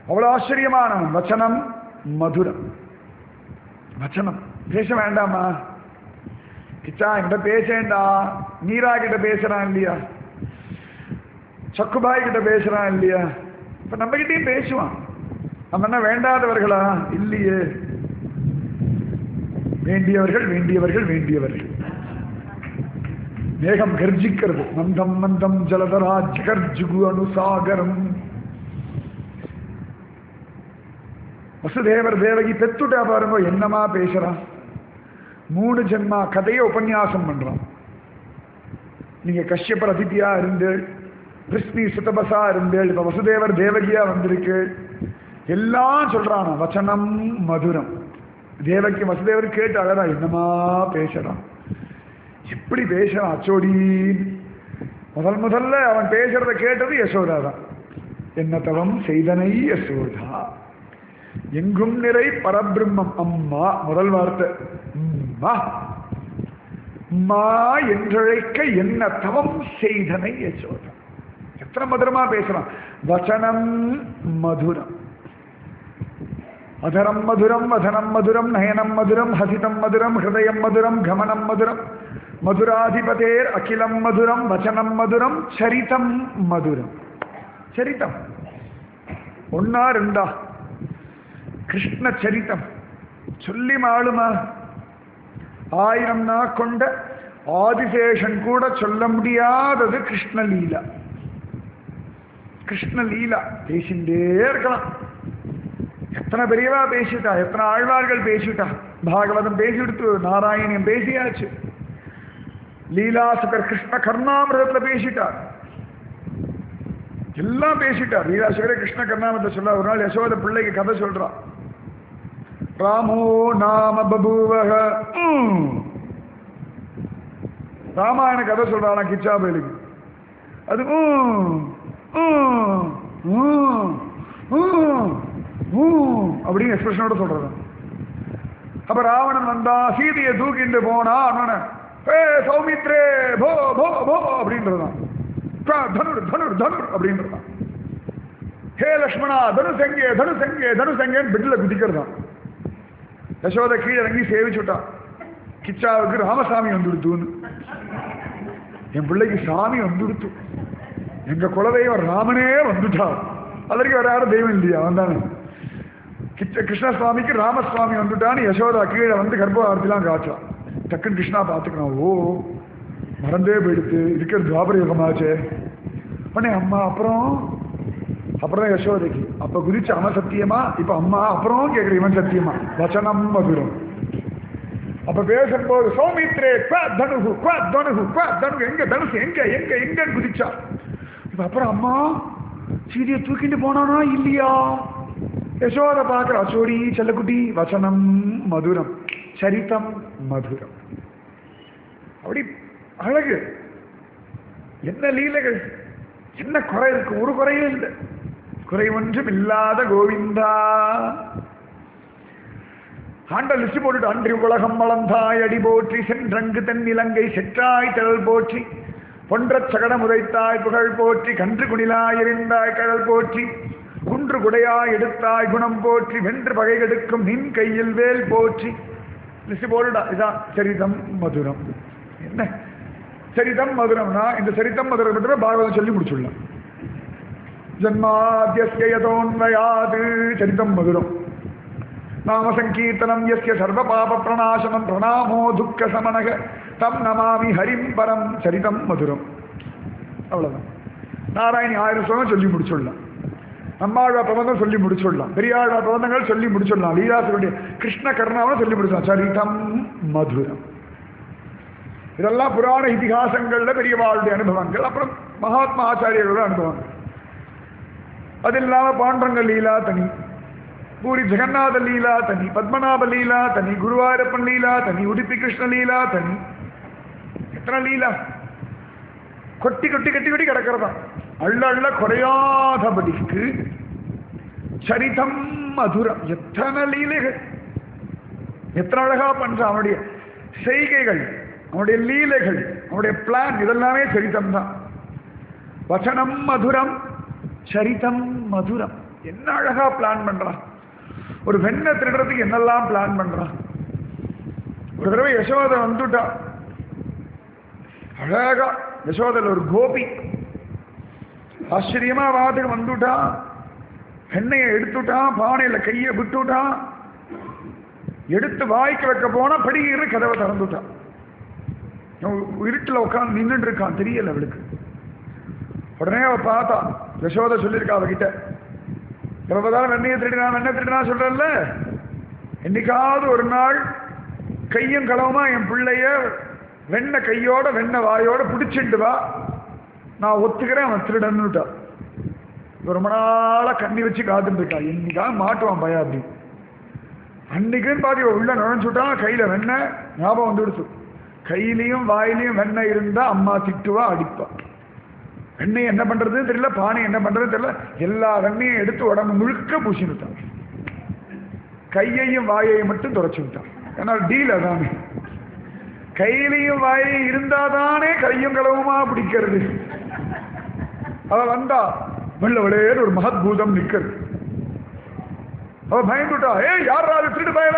அவ்வளோ ஆச்சரியமானவன் வச்சனம் மதுரம் வச்சனம் பேச வேண்டாமா கிச்சா என்கிட்ட பேசேண்டா மீரா கிட்ட பேசுறான் இல்லையா சக்குபாய் கிட்ட பேசுறான் இல்லையா இப்ப நம்ம கிட்டயும் பேசுவான் நம்ம என்ன வேண்டாதவர்களா இல்லையே வேண்டியவர்கள் வேண்டியவர்கள் வேண்டியவர்கள் மேகம் கர்ஜிக்கிறது மந்தம் மந்தம் ஜலதரா ஜகர்ஜுகு அனுசாகரம் வசுதேவர் தேவகி பெத்துட்டா பாருங்க என்னமா பேசுறான் மூணு ஜென்மா கதையை உபன்யாசம் பண்றான் நீங்க கஷ்யப்பர் அதித்தியா இருந்து கிருஷ்ணி சுத்தபசா இருந்தேள் இப்ப வசுதேவர் தேவகியா வந்திருக்கு எல்லாம் சொல்றான் வச்சனம் மதுரம் தேவகி வசுதேவர் கேட்டு அழகா என்னமா பேசுறான் எப்படி பேசுறான் அச்சோடி முதல் முதல்ல அவன் பேசுறத கேட்டது யசோதா தான் என்ன தவம் செய்தனை யசோதா எங்கும் நிறை பரபிரம்மம் அம்மா முதல் வார்த்தை அம்மா அம்மா என்றழைக்க என்ன தவம் செய்தனை யசோதா எத்தனை மதுரமா பேசுறான் வச்சனம் மதுரம் அதரம் மதுரம் வதனம் மதுரம் நயனம் மதுரம் ஹசிதம் மதுரம் ஹிருதயம் மதுரம் கமனம் மதுரம் மதுராதிபதேர் அகிலம் மதுரம் வச்சனம் மதுரம் சரிதம் மதுரம் சரிதம் ஒன்னா ரெண்டா கிருஷ்ண சரிதம் சொல்லி மாளுமா ஆயிரம் நா கொண்ட ஆதிசேஷன் கூட சொல்ல முடியாதது கிருஷ்ணலீலா கிருஷ்ணலீலா பேசிண்டே இருக்கலாம் எத்தனை பெரியவா பேசிட்டா எத்தனை ஆழ்வார்கள் பேசிட்டா பாகவதம் பேசிடுத்து நாராயணியம் பேசியாச்சு லீலாசுகர் கிருஷ்ண கர்ணாமிரதத்துல பேசிட்டார் எல்லாம் பேசிட்டார் லீலாசுகரே கிருஷ்ண கர்ணாமிரத்தை சொல்ல ஒரு நாள் யசோத பிள்ளைக்கு கதை சொல்றான் ராமோ நாம பபூவக ம். ராமாயண கதை சொல்றானா கிச்சாபேலுக்கு அது ம், ம், ம், ம், ம் அப்படின்னு எக்ஸ்பிரஷனோட சொல்றது அப்ப ராவணன் வந்தா சீதையை தூக்கிட்டு போனா அவன ஏ சௌமித்ரே போ போ போ அப்படின்றதான் "பா, தனுர் தனுர் தனுர் அப்படின்றதான் ஹே லக்ஷ்மணா தனுஷ் எங்கே தனுஷ் எங்கே தனுஷ் எங்கேன்னு பெட்டில் குதிக்கிறதான் யசோத கீழே இறங்கி சேவிச்சுட்டான் கிச்சாவுக்கு ராமசாமி வந்துடுத்துன்னு என் பிள்ளைக்கு சாமி வந்துடுத்து எங்க குலதெய்வம் ராமனே வந்துட்டார் அதற்கு வேற யாரும் தெய்வம் இல்லையா வந்தானே கிச்ச கிருஷ்ணசுவாமிக்கு ராமசுவாமி வந்துட்டான்னு யசோதா கீழே வந்து கர்ப்பவார்த்திலாம் காட்டுறான் டக்குன்னு கிருஷ்ணா பார்த்துக்கிறான் ஓ மறந்தே போயிடுத்து இருக்கிற துவாபர யுகமாச்சே உடனே அம்மா அப்புறம் அப்புறம் யசோதைக்கு அப்ப குதிச்ச அவன் சத்தியமா இப்ப அம்மா அப்புறம் கேட்குற இவன் சத்தியமா வச்சனம் மதுரம் அப்ப பேசும்போது சௌமித்ரே குவ தனுகு குவ தனுகு குவ தனுகு எங்க தனுசு எங்க எங்க எங்கன்னு குதிச்சா இப்ப அப்புறம் அம்மா சீதையை தூக்கிட்டு போனானா இல்லையா யசோத பார்க்கிற அச்சோடி செல்லக்குட்டி வசனம் மதுரம் சரிதம் மதுரம் அப்படி அழகு என்ன லீலைகள் என்ன குறை இருக்கு ஒரு குறையும் இல்லை குறை ஒன்றும் இல்லாத கோவிந்தா ஆண்ட லிஸ்ட் போட்டுட்டு அன்றி உலகம் வளர்ந்தாய் அடி போற்றி சென்றங்கு தென் இலங்கை செற்றாய் திரள் போற்றி பொன்றச் சகடம் உதைத்தாய் புகழ் போற்றி கன்று குணிலாய் எறிந்தாய் கடல் போற்றி குன்று குடையாய் எடுத்தாய் குணம் போற்றி வென்று பகை கெடுக்கும் நின் கையில் வேல் போற்றி லிஸ்ட் போடுடா இதான் சரிதம் மதுரம் என்ன சரிதம் மதுரம்னா இந்த சரிதம் மதுரம் மட்டுமே பாகவதம் சொல்லி முடிச்சுடலாம் ஜன்மாத்தியஸ்ய யதோன்வயாது சரிதம் மதுரம் நாம சங்கீர்த்தனம் எஸ்ய சர்வ பாப பிரணாசனம் பிரணாமோ துக்க சமனக தம் நமாமி ஹரிம் பரம் சரிதம் மதுரம் அவ்வளவுதான் நாராயணி ஆயிரம் ஸ்லோகம் சொல்லி முடிச்சுடலாம் நம்மாழ்வா பிரபந்தம் சொல்லி முடிச்சுடலாம் பெரியாழ்வா பிரபந்தங்கள் சொல்லி முடிச்சுடலாம் லீலாசுடைய கிருஷ்ண கர்ணாவை சொல்லி முடிச்சலாம் சரிதம் மதுரம் இதெல்லாம் புராண இதிகாசங்கள்ல பெரியவாளுடைய அனுபவங்கள் அப்புறம் மகாத்மா ஆச்சாரியர்களோட அனுபவங்கள் அது இல்லாம பாண்டரங்க லீலா தனி பூரி ஜெகநாத லீலா தனி பத்மநாப லீலா தனி குருவாயூரப்பன் லீலா தனி உடுப்பி கிருஷ்ண லீலா தனி எத்தனை லீலா கொட்டி கொட்டி கட்டி கொட்டி கிடக்கிறதா அள்ள அள்ள குறையாதபடிக்கு சரிதம் மதுரம் எத்தனை லீலைகள் எத்தனை அழகா பண்றான் அவனுடைய செய்கைகள் அவனுடைய லீலைகள் அவனுடைய பிளான் இதெல்லாமே சரிதம் தான் வசனம் மதுரம் சரிதம் மதுரம் என்ன அழகா பிளான் பண்றான் ஒரு வெண்ணை திருடுறதுக்கு என்னெல்லாம் பிளான் பண்றான் ஒரு தடவை யசோதை வந்துட்டா அழகா யசோதையில் ஒரு கோபி ஆச்சரியமா வாட்டுக்கு வந்துட்டான் வெண்ணையை எடுத்துட்டான் பானையில கையை விட்டுட்டான் எடுத்து வாய்க்கு வைக்க போனா படிக்கிற கதவை திறந்துட்டான் இருட்டில் உட்காந்து நின்றுட்டு இருக்கான் தெரியல அவளுக்கு உடனே அவ பார்த்தா யசோதை சொல்லியிருக்கா அவகிட்ட எப்ப பார்த்தாலும் வெண்ணையை திருடினா வெண்ணை திருடினா சொல்றல்ல என்னைக்காவது ஒரு நாள் கையும் களவுமா என் பிள்ளைய வெண்ணை கையோட வெண்ணை வாயோட பிடிச்சிட்டு வா நான் ஒத்துக்கிறேன் அவன் திருடன்னுட்டான் ரொம்ப நாளா கண்ணி வச்சு காத்துட்டு இருக்கா என்னைக்கா மாட்டுவான் பயா அப்படி அன்னைக்குன்னு பாதி உள்ள நுழைஞ்சுட்டான் கையில வெண்ணெய் ஞாபகம் வந்துடுச்சு கையிலையும் வாயிலையும் வெண்ணெய் இருந்தா அம்மா திட்டுவா அடிப்பா வெண்ணெய் என்ன பண்றதுன்னு தெரியல பானை என்ன பண்றதுன்னு தெரியல எல்லா வெண்ணையும் எடுத்து உடம்பு முழுக்க பூசினுட்டான் கையையும் வாயையும் மட்டும் துடைச்சு விட்டான் ஏன்னா டீல் அதானே கையிலையும் வாயையும் இருந்தாதானே கையும் களவுமா பிடிக்கிறது அவ வந்தா வெள்ள விளையேறு ஒரு மகத்பூதம் நிக்கிறது அவ பயந்துட்டா ஏய் யாரா அது திருடு பயல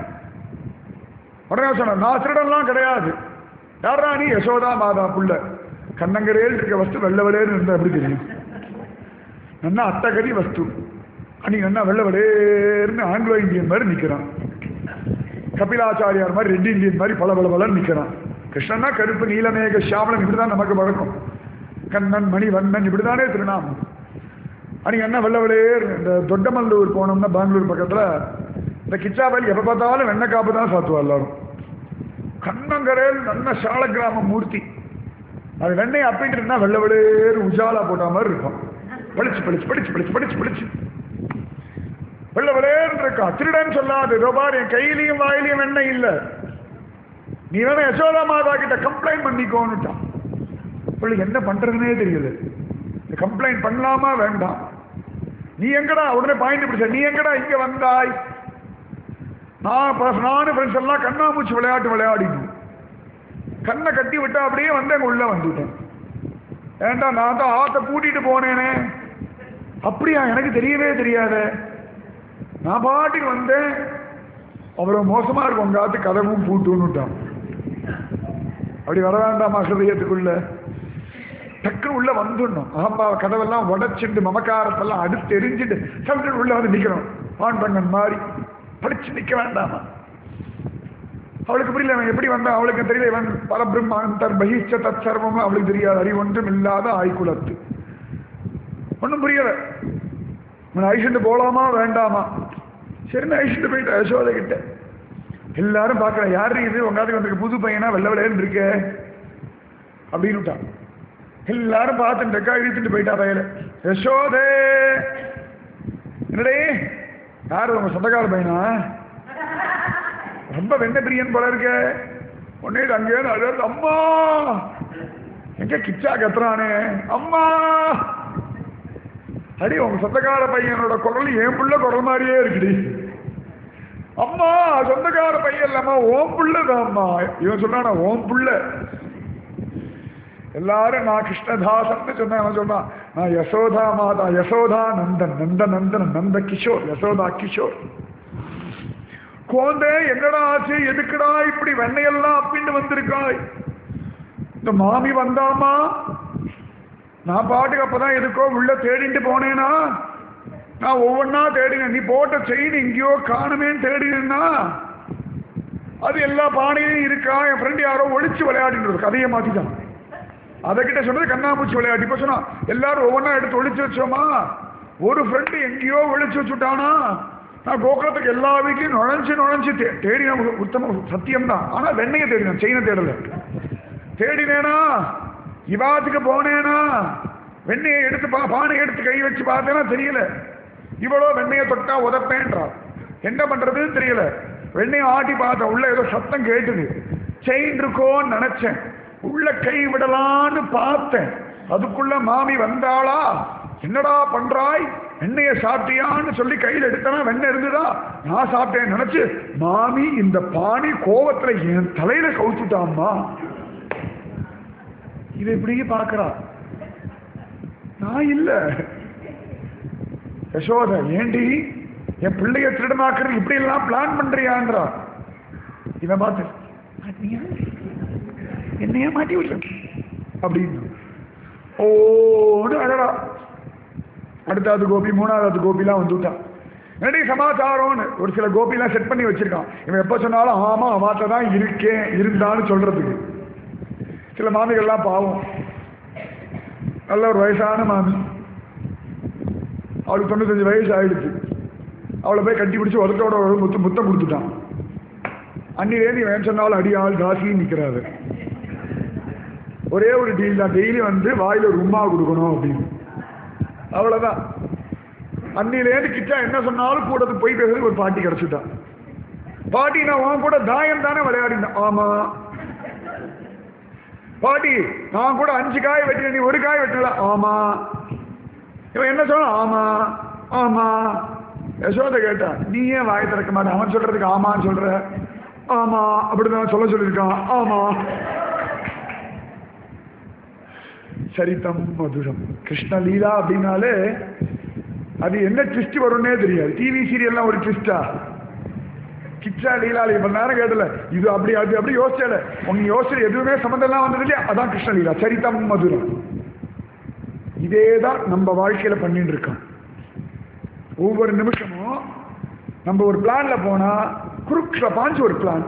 உடனே சொன்ன நான் திருடன்லாம் கிடையாது யாரா நீ யசோதா மாதா புள்ள கண்ணங்கரையில் இருக்க வஸ்து வெள்ள விளையேறு இருந்தா எப்படி தெரியும் நன்னா அத்தகரி வஸ்து அன்னைக்கு நன்னா வெள்ள விளையேறுன்னு ஆங்கிலோ இந்தியன் மாதிரி நிக்கிறான் கபிலாச்சாரியார் மாதிரி ரெட் இந்தியன் மாதிரி பல பல பலன்னு நிக்கிறான் கிருஷ்ணன்னா கருப்பு நீலமேக சாமலன் இப்படிதான் நமக்கு வழக்கம் கண்ணன் மணி வண்ணன் இப்படிதானே திருநாமம் அன்னைக்கு என்ன வெள்ள விளையேறு இந்த தொட்டமல்லூர் போனோம்னா பெங்களூர் பக்கத்துல இந்த கிச்சாபலி எப்ப பார்த்தாலும் வெண்ணெய் காப்பு தான் சாத்துவா எல்லாரும் கண்ணங்கரையில் நல்ல சால கிராம மூர்த்தி அது வெண்ணெய் அப்பிட்டு இருந்தா வெள்ள விளையேறு உஜாலா போட்ட மாதிரி இருக்கும் படிச்சு படிச்சு படிச்சு படிச்சு படிச்சு படிச்சு வெள்ள விளையேறு இருக்கா திருடன் சொல்லாது ரோபார் என் கையிலையும் வாயிலையும் வெண்ணெய் இல்ல நீ வேணா யசோதா மாதா கிட்ட கம்ப்ளைண்ட் பண்ணிக்கோன்னுட்டான் பிள்ளைக்கு என்ன பண்றதுனே தெரியல கம்ப்ளைண்ட் பண்ணலாமா வேண்டாம் நீ எங்கடா உடனே பாயிண்ட் பிடிச்ச நீ எங்கடா இங்க வந்தாய் நான் நானும் ஃப்ரெண்ட்ஸ் எல்லாம் கண்ணாமூச்சி விளையாட்டு விளையாடினோம் கண்ணை கட்டி விட்டா அப்படியே வந்து அங்க உள்ள வந்துட்டேன் ஏண்டா நான் தான் ஆத்த கூட்டிட்டு போனேனே அப்படியா எனக்கு தெரியவே தெரியாத நான் பாட்டுக்கு வந்தேன் அவ்வளவு மோசமா இருக்கும் உங்க ஆத்து கதவும் பூட்டுன்னுட்டான் அப்படி வர வேண்டாமா ஹிருதயத்துக்குள்ள டக்குன்னு உள்ள வந்துடணும் அகம்பா கதவெல்லாம் உடைச்சிட்டு மமக்காரத்தெல்லாம் அடுத்து எரிஞ்சிட்டு சமத்து உள்ள வந்து நிக்கிறோம் ஆண் பண்ணன் மாதிரி படிச்சு நிக்க வேண்டாமா அவளுக்கு புரியல அவன் எப்படி வந்தா அவளுக்கு தெரியல இவன் பரபிரம்மந்தர் பகிஷ்ட தத் சர்வம் அவளுக்கு தெரியாது அறிவு ஒன்றும் இல்லாத ஆய்குலத்து ஒன்றும் புரியல இவன் ஐஷண்டு போலாமா வேண்டாமா சரின்னு ஐஷண்டு போயிட்டு யசோதை கிட்ட எல்லாரும் பார்க்கற யாரு இது உங்காத்துக்கு வந்திருக்க புது பையனா வெள்ள வெள்ளையன்னு இருக்க அப்படின்னு விட்டான் எல்லாரும் பார்த்துட்டு இருக்கா இழுத்துட்டு போயிட்டா பையல யசோதே என்னடே யாரு உங்க சொந்தக்கார பையனா ரொம்ப வெண்ண பிரியன் போல இருக்க உடனே அங்கே அதாவது அம்மா எங்க கிச்சா கத்துறானே அம்மா அடி உங்க சொந்தக்கார பையனோட குரல் என் புள்ள குரல் மாதிரியே இருக்குடி அம்மா சொந்தக்கார பையன் இல்லாம ஓம் புள்ளதாம்மா இவன் சொல்றானா ஓம் புள்ள எல்லாரும் நான் கிருஷ்ணதாசன் சொன்னேன் அவன் சொன்னான் நான் யசோதா மாதா யசோதா நந்தன் நந்த நந்தன் நந்த கிஷோர் யசோதா கிஷோர் கோந்தே என்னடா ஆச்சு எதுக்குடா இப்படி வெண்ணையெல்லாம் அப்பிண்டு வந்திருக்காய் இந்த மாமி வந்தாமா நான் பாட்டுக்கு அப்பதான் எதுக்கோ உள்ள தேடிட்டு போனேனா நான் ஒவ்வொன்னா தேடினேன் நீ போட்ட செயின் எங்கேயோ காணுமேன்னு தேடினா அது எல்லா பானையும் இருக்கா என் ஃப்ரெண்ட் யாரோ ஒளிச்சு விளையாடிட்டு கதையை மாத்திட்டான் அதை கிட்ட சொன்னது கண்ணாமூச்சி விளையாட்டு இப்ப சொன்னா எல்லாரும் ஒவ்வொன்றா எடுத்து ஒளிச்சு வச்சோமா ஒரு ஃப்ரெண்டு எங்கேயோ ஒளிச்சு வச்சுட்டானா நான் கோகுலத்துக்கு எல்லா வீட்லையும் நுழைஞ்சு நுழைஞ்சு தே தேடின உத்தம சத்தியம் தான் ஆனா வெண்ணையை தேடினேன் செயினை தேடல தேடினேனா இவாத்துக்கு போனேனா வெண்ணையை எடுத்து பா பானை எடுத்து கை வச்சு பார்த்தேன்னா தெரியல இவ்வளோ வெண்ணையை தொட்டா உதப்பேன்றா என்ன பண்றதுன்னு தெரியல வெண்ணையை ஆட்டி பார்த்தேன் உள்ள ஏதோ சத்தம் கேட்டுது செயின் இருக்கோன்னு நினைச்சேன் உள்ள கை விடலான்னு பார்த்தேன் அதுக்குள்ள மாமி வந்தாளா என்னடா பண்றாய் வெண்ணைய சாப்பிட்டியான்னு சொல்லி கையில் எடுத்தனா வெண்ணெய் இருந்துதா நான் சாப்பிட்டேன் நினைச்சு மாமி இந்த பாணி கோவத்துல என் தலையில கவுத்துட்டாம்மா இது இப்படி பார்க்கறா நான் இல்ல யசோத ஏண்டி என் பிள்ளைய திருடனாக்குறது இப்படி எல்லாம் பிளான் பண்றியான்றா இவன் பார்த்து "பாத்தியா? என்னைய மாட்டி விட்டு அப்படின்னு ஓடு அழறா அடுத்தாவது கோபி மூணாவது கோபிலாம் வந்துட்டான் என்னடி சமாச்சாரம்னு ஒரு சில கோபிலாம் செட் பண்ணி வச்சிருக்கான் இவன் எப்போ சொன்னாலும் ஆமா அவாத்த தான் இருக்கேன் இருந்தான்னு சொல்றதுக்கு சில மாமிகள்லாம் பாவம் நல்ல ஒரு வயசான மாமி அவளுக்கு தொண்ணூத்தஞ்சு வயசு ஆயிடுச்சு அவளை போய் கட்டி பிடிச்சி உதட்டோட ஒரு முத்து முத்தம் கொடுத்துட்டான் அன்னிலேருந்து இவன் சொன்னாலும் அடியாள் தாசின்னு நிற்கிறாரு ஒரே ஒரு டீல் தான் டெய்லி வந்து வாயில ஒரு உமா கொடுக்கணும் அப்படின்னு அவ்வளவுதான் அன்னிலேருந்து கிட்டா என்ன சொன்னாலும் கூட போய் பேசுறதுக்கு ஒரு பாட்டி கிடைச்சிட்டான் பாட்டி நான் உன் கூட தாயம் தானே விளையாடினேன் ஆமா பாட்டி நான் கூட அஞ்சு காய் வெட்டின நீ ஒரு காய் வெட்டல ஆமா இவன் என்ன சொல்ல ஆமா ஆமா யசோதை கேட்டா நீ ஏன் வாய் திறக்க மாட்டேன் அவன் சொல்றதுக்கு ஆமான்னு சொல்ற ஆமா அப்படிதான் சொல்ல சொல்லியிருக்கான் ஆமா சரிதம் மதுரம் கிருஷ்ண லீலா அப்படின்னாலே அது என்ன ட்விஸ்ட் வரும்னே தெரியாது டிவி சீரியல்லாம் ஒரு ட்விஸ்டா கிச்சா லீலால இப்ப நேரம் கேட்டல இது அப்படி அது அப்படி யோசிச்சல உங்க யோசிச்சு எதுவுமே சம்மந்தம் எல்லாம் வந்தது இல்லையா அதான் கிருஷ்ண லீலா சரிதம் மதுரம் இதே தான் நம்ம வாழ்க்கையில பண்ணிட்டு இருக்கோம் ஒவ்வொரு நிமிஷமும் நம்ம ஒரு பிளான்ல போனா குறுக்கில பாஞ்சு ஒரு பிளான்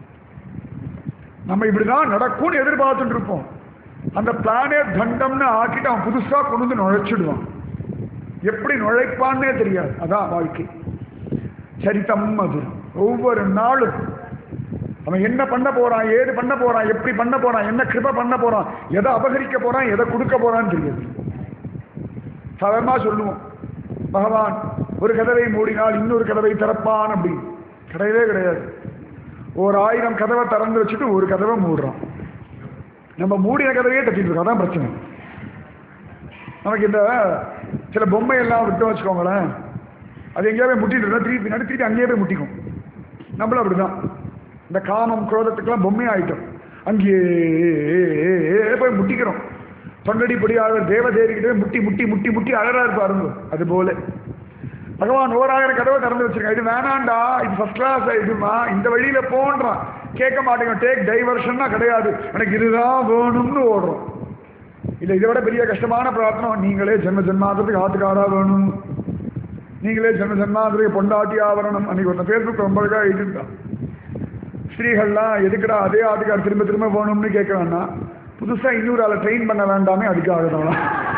நம்ம இப்படிதான் நடக்கும்னு எதிர்பார்த்துட்டு இருப்போம் அந்த பிளானே தண்டம்னு ஆக்கிட்டு அவன் புதுசா கொண்டு வந்து நுழைச்சிடுவான் எப்படி நுழைப்பான்னே தெரியாது அதான் வாழ்க்கை சரிதம் மதுரம் ஒவ்வொரு நாளும் அவன் என்ன பண்ண போறான் ஏது பண்ண போறான் எப்படி பண்ண போறான் என்ன கிருப பண்ண போறான் எதை அபகரிக்க போறான் எதை கொடுக்க போறான்னு தெரியாது சாதாரணமா சொல்லுவோம் பகவான் ஒரு கதவை மூடினால் இன்னொரு கதவை திறப்பான் அப்படின்னு கிடையவே கிடையாது ஒரு ஆயிரம் கதவை திறந்து வச்சுட்டு ஒரு கதவை மூடுறான் நம்ம மூடின கதவையே தட்டிட்டு இருக்கோம் அதான் பிரச்சனை நமக்கு இந்த சில பொம்மை எல்லாம் விட்டு வச்சுக்கோங்களேன் அது எங்கேயா போய் முட்டிட்டு இருந்தா திருப்பி பின்னாடி திருப்பி அங்கேயே போய் முட்டிக்கும் நம்மளும் அப்படிதான் இந்த காமம் குரோதத்துக்கெல்லாம் பொம்மை ஆயிட்டோம் அங்கேயே போய் முட்டிக்கிறோம் தொண்டடி பொடியாளர் தேவதேவிக்கிட்டே முட்டி முட்டி முட்டி முட்டி அழகா இருப்பாருங்க அது போல பகவான் ஓராயிரம் கதவை திறந்து வச்சிருக்கான் இது வேணாண்டா இது ஃபர்ஸ்ட் கிளாஸ் இதுமா இந்த வழியில போன்றான் கேட்க மாட்டேங்க டேக் டைவர்ஷன்னா கிடையாது எனக்கு இதுதான் வேணும்னு ஓடுறோம் இல்ல இதை விட பெரிய கஷ்டமான பிரார்த்தனை நீங்களே ஜென்ம ஜென்மாந்திரத்துக்கு ஆத்துக்காரா வேணும் நீங்களே ஜென்ம ஜென்மாந்திரத்துக்கு பொண்டாட்டி ஆவரணம் அன்னைக்கு ஒருத்தன் ஃபேஸ்புக் ரொம்ப அழகா எழுதிருந்தான் ஸ்திரீகள்லாம் எதுக்குடா அதே ஆத்துக்கார் திரும்ப திரும்ப வேணும்னு கேட்க வேண்டாம் புதுசா இன்னொரு ஆளை ட்ரெயின் பண்ண வேண்டாமே அதுக்காக தான்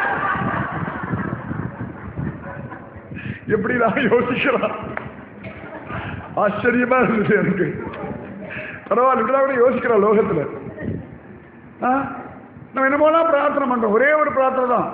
எப்படிதான் யோசிக்கலாம் ஆச்சரியமா இருந்துச்சு எனக்கு பரவாயில்ல இப்படிதான் கூட யோசிக்கிறோம் லோகத்துல ஆ? நம்ம என்னமோலாம் பிரார்த்தனை பண்றோம் ஒரே ஒரு பிரார்த்தனை தான்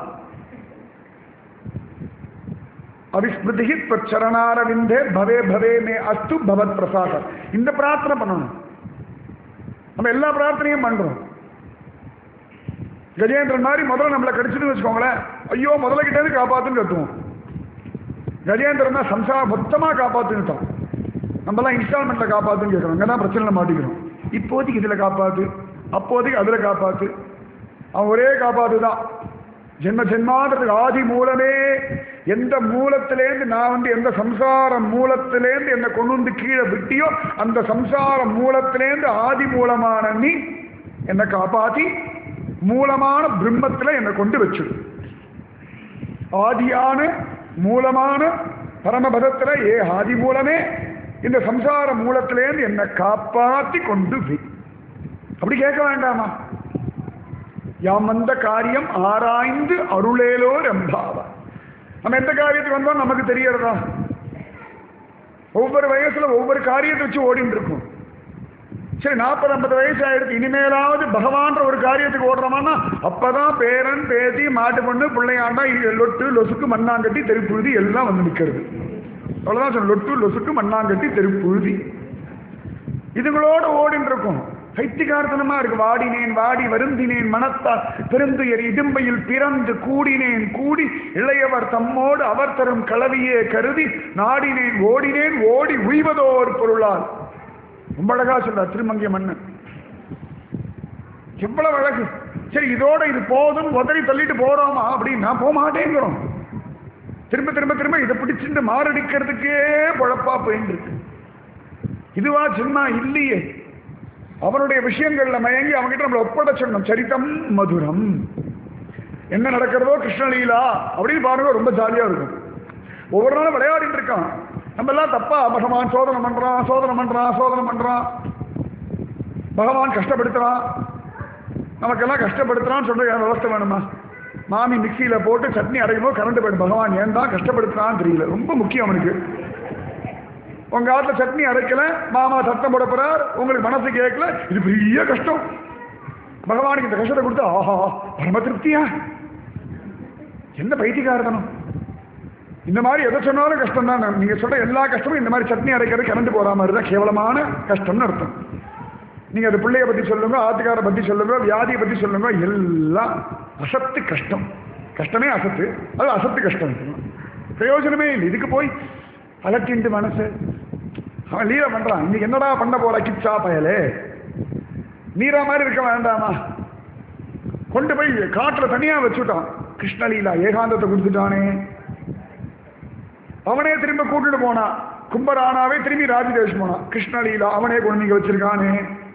அவிஸ்மிருதி சரணாரவிந்தே பவே பவே மே அஸ்து பவத் பிரசாதம் இந்த பிரார்த்தனை பண்ணணும் நம்ம எல்லா பிரார்த்தனையும் பண்றோம் கஜேந்திரன் மாதிரி முதல்ல நம்மளை கடிச்சுன்னு வச்சுக்கோங்களேன் ஐயோ முதல்ல கிட்டே இருந்து காப்பாத்துன்னு கத்துவோம் கஜேந்திரன் தான் சம்சாரம் மொத்தமா காப்பாத்துன்னுட்டான் நம்மலாம் இன்ஸ்டால்மெண்ட்ல காப்பாத்துன்னு கேட்கறோம் அங்கே தான் பிரச்சனை மாட்டிக்கிறோம் இப்போதைக்கு இதுல காப்பாத்து அப்போதைக்கு அதுல காப்பாத்து அவன் ஒரே காப்பாத்து தான் ஜென்ம ஜென்மான்றதுக்கு ஆதி மூலமே எந்த மூலத்திலேருந்து நான் வந்து எந்த சம்சார மூலத்திலேருந்து என்னை கொண்டு வந்து கீழே விட்டியோ அந்த சம்சார மூலத்திலேருந்து ஆதி மூலமான நீ என்னை காப்பாத்தி மூலமான பிரம்மத்தில் என்னை கொண்டு வச்சிடு ஆதியான மூலமான பரமபதத்துல ஏ ஆதி மூலமே இந்த சம்சார மூலத்திலேருந்து என்னை காப்பாத்தி கொண்டு வை அப்படி கேட்க வேண்டாமா யாம் வந்த காரியம் ஆராய்ந்து அருளேலோ ரம்பாவா நம்ம எந்த காரியத்துக்கு வந்தோம் நமக்கு தெரியறதா ஒவ்வொரு வயசுல ஒவ்வொரு காரியத்தை வச்சு ஓடிட்டு இருக்கும் சரி நாற்பது ஐம்பது வயசு ஆயிடுச்சு இனிமேலாவது பகவான்ற ஒரு காரியத்துக்கு ஓடுறோமான்னா அப்பதான் பேரன் பேத்தி மாட்டு பொண்ணு பிள்ளையாண்டா இது லொட்டு லொசுக்கு மண்ணாங்கட்டி தெருப்புழுதி எல்லாம் வந்து நிற்கிறது அவ்வளவுதான் சொன்ன லொட்டு லொசுக்கு மண்ணாங்கட்டி தெருப்புழுதி இதுங்களோட ஓடின்னு இருக்கும் பைத்தியகார்த்தனமா இருக்கு வாடினேன் வாடி வருந்தினேன் மனத்தால் பெருந்துயர் இடும்பையில் பிறந்து கூடினேன் கூடி இளையவர் தம்மோடு அவர் தரும் கலவியே கருதி நாடினேன் ஓடினேன் ஓடி உய்வதோர் பொருளால் ரொம்ப அழகா சொல்றார் திருமங்கிய மன்னன் எவ்வளவு அழகு சரி இதோட இது போதும் உதறி தள்ளிட்டு போறோமா அப்படின்னா போக மாட்டேங்கிறோம் திரும்ப திரும்ப திரும்ப இதை பிடிச்சிட்டு மாரடிக்கிறதுக்கே பொழப்பா போயிட்டு இருக்கு இதுவா சின்மா இல்லையே அவனுடைய விஷயங்கள்ல மயங்கி அவன்கிட்ட நம்மளை ஒப்பட சொன்னோம் சரிதம் மதுரம் என்ன நடக்கிறதோ கிருஷ்ணலீலா அப்படின்னு பாருங்க ரொம்ப ஜாலியா இருக்கும் ஒவ்வொரு நாளும் விளையாடிட்டு இருக்கான் நம்ம எல்லாம் தப்பா பகவான் சோதனை பண்றான் சோதனை பண்றான் சோதனை பண்றான் பகவான் கஷ்டப்படுத்துறான் நமக்கெல்லாம் கஷ்டப்படுத்துறான்னு சொல்ற விவஸ்தை வேணுமா மாமி மிக்சியில போட்டு சட்னி அரைக்கும்போது கரண்ட் போயிடும் பகவான் ஏன் தான் கஷ்டப்படுத்துறான்னு தெரியல ரொம்ப முக்கியம் அவனுக்கு உங்க ஆத்துல சட்னி அரைக்கல மாமா சத்தம் போட போறார் உங்களுக்கு மனசு கேட்கல இது பெரிய கஷ்டம் பகவானுக்கு இந்த கஷ்டத்தை கொடுத்து ஆஹா பரம திருப்தியா என்ன பைத்தியகாரதனம் இந்த மாதிரி எதை சொன்னாலும் கஷ்டம் தான் நீங்க சொல்ற எல்லா கஷ்டமும் இந்த மாதிரி சட்னி அரைக்கிறது கரண்ட் போற மாதிரி தான் கேவலமான கஷ்டம்னு அர்த்தம் நீங்க அது பிள்ளைய பத்தி சொல்லுங்க ஆத்துக்கார பத்தி சொல்லுங்க வியாதியை பத்தி சொல்லுங்க எல்லாம் அசத்து கஷ்டம் கஷ்டமே அசத்து அது அசத்து கஷ்டம் பிரயோஜனமே இல்லை இதுக்கு போய் அலட்டிண்டு மனசு அவன் லீல பண்றான் இன்னைக்கு என்னடா பண்ண போற கிச்சா பயலே நீரா மாதிரி இருக்க வேண்டாமா கொண்டு போய் காட்டுல தனியா வச்சுட்டான் கிருஷ்ணலீலா ஏகாந்தத்தை கொடுத்துட்டானே அவனே திரும்ப கூட்டிட்டு போனான் கும்பரானாவே திரும்பி ராஜதேஷ் போனான் கிருஷ்ணலீலா அவனே கொண்டு நீங்க வச்சிருக்கானே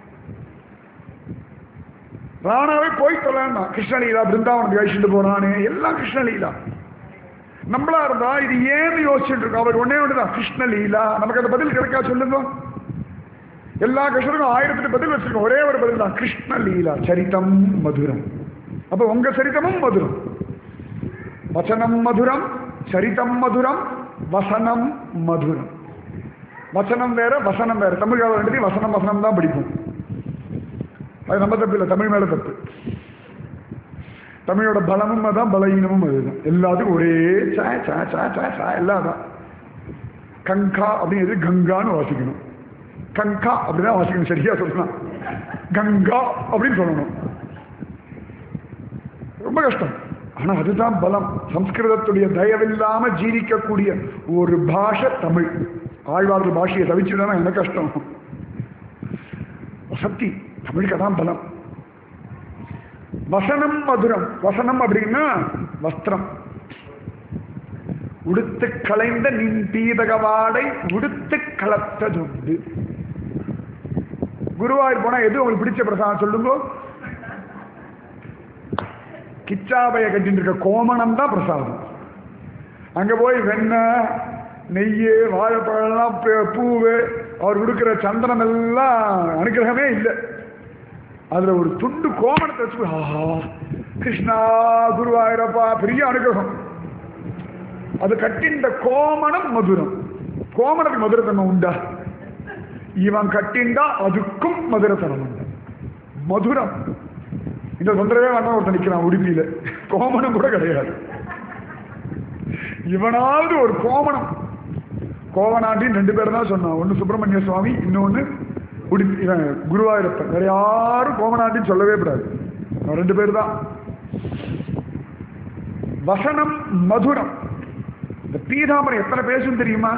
ராணாவே போய் தொலைன்னா கிருஷ்ணலீலா பிருந்தாவனத்துக்கு அழிச்சுட்டு போறானே எல்லாம் கிருஷ்ணலீலா நம்மளா இருந்தா இது ஏன்னு யோசிச்சுட்டு இருக்கோம் அவர் ஒன்னே ஒண்ணுதான் கிருஷ்ணலீலா நமக்கு அந்த பதில் கிடைக்கா சொல்லுங்க எல்லா கிருஷ்ணருக்கும் ஆயிரத்துக்கு பதில் வச்சிருக்கோம் ஒரே ஒரு பதில் தான் கிருஷ்ணலீலா சரிதம் மதுரம் அப்ப உங்க சரிதமும் மதுரம் வச்சனம் மதுரம் சரிதம் மதுரம் வசனம் மதுரம் வசனம் வேற வசனம் வேற தமிழ் வேண்டி வசனம் வசனம் தான் பிடிக்கும் அது நம்ம தப்பு இல்லை தமிழ் மேல தப்பு தமிழோட பலமும் அதான் பலவீனமும் அதுதான் எல்லாத்துக்கும் ஒரே சா சா சா சா சா எல்லாம் தான் கங்கா அப்படிங்கிறது கங்கான்னு வாசிக்கணும் கங்கா அப்படிதான் வாசிக்கணும் சரியா சொல்லலாம் கங்கா அப்படின்னு சொல்லணும் ரொம்ப கஷ்டம் ஆனா அதுதான் பலம் சம்ஸ்கிருதத்துடைய தயவில்லாம ஜீவிக்கக்கூடிய ஒரு பாஷை தமிழ் ஆழ்வார்கள் பாஷையை தவிச்சுதானே எனக்கு கஷ்டம் சக்தி தமிழுக்கு அதான் பலம் வசனம் மதுரம் வசனம் அப்படின்னா வஸ்திரம் உடுத்து களைந்த நின் பீதகவாடை உடுத்து கலத்ததுண்டு குருவாயூர் போனா எது உங்களுக்கு பிடிச்ச பிரசாதம் சொல்லுங்க கிச்சாபைய கட்டிட்டு இருக்க கோமணம் தான் பிரசாதம் அங்க போய் வெண்ணெய் நெய் வாழைப்பழம்லாம் பூ- பூவு அவர் கொடுக்குற சந்தனம் எல்லாம் அனுகிரகமே இல்லை அதுல ஒரு துண்டு கோமணத்தை வச்சு ஆஹா கிருஷ்ணா குருவாயூரப்பா பெரிய அனுகிரகம் அது கட்டின்ற கோமணம் மதுரம் கோமணத்துக்கு மதுரத்தனம் உண்டா இவன் கட்டிண்டா அதுக்கும் மதுரத்தனம் உண்டு மதுரம் இந்த தொந்தரவே வேண்டாம் ஒருத்தன் நிக்கிறான் உடுப்பியில கோமணம் கூட கிடையாது இவனாவது ஒரு கோமணம் கோவனாண்டின்னு ரெண்டு பேர் தான் சொன்னான் ஒன்னு சுப்பிரமணிய சுவாமி இன்னொன்னு உடுப்பி இவன் குருவாயூரப்பன் வேற யாரும் கோவனாண்டின்னு சொல்லவே கூடாது அவன் ரெண்டு பேர் தான் வசனம் மதுரம் இந்த பீதாம்பரம் எத்தனை பேசும் தெரியுமா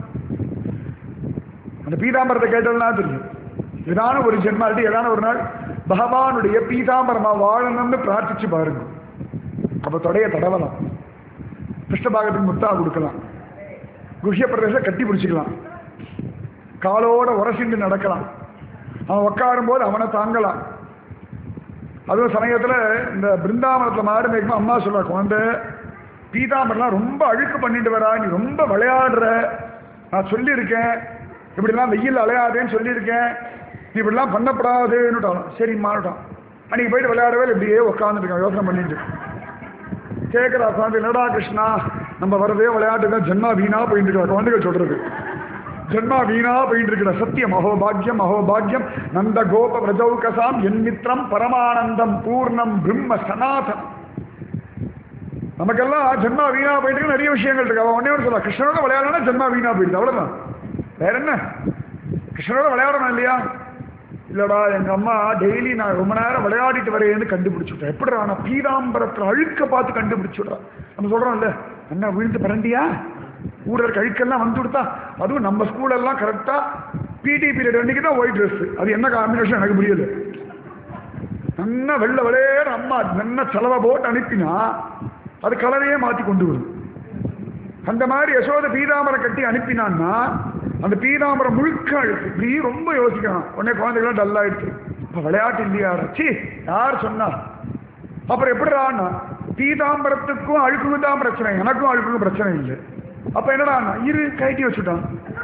அந்த பீதாம்பரத்தை கேட்டதுனா தெரியும் ஏதான ஒரு ஜென்மாலிட்டி ஏதான ஒரு நாள் பகவானுடைய பீதாம்பரமா வாழணும்னு பிரார்த்திச்சு பாருங்க அப்ப தொடைய தடவலாம் கிருஷ்ணபாகத்துக்கு முத்தா கொடுக்கலாம் குஹ்ய பிரதேச கட்டி பிடிச்சிக்கலாம் காலோட உரசிண்டு நடக்கலாம் அவன் உட்காரும் போது அவனை தாங்கலாம் அதுவும் சமயத்துல இந்த பிருந்தாவனத்துல மாடு மேய்க்கும் அம்மா சொல்றா குழந்தை பீதாம்பரம்லாம் ரொம்ப அழுக்கு பண்ணிட்டு வரா நீ ரொம்ப விளையாடுற நான் சொல்லியிருக்கேன் இப்படிலாம் வெயில் அலையாதேன்னு சொல்லியிருக்கேன் நீ இப்படிலாம் பண்ணப்படாதுன்னுட்டான் சரிம்மான்னுட்டான் அன்னைக்கு போயிட்டு விளையாடவே இல்லை, இப்படியே உட்காந்துருக்கேன் யோசனை பண்ணிட்டு கேட்குறா குழந்தை என்னடா கிருஷ்ணா நம்ம வரதே விளையாட்டு தான் ஜென்மா வீணா போயிட்டு இருக்கிற குழந்தைகள் சொல்றது ஜென்மா வீணா போயிட்டு இருக்கிற சத்தியம் அகோபாகியம் அகோபாகியம் நந்த கோப பிரஜௌகசாம் என் மித்திரம் பரமானந்தம் பூர்ணம் பிரம்ம சனாதனம் நமக்கெல்லாம் ஜென்மா வீணா போயிட்டு இருக்கு, நிறைய விஷயங்கள் இருக்கு அவன் ஒன்னே ஒன்று சொல்ல கிருஷ்ணனோட விளையாடணும் ஜென்மா வீணா போயிடுது அவ்வளவுதான் வேற என்ன கிருஷ்ணனோட விளையாடணும் இல்லையா இல்லடா எங்க அம்மா டெய்லி நான் ரொம்ப நேரம் விளையாடிட்டு வரேன்னு கண்டுபிடிச்சுட்டேன் எப்படிடா நான் பீதாம்பரத்துல அழுக்க பார்த்து கண்டுபிடிச்சுடுறா நம்ம சொல்றோம்ல அண்ணா விழுந்து பரண்டியா ஊர்ல இருக்க அழுக்கெல்லாம் வந்து கொடுத்தா அதுவும் நம்ம ஸ்கூல் எல்லாம் கரெக்டா பிடி பீரியட் அன்னைக்கு தான் ஒயிட் ட்ரெஸ் அது என்ன காம்பினேஷன் எனக்கு புரியல நல்லா வெள்ளை விளையாட அம்மா நல்லா செலவை போட்டு அனுப்பினா அது கலரையே மாத்தி கொண்டு வரும் அந்த மாதிரி யசோத பீதாமரம் கட்டி அனுப்பினான்னா அந்த பீதாமரம் முழுக்க அழுக்கு இப்படி ரொம்ப யோசிக்கிறான் உடனே குழந்தைகளாம் டல்லாயிடுச்சு இப்போ விளையாட்டு இல்லையா சி யார் சொன்னா அப்புறம் எப்படிடான்னா பீதாம்பரத்துக்கும் அழுக்குக்கும் தான் பிரச்சனை எனக்கும் அழுக்குக்கும் பிரச்சனை இல்லை அப்ப என்னடா இரு கழட்டி வச்சுட்டான்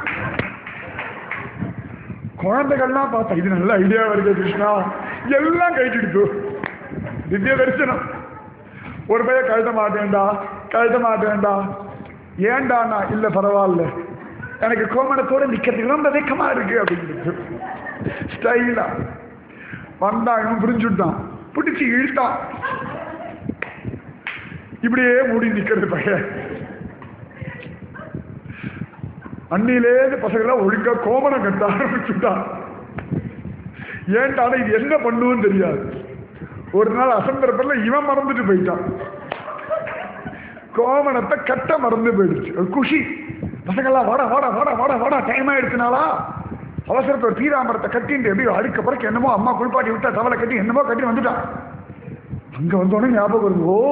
குழந்தைகள்லாம் பார்த்தா இது நல்ல ஐடியா வருது கிருஷ்ணா எல்லாம் கழட்டிடுத்து திவ்ய தரிசனம் ஒரு பையன் கழுத மாட்டேன்டா கழுத மாட்டேன்டா ஏண்டாண்ணா இல்ல பரவாயில்ல எனக்கு கோமணத்தோட நிக்கிறதுக்கு ரொம்ப வெக்கமா இருக்கு அப்படின்னு ஸ்டைலா வந்தான் இவன் புரிஞ்சுட்டான் பிடிச்சி இழுத்தான் இப்படியே மூடி நிக்கிறது பையன் அன்னிலேருந்து பசங்களாம் ஒழுங்கா கோமணம் கட்ட ஆரம்பிச்சுட்டான் ஏன்டா இது என்ன பண்ணுன்னு தெரியாது ஒரு நாள் அசந்தரப்பில் இவன் மறந்துட்டு போயிட்டான் கோமணத்தை கட்ட மறந்து போயிடுச்சு ஒரு குஷி பசங்கள்லாம் வாடா வாடா வாடா வாடா வாடா டைம் ஆயிடுச்சுனாலா அவசரத்தை ஒரு பீராமரத்தை கட்டிட்டு எப்படி அடுக்க பிறகு என்னமோ அம்மா குளிப்பாட்டி விட்டா தவளை கட்டி என்னமோ கட்டி வந்துட்டான் அங்க வந்தோடனே ஞாபகம் வருது ஓ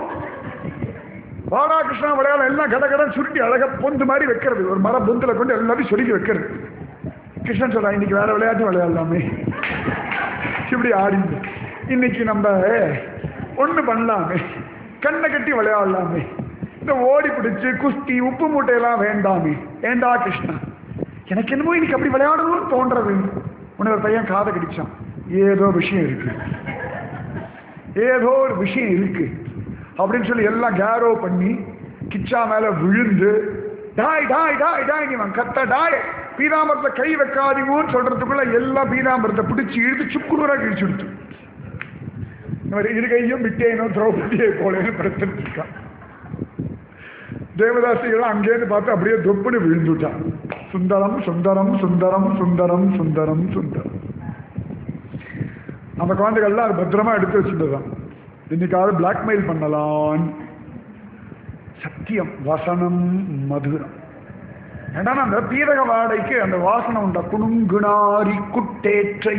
வாடா கிருஷ்ணா விளையாட எல்லாம் கட கடன் சுருட்டி அழகா பொந்து மாதிரி வைக்கிறது ஒரு மர பொந்துல கொண்டு எல்லாத்தையும் சொருக்கி வைக்கிறது கிருஷ்ணன் சொல்றா இன்னைக்கு வேற விளையாட்டு விளையாடலாமே இப்படி ஆடி இன்னைக்கு நம்ம ஒண்ணு பண்ணலாமே கண்ணை கட்டி விளையாடலாமே இந்த ஓடி பிடிச்சு குஸ்தி உப்பு மூட்டையெல்லாம் வேண்டாமே ஏண்டா கிருஷ்ணா எனக்கு என்னமோ இன்னைக்கு அப்படி விளையாடணும்னு தோன்றது உன்னை ஒரு பையன் காதை கடிச்சான் ஏதோ விஷயம் இருக்கு ஏதோ ஒரு விஷயம் இருக்கு அப்படின்னு சொல்லி எல்லாம் கேரோ பண்ணி கிச்சா மேல விழுந்து டாய் டாய் டாய் டாய் நீ கத்த டாய் பீதாம்பரத்தை கை வைக்காதீங்கன்னு சொல்றதுக்குள்ள எல்லா பீதாம்பரத்தை பிடிச்சி இழுத்து சுக்குநூறா கிழிச்சு விடுத்து இவர் இரு கையும் விட்டேனோ திரௌபதியை போலேன்னு பிரச்சனை இருக்கான் தேவதாசிகள் அங்கேருந்து பார்த்து அப்படியே தொப்புன்னு விழுந்துட்டான் சுந்தரம் சுந்தரம் சுந்தரம் சுந்தரம் சுந்தரம் சுந்தரம் அந்த குழந்தைகள்லாம் அது பத்திரமா எடுத்து வச்சுட்டுதான் இன்னைக்காவது பிளாக்மெயில் பண்ணலாம் சத்தியம் வசனம் மதுரம் ஏன்னா அந்த பீரக வாடைக்கு அந்த வாசனை உண்டா குணுங்குணாரி குட்டேற்றை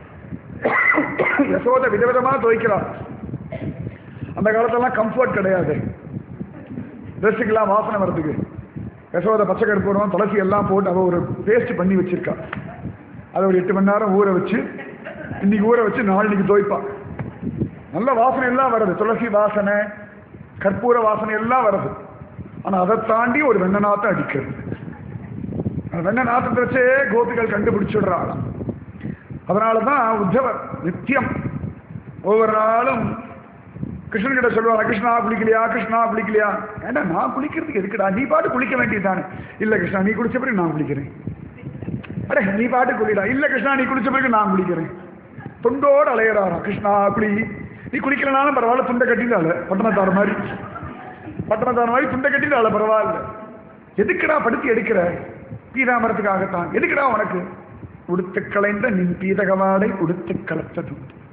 யசோத விதவிதமா துவைக்கிறார் அந்த காலத்தெல்லாம் கம்ஃபர்ட் கிடையாது ட்ரெஸ்ஸுக்கெல்லாம் வாசனை வர்றதுக்கு யசோத பச்சை கருப்பூரம் துளசி எல்லாம் போட்டு அவ ஒரு பேஸ்ட் பண்ணி வச்சிருக்கா அதை ஒரு எட்டு மணி நேரம் ஊற வச்சு இன்னைக்கு ஊற வச்சு நாளைக்கு துவைப்பா நல்ல வாசனை எல்லாம் வருது துளசி வாசனை கற்பூர வாசனை எல்லாம் வருது ஆனா அதை தாண்டி ஒரு வெண்ண நாத்தம் அடிக்கிறது அந்த வெண்ண நாத்தத்தை வச்சே கோபிகள் கண்டுபிடிச்சிடுறாளாம் அதனாலதான் உத்தவர் நித்தியம் ஒவ்வொரு நாளும் கிருஷ்ணன் கிட்ட சொல்லுவாங்க கிருஷ்ணா குளிக்கலையா கிருஷ்ணா குளிக்கலையா ஏண்டா நான் குளிக்கிறதுக்கு எதுக்குடா நீ பாட்டு குளிக்க வேண்டியதுதானே இல்ல கிருஷ்ணா நீ குளிச்ச பிறகு நான் குளிக்கிறேன் அடே நீ பாட்டு குளிடா இல்ல கிருஷ்ணா நீ குளிச்ச பிறகு நான் குளிக்கிறேன் துண்டோடு அலையிறாராம் கிருஷ்ணா குளி நீ குளிக்கலனாலும் பரவாயில்ல துண்டை கட்டினால பட்டணத்தார மாதிரி பட்டணத்தார மாதிரி துண்டை கட்டினால பரவாயில்ல எதுக்குடா படுத்தி எடுக்கிற பீதாமரத்துக்காகத்தான் எதுக்குடா உனக்கு உடுத்து கலைந்த நின் பீதகவாடை உடுத்து கலத்தது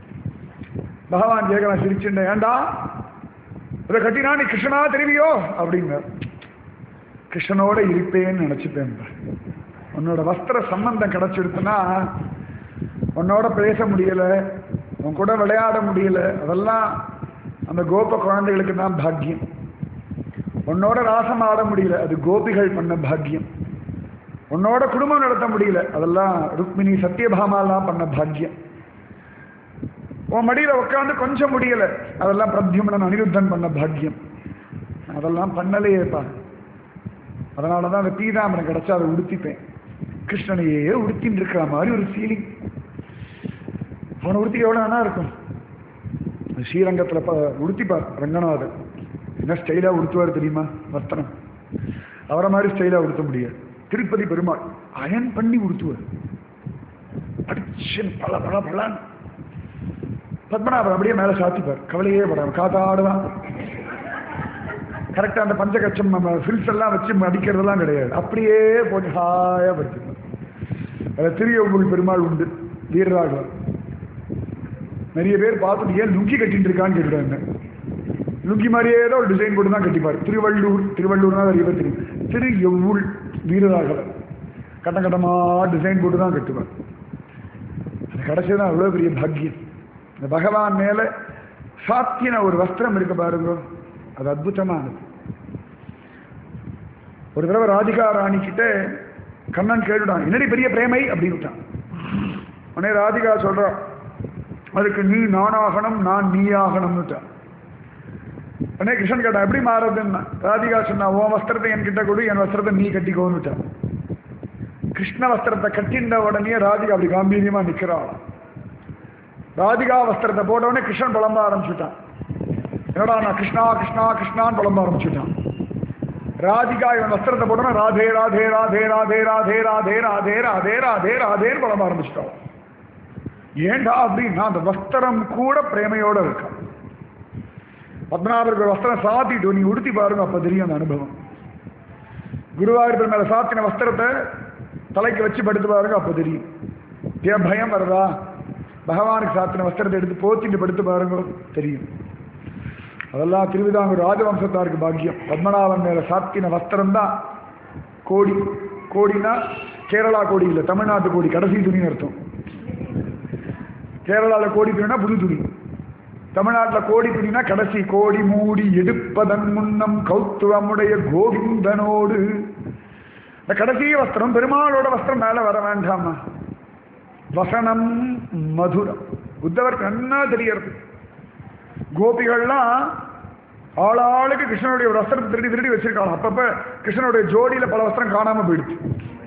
பகவான் கேட்கலாம் சிரிச்சுண்ட ஏண்டா இதை கட்டினா நீ கிருஷ்ணனா தெரிவியோ அப்படிங்க கிருஷ்ணனோட இருப்பேன்னு நினைச்சுப்பேன் உன்னோட வஸ்திர சம்பந்தம் கிடைச்சிடுச்சுன்னா உன்னோட பேச முடியல உன் கூட விளையாட முடியல அதெல்லாம் அந்த கோப குழந்தைகளுக்கு தான் பாக்கியம் உன்னோட ராசம் ஆட முடியல அது கோபிகள் பண்ண பாக்கியம் உன்னோட குடும்பம் நடத்த முடியல அதெல்லாம் ருக்மிணி சத்யபாமாலாம் பண்ண பாக்கியம் உன் மடியில உட்காந்து கொஞ்சம் முடியல அதெல்லாம் பிரத்யுமனன் அனிருத்தன் பண்ண பாக்கியம் அதெல்லாம் பண்ணலையேப்பா அதனால தான் அந்த பீதாமரம் கிடைச்சா அதை உடுத்திப்பேன் கிருஷ்ணனையே உடுத்தின்னு இருக்கிற மாதிரி ஒரு ஃபீலிங் அவனை உடுத்திக்க எவ்வளோ வேணா இருக்கும் ஸ்ரீரங்கத்தில் ப உடுத்திப்பார் ரங்கநாதர் என்ன ஸ்டைலாக உடுத்துவார் தெரியுமா வர்த்தனம் அவரை மாதிரி ஸ்டைலாக உடுத்த முடியாது திருப்பதி பெருமாள் அயன் பண்ணி உடுத்துவார் அடிச்சு பல பல பலன் பத்மநாபர் அப்படியே மேலே சாத்திப்பார் கவலையே படாம காத்தாடுதான் கரெக்டாக அந்த பஞ்சகட்சம் நம்ம ஃபில்ஸ் எல்லாம் வச்சு அடிக்கிறதெல்லாம் கிடையாது அப்படியே போட்டு ஹாயாக படுத்துப்பார் அதில் திருவள்ளூர் பெருமாள் உண்டு வீரராகவன் நிறைய பேர் பார்த்துட்டு ஏன் லுங்கி கட்டிட்டு இருக்கான்னு கேட்டுட்டாங்க லுங்கி மாதிரியே தான் ஒரு டிசைன் போட்டு தான் கட்டிப்பார் திருவள்ளூர் திருவள்ளூர்னா நிறைய பேர் தெரியும் திரு எவ்வூள் வீரராகவன் கட்ட கட்டமாக டிசைன் போட்டு தான் கட்டுவார் அது கடைசி தான் அவ்வளோ பெரிய பாக்கியம் இந்த பகவான் மேலே சாத்தின ஒரு வஸ்திரம் இருக்க பாருங்க அது அற்புதமானது ஒரு தடவை ராதிகா ராணி கிட்ட கண்ணன் கேட்டுட்டான் என்னடி பெரிய பிரேமை அப்படின்னு விட்டான் உடனே ராதிகா சொல்றா அதுக்கு நீ நானாகணும் நான் நீயாகணும்னுட்டான் உடனே கிருஷ்ணன் கேட்டான் எப்படி மாறுறதுன்னா ராதிகா சொன்னா உன் வஸ்திரத்தை என்கிட்ட கொடு என் வஸ்திரத்தை நீ கட்டிக்கோன்னுட்டான் கிருஷ்ண வஸ்திரத்தை கட்டின்ற உடனே ராதிகா அப்படி காம்பீரியமா நிக்கிறாளாம் ராதிகா வஸ்திரத்தை போட்ட உடனே கிருஷ்ணன் புலம்ப ஆரம்பிச்சுட்டான் என்னடா நான் கிருஷ்ணா கிருஷ்ணா கிருஷ்ணான்னு புலம்ப ஆரம்பிச்சுட்டான் ராதிகா இவன் வஸ்திரத்தை போட்டோன்னா ராதே ராதே ராதே ராதே ராதே ராதே ராதே ராதே ராதே ராதேன்னு புலம்ப ஆரம்பிச்சுட்டான் ஏண்டா அப்படின்னா அந்த வஸ்திரம் கூட பிரேமையோட இருக்கான் பத்மநாபருக்கு ஒரு வஸ்திரம் சாத்திட்டு நீ உடுத்தி பாருங்க அப்ப தெரியும் அந்த அனுபவம் குருவாயூர் மேல சாத்தின வஸ்திரத்தை தலைக்கு வச்சு படுத்து பாருங்க அப்ப தெரியும் ஏன் பயம் வருதா பகவானுக்கு சாத்தின வஸ்திரத்தை எடுத்து போத்திட்டு படுத்து பாருங்க தெரியும் அதெல்லாம் திருவிதாங்கூர் ராஜவம்சத்தாருக்கு பாக்கியம் பத்மநாபன் மேல சாத்தின வஸ்திரம் தான் கோடி கோடினா கேரளா கோடி இல்லை தமிழ்நாட்டு கோடி கடைசி துணின்னு அர்த்தம் கேரளாவில் கோடி துணினா புது துணி தமிழ்நாட்டில் கோடி துணினா கடைசி கோடி மூடி எடுப்பதன் முன்னம் கௌத்துவமுடைய கோவிந்தனோடு இந்த கடைசி வஸ்திரம் பெருமாளோட வஸ்திரம் மேல வர வேண்டாமா வசனம் மதுரம் உத்தவருக்கு நன்னா தெரியறது கோபிகள்லாம் ஆளாளுக்கு கிருஷ்ணனுடைய ஒரு வஸ்திரத்தை திருடி திருடி வச்சிருக்காங்க அப்பப்ப கிருஷ்ணனுடைய ஜோடியில பல வஸ்திரம் காணாம போயிடுச்சு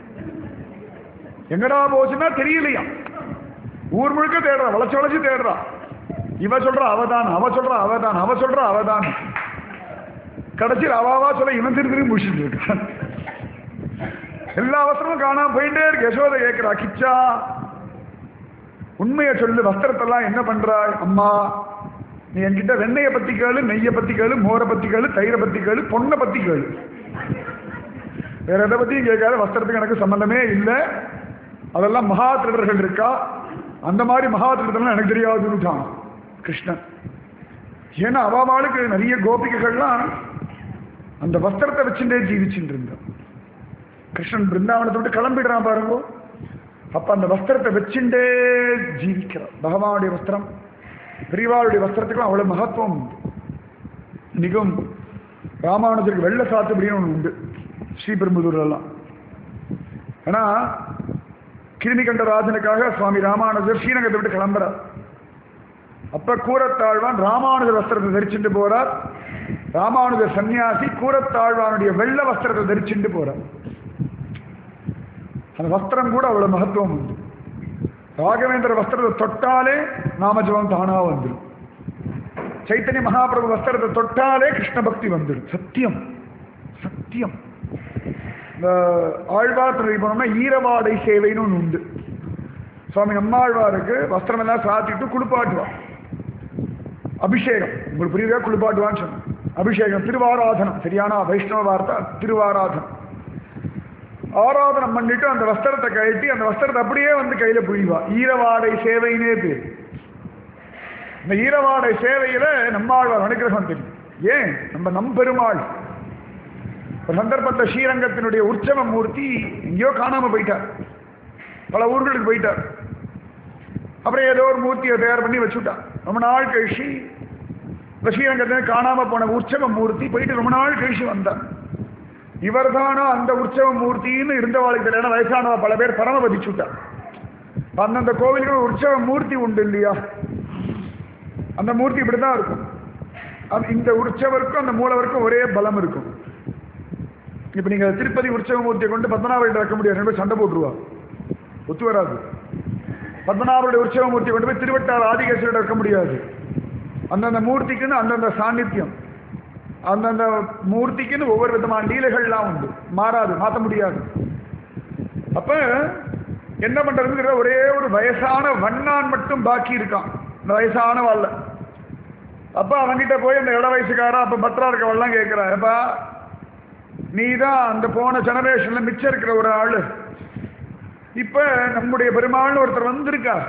எங்கடா போச்சுன்னா தெரியலையா ஊர் முழுக்க தேடுறா வளைச்சு வளைச்சு தேடுறா இவ சொல்றா அவதான் அவ சொல்றா அவதான் அவ சொல்றா அவதான் கடைசியில் அவாவா சொல்ல இவன் திரு திரும்பி முடிச்சுட்டு இருக்கான் எல்லா வஸ்திரமும் காணாம போயிட்டே இருக்கு யசோதை கேட்கிறா கிச்சா உண்மையை சொல்லு வஸ்திரத்தெல்லாம் என்ன பண்றாய் அம்மா நீ என்கிட்ட வெண்ணெயை பத்தி கேளு நெய்யை பத்தி கேளு மோரை பத்தி கேளு தயிரை பத்தி கேளு பொண்ணை பத்தி கேளு வேற எதை பத்தியும் கேட்காத வஸ்திரத்துக்கு எனக்கு சம்பந்தமே இல்லை அதெல்லாம் மகா திருடர்கள் இருக்கா அந்த மாதிரி மகா திருடர்கள் எனக்கு தெரியாதுன்னுட்டான் கிருஷ்ணன் ஏன்னா அவாவாளுக்கு நிறைய கோபிகைகள்லாம் அந்த வஸ்திரத்தை வச்சுட்டே ஜீவிச்சுட்டு இருந்தான் கிருஷ்ணன் பிருந்தாவனத்தை விட்டு கிளம்பிடுறான் பாருங்க அப்ப அந்த வஸ்திரத்தை வச்சுட்டே ஜீவிக்கிறான் பகவானுடைய வஸ்திரம் பெரியவாளுடைய வஸ்திரத்துக்கும் அவ்வளவு மகத்துவம் உண்டு இன்னைக்கும் ராமானுஜருக்கு வெள்ள சாத்துபடின்னு ஒன்று உண்டு ஸ்ரீபெரும்புதூர்லாம் ஏன்னா கிருமிகண்ட ராஜனுக்காக சுவாமி ராமானுஜர் ஸ்ரீரங்கத்தை விட்டு கிளம்புறார் அப்ப கூரத்தாழ்வான் ராமானுஜர் வஸ்திரத்தை தரிச்சுட்டு போறார் ராமானுஜர் சன்னியாசி கூரத்தாழ்வானுடைய வெள்ள வஸ்திரத்தை தரிச்சுட்டு போறார் அந்த வஸ்திரம் கூட அவ்வளவு மகத்துவம் உண்டு ராகவேந்திர வஸ்திரத்தை தொட்டாலே நாமஜபம் தானா வந்துடும் சைத்தன்ய மகாபிரபு வஸ்திரத்தை தொட்டாலே கிருஷ்ண பக்தி வந்துடும் சத்தியம் சத்தியம் இந்த ஆழ்வார் திரும்பி போனோம்னா ஈரவாடை சேவைன்னு ஒன்று உண்டு சுவாமி நம்மாழ்வாருக்கு வஸ்திரம் எல்லாம் சாத்திட்டு குளிப்பாட்டுவான் அபிஷேகம் உங்களுக்கு புரியுதா குளிப்பாட்டுவான்னு சொன்னேன் அபிஷேகம் திருவாராதனம் சரியான வைஷ்ணவ வார்த்தை திருவாராதனம் ஆராதனம் பண்ணிட்டு அந்த வஸ்திரத்தை கழட்டி அந்த வஸ்திரத்தை அப்படியே வந்து கையில புரிவா ஈரவாடை சேவைனே பேர் இந்த ஈரவாடை சேவையில நம்மாழ்வார் அனுகிரகம் தெரியும் ஏன் நம்ம நம் பெருமாள் ஒரு சந்தர்ப்பத்தில் ஸ்ரீரங்கத்தினுடைய உற்சவ மூர்த்தி எங்கேயோ காணாம போயிட்டார் பல ஊர்களுக்கு போயிட்டார் அப்புறம் ஏதோ ஒரு மூர்த்தியை தயார் பண்ணி வச்சுட்டான் ரொம்ப நாள் கழிச்சு இந்த ஸ்ரீரங்கத்தில் காணாம போன உற்சவ மூர்த்தி போயிட்டு ரொம்ப நாள் கழிச்சு வந்தார் இவர்தானா அந்த உற்சவ மூர்த்தின்னு இருந்தவாளுக்கு தெரியல வயசானவ பல பேர் பரமபதிச்சுட்டார் அந்தந்த கோவிலுக்கு ஒரு உற்சவ மூர்த்தி உண்டு இல்லையா அந்த மூர்த்தி இப்படிதான் இருக்கும் அது இந்த உற்சவருக்கும் அந்த மூலவருக்கும் ஒரே பலம் இருக்கும் இப்ப நீங்க திருப்பதி உற்சவ மூர்த்தியை கொண்டு பத்மநாபர்கிட்ட வைக்க முடியாது ரெண்டு பேரும் சண்டை போட்டுருவா ஒத்து வராது பத்மநாபருடைய உற்சவ மூர்த்தி கொண்டு போய் திருவட்டார் ஆதிகேஸ்வரிட வைக்க முடியாது அந்தந்த மூர்த்திக்குன்னு அந்தந்த சாநித்தியம் அந்தந்த மூர்த்திக்குன்னு ஒவ்வொரு விதமான லீலைகள்லாம் உண்டு மாறாது மாற்ற முடியாது அப்ப என்ன பண்றதுங்கிற ஒரே ஒரு வயசான வண்ணான் மட்டும் பாக்கி இருக்கான் இந்த வயசான வாழ்ல அப்ப அவன்கிட்ட போய் அந்த இள வயசுக்காரா அப்ப பத்ரா இருக்கவெல்லாம் கேட்கிறா எப்பா நீ தான் அந்த போன ஜெனரேஷன்ல மிச்சம் இருக்கிற ஒரு ஆளு இப்ப நம்முடைய பெருமாள்னு ஒருத்தர் வந்திருக்கா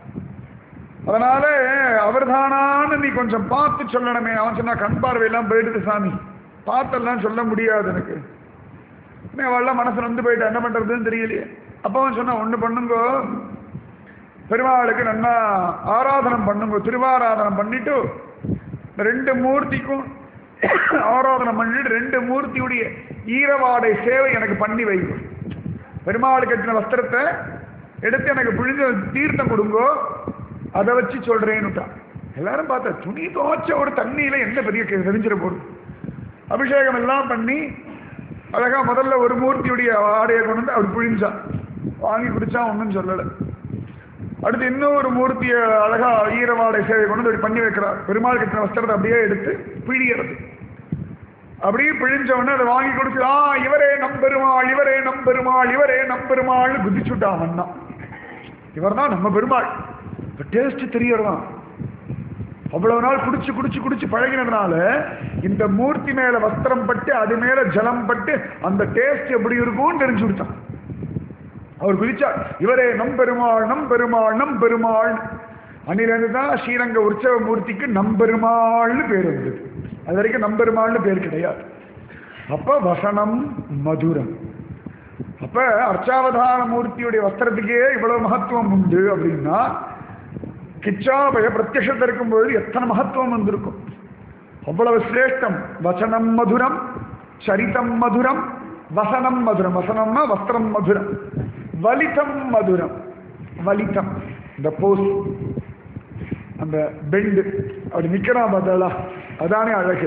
அதனால அவர்தானான்னு நீ கொஞ்சம் பார்த்து சொல்லணுமே அவன் சொன்னா கண் பார்வையெல்லாம் போயிடுது சாமி பார்த்தெல்லாம் சொல்ல முடியாது எனக்கு உடனே அவள்லாம் மனசு வந்து போயிட்டு என்ன பண்றதுன்னு தெரியலையே அப்ப அவன் சொன்னா ஒண்ணு பண்ணுங்க பெருமாளுக்கு நல்லா ஆராதனம் பண்ணுங்க திருவாராதனம் பண்ணிட்டு இந்த ரெண்டு மூர்த்திக்கும் ஆராதனம் பண்ணிட்டு ரெண்டு மூர்த்தியுடைய ஈரவாடை சேவை எனக்கு பண்ணி வைங்க பெருமாள் கட்டின வஸ்திரத்தை எடுத்து எனக்கு பிழிஞ்ச தீர்த்தம் கொடுங்கோ அதை வச்சு சொல்றேன்னுட்டான் எல்லாரும் பார்த்தா துணி துவைச்ச ஒரு தண்ணியில என்ன பெரிய கே- தெரிஞ்சிட போகுது அபிஷேகம் எல்லாம் பண்ணி அழகா முதல்ல ஒரு மூர்த்தியுடைய ஆடையை கொண்டு வந்து அவர் பிழிஞ்சான் வாங்கி குடிச்சா ஒன்றும் சொல்லலை அடுத்து இன்னொரு மூர்த்தியை அழகா ஈரவாடை சேவை கொண்டு வந்து அப்படி பண்ணி வைக்கிறார் பெருமாள் கட்டின வஸ்திரத்தை அப்படியே எடுத்து பிழியறது அப்படியே பிழிஞ்ச உடனே அதை வாங்கி கொடுத்து ஆ இவரே நம்பெருமாள் இவரே நம்பெருமாள் இவரே நம்பெருமாள்னு குதிச்சுட்டான் மன்னா இவர் தான் நம்ம பெருமாள் டேஸ்ட் தெரியறதான் அவ்வளவு நாள் குடிச்சு குடிச்சு குடிச்சு பழகினதுனால இந்த மூர்த்தி மேல வஸ்திரம் பட்டு அது மேல ஜலம் பட்டு அந்த டேஸ்ட் எப்படி இருக்கும்னு தெரிஞ்சு கொடுத்தான் அவர் குதிச்சார் இவரே நம்பெருமாள் நம்பெருமாள் நம்பெருமாள் அன்னிலிருந்து தான் ஸ்ரீரங்க உற்சவ மூர்த்திக்கு நம்பெருமாள்னு பேர் வந்தது அது வரைக்கும் நம்பெருமாள்னு பேர் கிடையாது அப்ப வசனம் மதுரம் அப்ப அர்ச்சாவதார மூர்த்தியுடைய வஸ்திரத்துக்கே இவ்வளவு மகத்துவம் உண்டு அப்படின்னா கிச்சாபய பிரத்யக்ஷத்தை இருக்கும்பொழுது எத்தனை மகத்துவம் வந்திருக்கும் அவ்வளவு சிரேஷ்டம் வசனம் மதுரம் சரிதம் மதுரம் வசனம் மதுரம் வசனம்னா வஸ்திரம் மதுரம் வலிதம் மதுரம் வலிதம் இந்த போஸ் அந்த பெண்டு அப்படி நிக்கிறான் பார்த்தா அதானே அழகு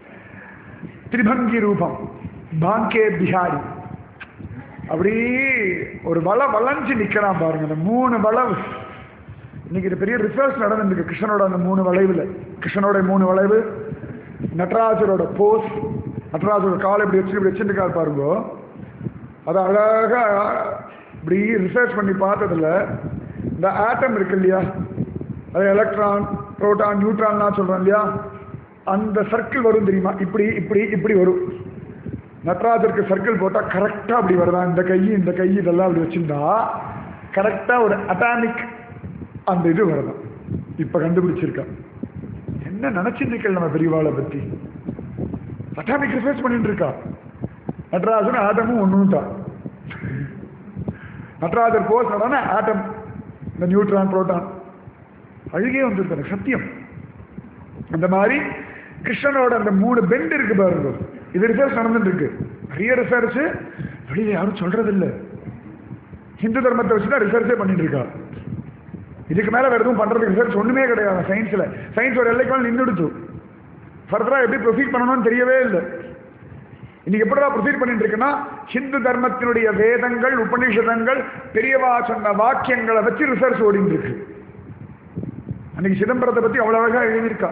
திரிபங்கி ரூபம் பாங்கே பிஹாரி அப்படி ஒரு வள வளைஞ்சு நிக்கிறான் பாருங்க அந்த மூணு வளவு இன்னைக்கு இது பெரிய ரிசர்ச் நடந்துருக்கு கிருஷ்ணனோட அந்த மூணு வளைவுல கிருஷ்ணனோட மூணு வளைவு நடராஜரோட போஸ் நடராஜரோட காலை இப்படி வச்சு இப்படி வச்சுருக்காரு பாருங்க அது அழகா இப்படி ரிசர்ச் பண்ணி பார்த்ததுல இந்த ஆட்டம் இருக்கு இல்லையா அது எலக்ட்ரான் புரோட்டான் நியூட்ரான்லாம் சொல்றோம் இல்லையா அந்த சர்க்கிள் வரும் தெரியுமா இப்படி இப்படி இப்படி வரும் நட்ராஜருக்கு சர்க்கிள் போட்டால் கரெக்டாக அப்படி வருதான் இந்த கை இந்த கை இதெல்லாம் அப்படி வச்சிருந்தா கரெக்டாக ஒரு அட்டாமிக் அந்த இது வருதான் இப்போ கண்டுபிடிச்சிருக்கா என்ன நினைச்சிருக்கீங்க நம்ம பெரியவாளை பற்றி அட்டாமிக் ரிசர்ச் பண்ணிட்டு இருக்கா நட்ராஜன் ஆட்டமும் ஒன்றும் தான் நட்ராஜர் போஸ் நடன ஆட்டம் இந்த நியூட்ரான் புரோட்டான் அழுகே வந்திருக்கு எனக்கு சத்தியம் அந்த மாதிரி கிருஷ்ணனோட அந்த மூணு பெண்ட் இருக்கு பாருங்க இது ரிசர்ச் நடந்துட்டு இருக்கு நிறைய ரிசர்ச் வெளியில யாரும் சொல்றது இல்ல ஹிந்து தர்மத்தை வச்சு தான் ரிசர்ச்சே பண்ணிட்டு இருக்கா இதுக்கு மேல வேற எதுவும் பண்றதுக்கு ரிசர்ச் ஒண்ணுமே கிடையாது சயின்ஸ்ல சயின்ஸ் ஒரு எல்லைக்கு மேல நின்றுடுச்சு ஃபர்தரா எப்படி ப்ரொசீட் பண்ணணும்னு தெரியவே இல்லை இன்னைக்கு எப்படிடா ப்ரொசீட் பண்ணிட்டு இருக்குன்னா ஹிந்து தர்மத்தினுடைய வேதங்கள் உபநிஷதங்கள் பெரியவா சொன்ன வாக்கியங்களை வச்சு ரிசர்ச் ஓடிட்டு இருக்கு அன்னைக்கு சிதம்பரத்தை பத்தி அவ்வளவு அழகா எழுதியிருக்கா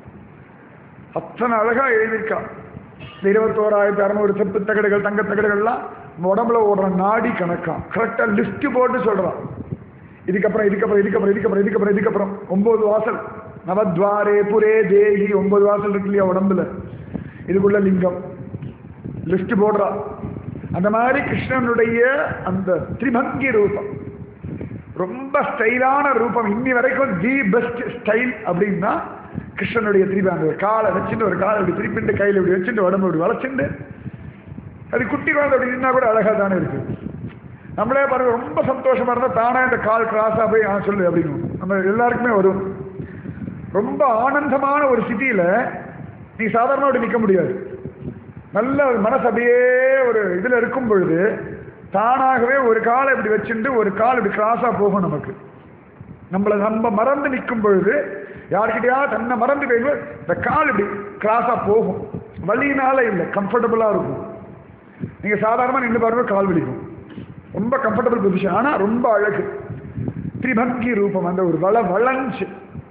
அத்தனை அழகா எழுதியிருக்கா இந்த இருபத்தோராயிரத்தி அறநூறு செப்பு தகடுகள் தங்க தகடுகள்லாம் நம்ம உடம்புல ஓடுற நாடி கணக்காம் கரெக்டா லிஸ்ட் போட்டு சொல்றான் இதுக்கப்புறம் இதுக்கப்புறம் இதுக்கப்புறம் இதுக்கப்புறம் இதுக்கப்புறம் இதுக்கப்புறம் ஒன்பது வாசல் நவத்வாரே புரே தேகி ஒன்பது வாசல் இருக்கு இல்லையா உடம்புல இதுக்குள்ள லிங்கம் லிஸ்ட் போடுறா அந்த மாதிரி கிருஷ்ணனுடைய அந்த திரிபங்கி ரூபம் ரொம்ப ஸ்டைலான ரூபம் இன்னி வரைக்கும் தி பெஸ்ட் ஸ்டைல் அப்படின்னா கிருஷ்ணனுடைய திருப்பி அந்த ஒரு காலை வச்சுட்டு ஒரு காலை இப்படி திருப்பிட்டு கையில் இப்படி வச்சுட்டு உடம்பு இப்படி வளைச்சுட்டு அது குட்டி குழந்தை அப்படி நின்னா கூட அழகா தானே இருக்கு நம்மளே பாருங்க ரொம்ப சந்தோஷமா இருந்தா தானே இந்த கால் கிராஸா போய் ஆ சொல்லு அப்படின்னு நம்ம எல்லாருக்குமே வரும் ரொம்ப ஆனந்தமான ஒரு சிட்டியில நீ சாதாரண அப்படி நிற்க முடியாது நல்ல ஒரு மனசு அப்படியே ஒரு இதுல இருக்கும் பொழுது தானாகவே ஒரு காலை இப்படி வச்சுட்டு ஒரு கால் இப்படி கிராஸா போகும் நமக்கு நம்மளை நம்ம மறந்து நிற்கும் பொழுது யார்கிட்டயா தன்னை மறந்து போய் இந்த கால் இப்படி கிராஸா போகும் வலியினால இல்லை கம்ஃபர்டபுளா இருக்கும் நீங்க சாதாரணமா நின்று பாருங்க கால் வலிக்கும் ரொம்ப கம்ஃபர்டபுள் பொசிஷன் ஆனா ரொம்ப அழகு திரிபங்கி ரூபம் அந்த ஒரு வள வளைஞ்சு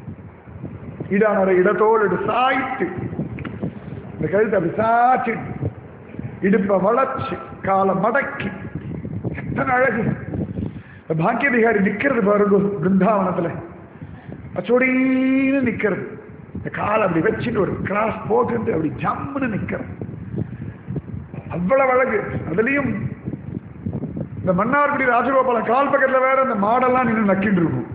இடானரை இடத்தோடு இடு சாய்த்து இந்த கழுத்தை அப்படி சாச்சு இடுப்பை வளைச்சு காலை மடக்கி எத்தனை அழகு இந்த பாக்கிய விகாரி நிக்கிறது பாருங்க பிருந்தாவனத்துல அச்சோடின்னு நிக்கிறது இந்த காலை அப்படி வச்சுட்டு ஒரு கிராஸ் போட்டு அப்படி ஜம்முன்னு நிக்கிறது அவ்வளவு அழகு அதுலயும் இந்த மன்னார்குடி ராஜகோபாலன் கால் பக்கத்துல வேற இந்த மாடெல்லாம் நின்று நக்கிட்டு இருக்கும்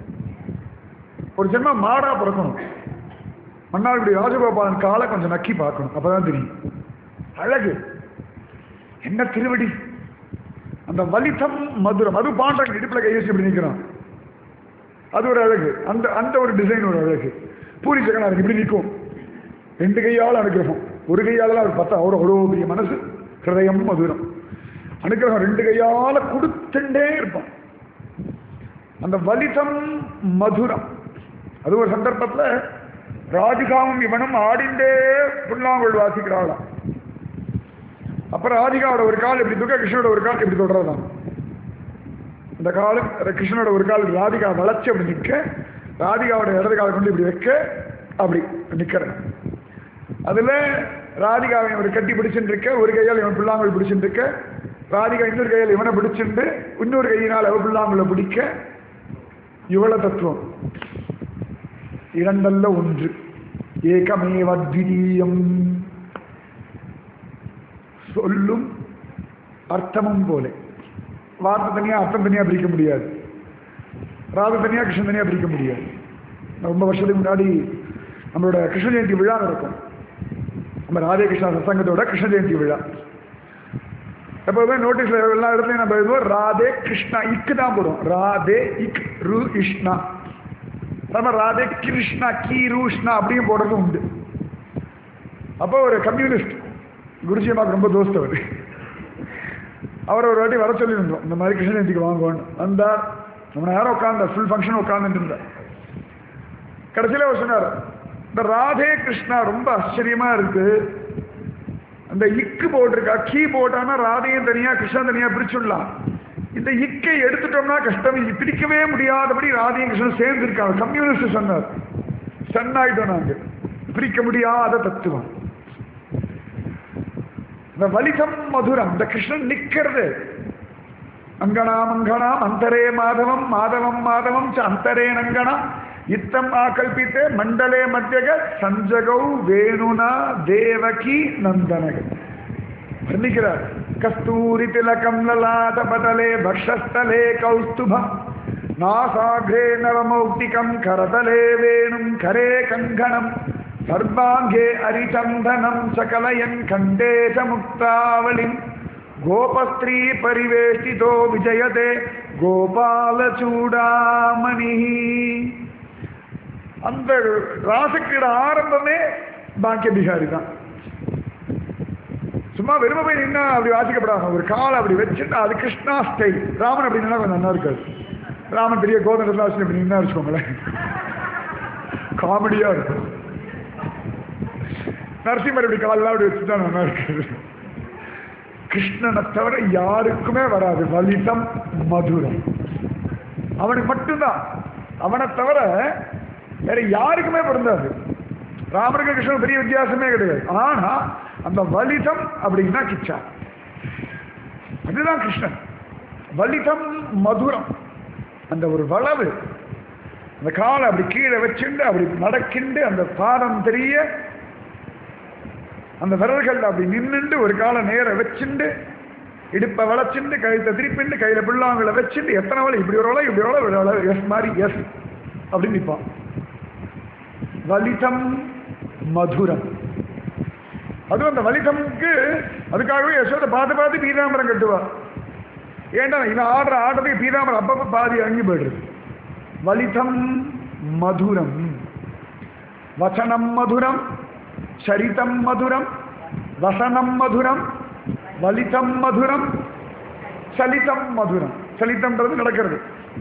ஒரு ஜென்மா மாடா பிறக்கணும் மன்னார்குடி ராஜகோபாலன் காலை கொஞ்சம் நக்கி பார்க்கணும் அப்பதான் தெரியும் அழகு என்ன திருவடி அந்த வலிதம் மதுரம் மது பாண்டங்க இடுப்புல கை வச்சு இப்படி நிற்கிறான் அது ஒரு அழகு அந்த அந்த ஒரு டிசைன் ஒரு அழகு பூரி ஜெகநாதன் இப்படி நிற்கும் ரெண்டு கையால் அனுகிரகம் ஒரு கையால அவர் பார்த்தா அவர் அவ்வளோ பெரிய மனசு ஹிருதயம் மதுரம் அனுகிரகம் ரெண்டு கையால கொடுத்துட்டே இருப்பான் அந்த வலிதம் மதுரம் அது ஒரு சந்தர்ப்பத்துல ராதிகாவும் இவனும் ஆடிண்டே புல்லாங்குழல் வாசிக்கிறாளாம் அப்ப ராதிகாவோட ஒரு கால் இப்படி தூக்க கிருஷ்ணனோட ஒரு கால் இப்படி தொடரதான் இந்த காலம் கிருஷ்ணனோட ஒரு கால் ராதிகா வளைச்சு அப்படி நிற்க ராதிகாவோட இடது காலை கொண்டு இப்படி வைக்க அப்படி நிக்கிறேன் அதுல ராதிகாவை ஒரு கட்டி பிடிச்சுட்டு இருக்க ஒரு கையால் இவன் புல்லாங்குழல் பிடிச்சுட்டு இருக்க ராதிகா இன்னொரு கையால் இவனை பிடிச்சிட்டு இன்னொரு கையினால் அவ புல்லாங்குழலை பிடிக்க இவ்வளவு தத்துவம் இரண்டல்ல ஒன்று ஏகமேவ அத்விதீயம் சொல்லும் அர்த்தமும் போல வார்த்தை தனியா அர்த்தம் தனியா பிரிக்க முடியாது ராகு தனியா கிருஷ்ணன் தனியா பிரிக்க முடியாது ரொம்ப வருஷத்துக்கு முன்னாடி நம்மளோட கிருஷ்ண ஜெயந்தி விழா நடக்கும் நம்ம ராதே கிருஷ்ணா சத்சங்கத்தோட கிருஷ்ண ஜெயந்தி விழா எப்போதுமே நோட்டீஸ்ல எல்லா இடத்துலையும் நம்ம எழுதுவோம் ராதே கிருஷ்ணா இக்கு தான் போடும் ராதே இக் ரு இஷ்ணா நம்ம ராதே கிருஷ்ணா கீ ரூஷ்ணா அப்படியும் போடுறது உண்டு அப்போ ஒரு கம்யூனிஸ்ட் குருஜி அம்மாவுக்கு ரொம்ப தோஸ்தவர் அவர் ஒரு வாட்டி வர சொல்லியிருந்தோம் இந்த மாதிரி கிருஷ்ண ஜெயந்திக்கு வாங்குவோன்னு வந்தார் நம்ம நேரம் உட்காந்தார் ஃபுல் ஃபங்க்ஷன் உட்காந்துட்டு இருந்தார் கடைசியில் அவர் சொன்னார் இந்த ராதே கிருஷ்ணா ரொம்ப ஆச்சரியமா இருக்கு அந்த இக்கு போட்டிருக்கா கீ போட்டானா ராதையும் தனியா கிருஷ்ணன் தனியா பிரிச்சுடலாம் இந்த இக்கை எடுத்துட்டோம்னா கஷ்டம் இது பிரிக்கவே முடியாதபடி ராதையும் கிருஷ்ணன் சேர்ந்து இருக்காங்க கம்யூனிஸ்ட் சொன்னார் சன்னாயிட்டோம் நாங்க பிரிக்க முடியாத தத்துவம் இந்த வலிதம் மதுரம் இந்த கிருஷ்ணன் நிக்கிறது அங்கணாம் அங்கணாம் அந்தரே மாதவம் மாதவம் மாதவம் ச அந்தரே நங்கணா இத்தம் ஆகல்பித்தே மண்டலே மத்தியக சஞ்சகௌ வேணுனா தேவகி நந்தனக வர்ணிக்கிறார் கஸ்தூரி திலகம் லலாத பதலே பக்ஷஸ்தலே கௌஸ்துபம் நாசாகிரே நவமௌக்திகம் கரதலே வேணும் கரே கங்கணம் சர்வாங்கே அரிச்சந்தனம் சகலயன் கண்டேச முக்தாவளிம் கோபஸ்திரீ பரிவேஷ்டிதோ விஜயதே கோபாலச்சூடாமணி அந்த ராசக்கிட ஆரம்பமே பாக்கிய பிகாரி தான் சும்மா வெறும போய் நின்னா அப்படி வாசிக்கப்படாம ஒரு காலை அப்படி வச்சுட்டு அது கிருஷ்ணா ஸ்டைல் ராமன் அப்படி நின்னா கொஞ்சம் நல்லா இருக்காது ராமன் பெரிய கோதண்டத்தில் வச்சு அப்படி நின்னா வச்சுக்கோங்களேன் காமெடியா இருக்கும் நரசிம்மர் இப்படி காலெல்லாம் அப்படி வச்சுட்டா நல்லா இருக்குது கிருஷ்ணனை தவிர யாருக்குமே வராது வலிதம் மதுரம் அவனுக்கு மட்டும்தான் அவனை தவிர வேற யாருக்குமே பொருந்தாது ராமருக்கு கிருஷ்ணன் பெரிய வித்தியாசமே கிடையாது ஆனா அந்த வலிதம் அப்படின்னா கிச்சா அதுதான் கிருஷ்ணன் வலிதம் மதுரம் அந்த ஒரு வளவு அந்த காலை அப்படி கீழே வச்சுண்டு அப்படி நடக்கிண்டு அந்த பாதம் தெரிய அந்த விரல்கள் அப்படி நின்னுண்டு ஒரு காலை நேர வச்சுண்டு இடுப்பை வளைச்சுண்டு கழுத்தை திருப்பிண்டு கையில பிள்ளாங்களை வச்சுண்டு எத்தனை வளை இப்படி ஒரு வளை இப்படி ஒரு வளை இப்படி எஸ் மாதிரி எஸ் அப்படின்னு நிற்பான் வலிதம் மதுரம் அதுவும் அந்த வலிதம்க்கு அதுக்காகவே யசோதை பார்த்து பார்த்து பீதாம்பரம் கட்டுவா ஏன்டா இவன் ஆடுற ஆடுறதுக்கு பீதாம்பரம் அப்பப்போ பாதி அங்கி போயிடுறது வலிதம் மதுரம் வசனம் மதுரம் சரிதம் மதுரம் வசனம் மதுரம் வலிதம் மதுரம் சலிதம் மதுரம் சலிதம்ன்றது நடக்கிறது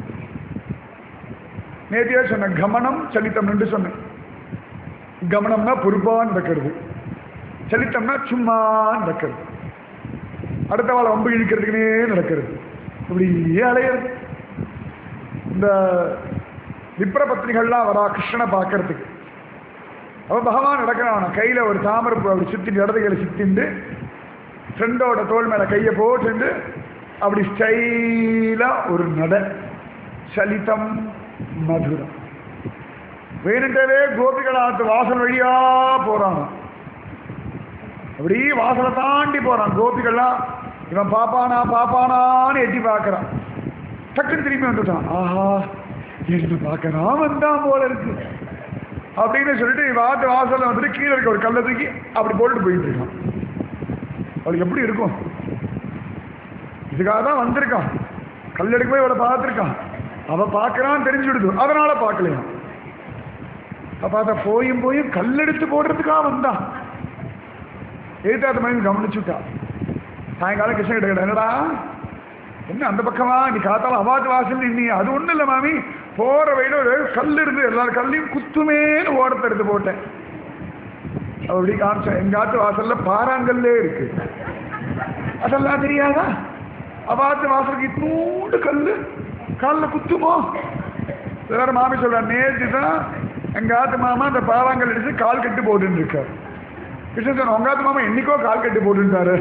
நேத்தியே சொன்னேன் கமனம் சலித்தம் ரெண்டு சொன்னேன் கமனம்னா பொறுப்பா நடக்கிறது சலித்தம்னா சும்மா நடக்கிறது அடுத்த வாழை வம்பு இழுக்கிறதுக்குனே நடக்கிறது இப்படியே அலையிறது இந்த விப்ர பத்னிகள்லாம் வரா கிருஷ்ணனை பார்க்கறதுக்கு அவ பகவான் நடக்கிறான் கையில ஒரு தாமரப்பூ அப்படி சுத்திட்டு இடது கையில சுத்திண்டு ஃப்ரெண்டோட தோல் மேல கையை போட்டுண்டு அப்படி ஸ்டைலா ஒரு நட சலிதம் மதுரம் வேணுட்டவே கோபிகளாத்து வாசல் வழியா போறான் அப்படி வாசலை தாண்டி போறான் கோபிகள்லாம் இவன் பாப்பானா பாப்பானான்னு எட்டி பார்க்கறான் டக்குன்னு திரும்பி வந்துட்டான் ஆஹா என்ன பார்க்கறான் வந்தான் போல இருக்கு அப்படின்னு சொல்லிட்டு வாத்து வாசல்ல வந்துட்டு கீழே இருக்க ஒரு கல்லை தூக்கி அப்படி போட்டுட்டு போயிட்டு இருக்கான் அவளுக்கு எப்படி இருக்கும் இதுக்காக தான் வந்திருக்கான் கல் எடுக்க போய் அவளை பார்த்துருக்கான் அவ பார்க்கறான்னு தெரிஞ்சு விடுது அதனால பார்க்கலையாம் அவ பார்த்தா போயும் போயும் கல்லெடுத்து போடுறதுக்காக வந்தான் எழுத்தாத்த மனைவி கவனிச்சுட்டா சாயங்காலம் கிருஷ்ணன் கிட்ட கேட்டேன், என்னடா என்ன அந்த பக்கமா நீ காத்தால அவாது வாசல் நீ அது ஒண்ணும் இல்லை மாமி போற வழியில ஒரு கல் இருந்து எல்லாரும் கல்லையும் குத்துமேன்னு ஓரத்தை எடுத்து போட்டேன் அப்படி காமிச்சேன் எங்காத்து வாசல்ல பாறாங்கல்லே இருக்கு அதெல்லாம் தெரியாதா அவாத்து வாசலுக்கு இத்தூண்டு கல்லு காலில் குத்துமோ எல்லாரும் மாமி சொல்றார் நேற்று தான் எங்க ஆத்து மாமா அந்த பாறாங்கல் அடிச்சு கால் கட்டு போட்டுன்னு இருக்கார் கிருஷ்ணன் சொன்ன உங்க ஆத்து மாமா என்னைக்கோ கால் கட்டு போட்டுட்டாரு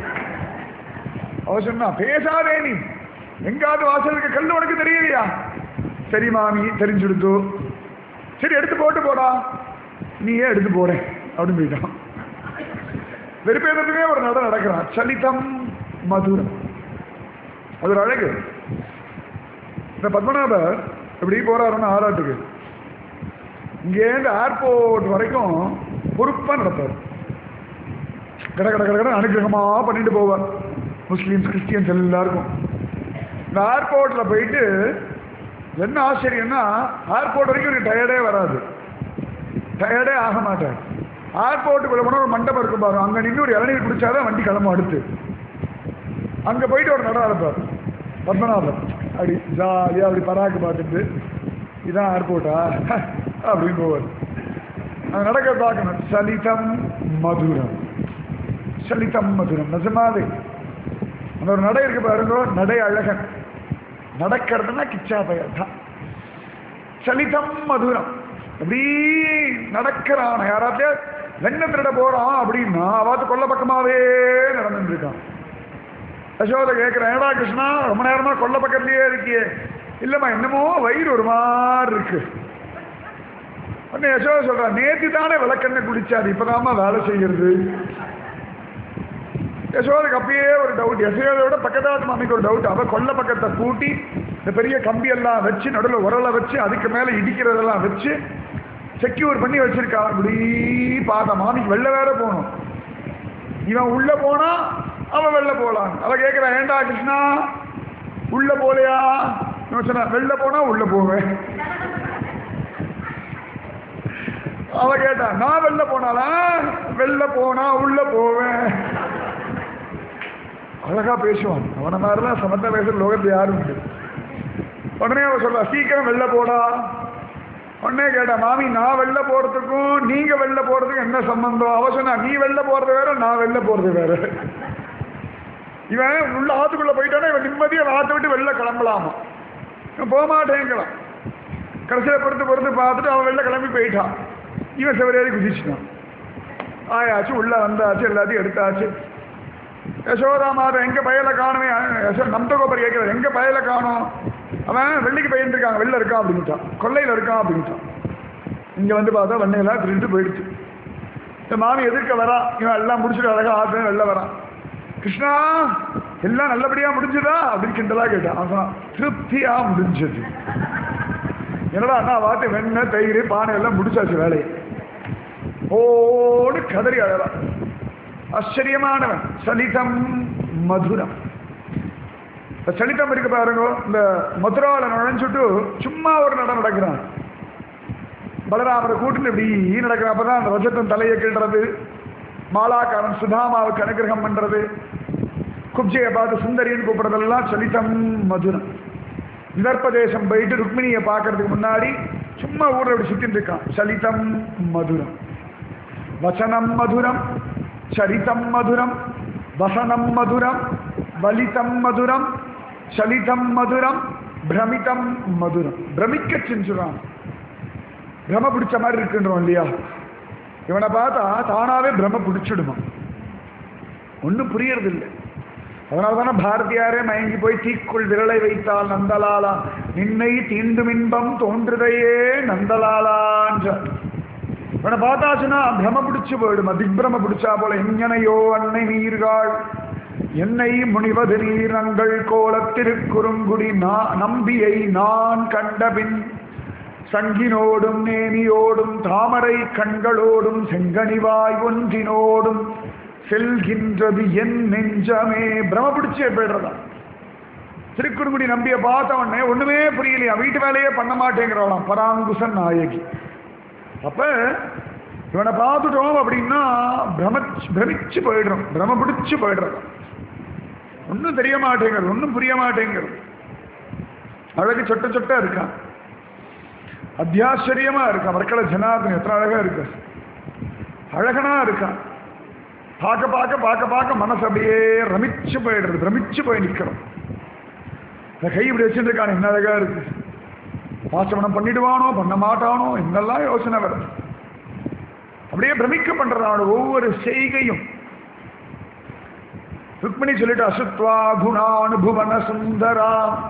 அவ சொன்னா பேசாதே நீ எங்காவது வாசலுக்கு கல் உனக்கு தெரியலையா சரி மாமி தெரிஞ்சுடுத்து சரி எடுத்து போட்டு போடா நீயே எடுத்து போறேன் அப்படின்னு போயிட்டான் வெறுப்பேதத்துமே ஒரு நட நடக்கிறான் சலிதம் மதுரம் அது ஒரு அழகு இந்த பத்மநாபர் எப்படி போறாருன்னா ஆராட்டுக்கு இங்கேருந்து ஏர்போர்ட் வரைக்கும் பொறுப்பா நடப்பார் கட கட கட கட அனுகிரகமா பண்ணிட்டு போவார் முஸ்லீம்ஸ் கிறிஸ்டியன்ஸ் எல்லாருக்கும் இந்த ஏர்போர்ட்ல போயிட்டு என்ன ஆச்சரியம்னா ஏர்போர்ட் வரைக்கும் ஒரு டயர்டே வராது டயர்டே ஆக மாட்டார் ஏர்போர்ட்டுக்குள்ள போனால் ஒரு மண்டபம் இருக்கும் பாரு அங்கே நின்று ஒரு இளநீர் குடிச்சாதான் வண்டி கிளம்பும் அடுத்து அங்கே போயிட்டு ஒரு நடம் இருப்பார் பத்மநாபன் அப்படி ஜாலியாக அப்படி பராக்கு பார்த்துட்டு இதான் ஏர்போர்ட்டா அப்படின்னு போவார் அங்கே நடக்க பார்க்கணும் சலிதம் மதுரம் சலிதம் மதுரம் நிஜமாவே அந்த ஒரு நடை இருக்கு பாருங்க நடை அழகன் நடக்கிறதுனா கிச்சா பையன் தான் சலிதம் மதுரம் அப்படி நடக்கிறான் யாராவது வெண்ண திருட போறான் அப்படின்னா அவாத்து கொல்ல பக்கமாவே நடந்துட்டு இருக்கான் யசோதை கேட்கிறேன் ஏடா கிருஷ்ணா ரொம்ப நேரமா கொல்ல பக்கத்துலயே இருக்கியே இல்லம்மா என்னமோ வயிறு ஒரு மாதிரி இருக்கு உடனே யசோதை சொல்றா நேத்தி தானே விளக்கெண்ண குடிச்சாரு இப்பதாம்மா வேலை செய்யறது யசோதைக்கு அப்பயே ஒரு டவுட் யசோதையோட பக்கத்தாத்து மாமிக்கு ஒரு டவுட் அவ கொல்ல பக்கத்தை பூட்டி இந்த பெரிய கம்பி எல்லாம் வச்சு நடுவில் உரலை வச்சு அதுக்கு மேலே இடிக்கிறதெல்லாம் வச்சு செக்யூர் பண்ணி வச்சிருக்கா இப்படி பார்த்தா மாமிக்கு வெளில வேற போகணும் இவன் உள்ள போனா அவன் வெளில போலாம் அவ கேட்கிறா ஏண்டா கிருஷ்ணா உள்ள போலையா இவன் சொன்னா வெளில போனா உள்ள போவேன் அவ கேட்டா நான் வெளில போனாலா வெளில போனா உள்ள போவேன் அழகா பேசுவான் அவன மாதிரிலாம் சமத்தா பேசுற லோகத்துல யாரும் உண்டு உடனே அவ சொல்றா சீக்கிரம் வெளில போடா உடனே கேட்டா மாமி நான் வெளில போறதுக்கும் நீங்க வெளில போறதுக்கும் என்ன சம்பந்தம் அவ சொன்னா நீ வெளில போறது வேற நான் வெளில போறது வேற இவன் உள்ள ஆத்துக்குள்ள போயிட்டானா இவன் நிம்மதியா ஆத்தை விட்டு வெளில கிளம்பலாமா இவன் போக மாட்டேங்கிறான் கடைசியில பொறுத்து பொறுத்து பார்த்துட்டு அவன் வெளில கிளம்பி போயிட்டான் இவன் செவரேறி குதிச்சுட்டான் ஆயாச்சு உள்ள வந்தாச்சு எல்லாத்தையும் எடுத்தாச்சு யசோதா மாதா எங்க பயல காணுமே யசோ நந்தகோபர் கேட்கிறார் எங்க பயல காணும் அவன் வெள்ளிக்கு பையன் இருக்கான் வெளில இருக்கான் அப்படின்ட்டான் கொல்லையில இருக்கான் அப்படின்ட்டான் இங்க வந்து பார்த்தா வண்ணையெல்லாம் திருட்டு போயிடுச்சு இந்த மாமி எதிர்க்க வரா இவன் எல்லாம் முடிச்சுட்டு அழகா ஆத்து வெளில வரான் கிருஷ்ணா எல்லாம் நல்லபடியா முடிஞ்சதா அப்படின்னு கிண்டலா கேட்டான் அவன் சொன்னான், திருப்தியா முடிஞ்சது என்னடா அண்ணா வாத்து வெண்ணெய் தயிர் பானை எல்லாம் முடிச்சாச்சு வேலையை ஓடு கதறி அழலாம் ஆச்சரியமானவன் சலிதம் மதுரம் இந்த சலிதம் இருக்கு பாருங்க இந்த மதுராவில் நுழைஞ்சுட்டு சும்மா ஒரு நடம் நடக்கிறான் பலராமரை கூட்டில் இப்படி நடக்கிறான் அப்பதான் அந்த ரஜத்தன் தலையை கிள்றது மாலாக்காரன் சுதாமாவுக்கு அனுகிரகம் பண்றது குப்ஜையை பார்த்து சுந்தரின்னு கூப்பிடுறதெல்லாம் சலிதம் மதுரம் விதர்ப்பதேசம் போயிட்டு ருக்மிணியை பார்க்கறதுக்கு முன்னாடி சும்மா ஊரில் இப்படி சுத்தின்னு இருக்கான் சலிதம் மதுரம் வசனம் மதுரம் சரிதம் மதுரம் வசனம் மதுரம் வலிதம் மதுரம் சலிதம் மதுரம் பிரமிதம் மதுரம் பிரமிக்க செஞ்சுறான் பிரம பிடிச்ச மாதிரி இருக்குன்றோம் இல்லையா இவனை பார்த்தா தானாவே பிரம பிடிச்சிடுமா ஒன்றும் புரியறது இல்லை அதனால தானே பாரதியாரே மயங்கி போய் தீக்குள் விரலை வைத்தால் நந்தலாலா நின்னை தீண்டும் இன்பம் தோன்றுதையே நந்தலாலான்ற இவனை பார்த்தாச்சுன்னா பிரம பிடிச்சு போயிடுமா திக்பிரம பிடிச்சா போல எங்கனையோ அன்னை நீர்கள் என்னை முனிவது நீரங்கள் கோலத்திருக்குறுங்குடி நான் நம்பியை நான் கண்டபின் சங்கினோடும் நேமியோடும் தாமரை கண்களோடும் செங்கனிவாய் ஒன்றினோடும் செல்கின்றது என் நெஞ்சமே பிரம பிடிச்சே போயிடுறதா திருக்குறுங்குடி நம்பிய பார்த்த உடனே ஒண்ணுமே புரியலையா வீட்டு வேலையே பண்ண மாட்டேங்கிறவளாம் பராங்குசன் நாயகி அப்ப இவனை பார்த்துட்டோம் அப்படின்னா பிரம பிரமிச்சு போயிடுறோம் பிரம பிடிச்சு போயிடுறோம் ஒன்றும் தெரிய மாட்டேங்கிறது ஒன்றும் புரிய மாட்டேங்கிறது அழகு சொட்ட சொட்டா இருக்கான் அத்தியாச்சரியமா இருக்கான் மக்களை ஜனார்தன் எத்தனை அழகா இருக்கு அழகனா இருக்கான் பார்க்க பார்க்க பார்க்க பார்க்க மனசு அப்படியே ரமிச்சு போயிடுறது பிரமிச்சு போய் நிற்கிறோம் இந்த கை இப்படி வச்சுட்டு இருக்கான் என்ன அழகா இருக்கு பாசமனம் பண்ணிடுவானோ பண்ண மாட்டானோ என்னெல்லாம் யோசனை வருது அப்படியே பிரமிக்க பண்றது அவனோட ஒவ்வொரு செய்கையும் ருக்மிணி சொல்லிட்டு அசுத்வா குணானுபுவன சுந்தரா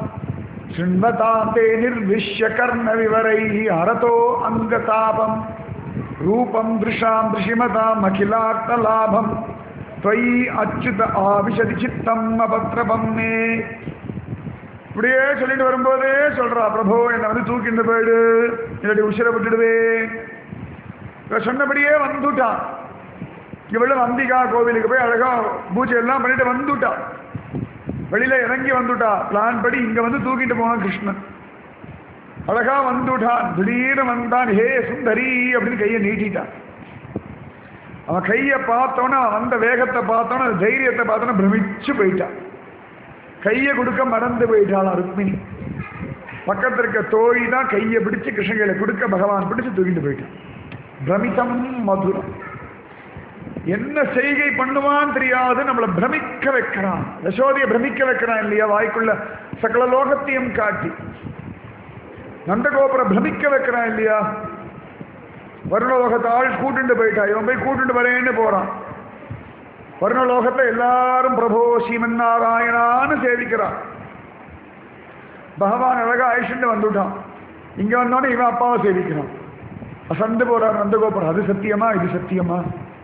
சிண்வதாந்தே நிர்விஷ்ய கர்ண விவரை அரதோ அங்கதாபம் ரூபம் திருஷாம் திருஷிமதாம் அகிலார்த்தலாபம் त्वयि அச்சுத ஆவிஷதி சித்தம் அபத்ரபம் மே இப்படியே சொல்லிட்டு வரும்போதே சொல்றா பிரபு என்னை வந்து தூக்கிட்டு போயிடு இல்லாட்டி உசிர விட்டுடுவேன் இவ சொன்னபடியே வந்துட்டான் இவளும் அம்பிகா கோவிலுக்கு போய் அழகா பூஜை எல்லாம் பண்ணிட்டு வந்துட்டான் வெளியில இறங்கி வந்துட்டா பிளான் படி இங்க வந்து தூக்கிட்டு போனான் கிருஷ்ணன் அழகா வந்துட்டான் திடீர்னு வந்தான் ஹே சுந்தரி அப்படின்னு கையை நீட்டிட்டான் அவன் கையை பார்த்தோன்னா வந்த வேகத்தை பார்த்தோன்னா தைரியத்தை பார்த்தோன்னா பிரமிச்சு போயிட்டான் கையை கொடுக்க மறந்து போயிட்டாளாம் ருக்மிணி பக்கத்துல இருக்க தோழி தான் கையை பிடிச்சு கிருஷ்ணகையில கொடுக்க பகவான் பிடிச்சு தூக்கிட்டு போயிட்டான் பிரமிதம் மதுரம் என்ன செய்கை பண்ணுவான் தெரியாது நம்மளை பிரமிக்க வைக்கிறான் யசோதையை பிரமிக்க வைக்கிறான் இல்லையா வாய்க்குள்ள சகல லோகத்தையும் காட்டி நந்தகோபுரம் பிரமிக்க வைக்கிறான் இல்லையா வருணலோகத்தை ஆள் கூட்டுண்டு போயிட்டா இவன் போய் கூட்டுண்டு வரேன்னு போறான் வருணலோகத்தை எல்லாரும் பிரபோ ஸ்ரீமன் நாராயணான்னு சேவிக்கிறான் பகவான் அழகா அழிச்சுட்டு வந்துட்டான் இங்க வந்தோடனே இவன் அப்பாவை சேவிக்கிறான் அசந்து போறார் நந்தகோபுரம் அது சத்தியமா இது சத்தியமா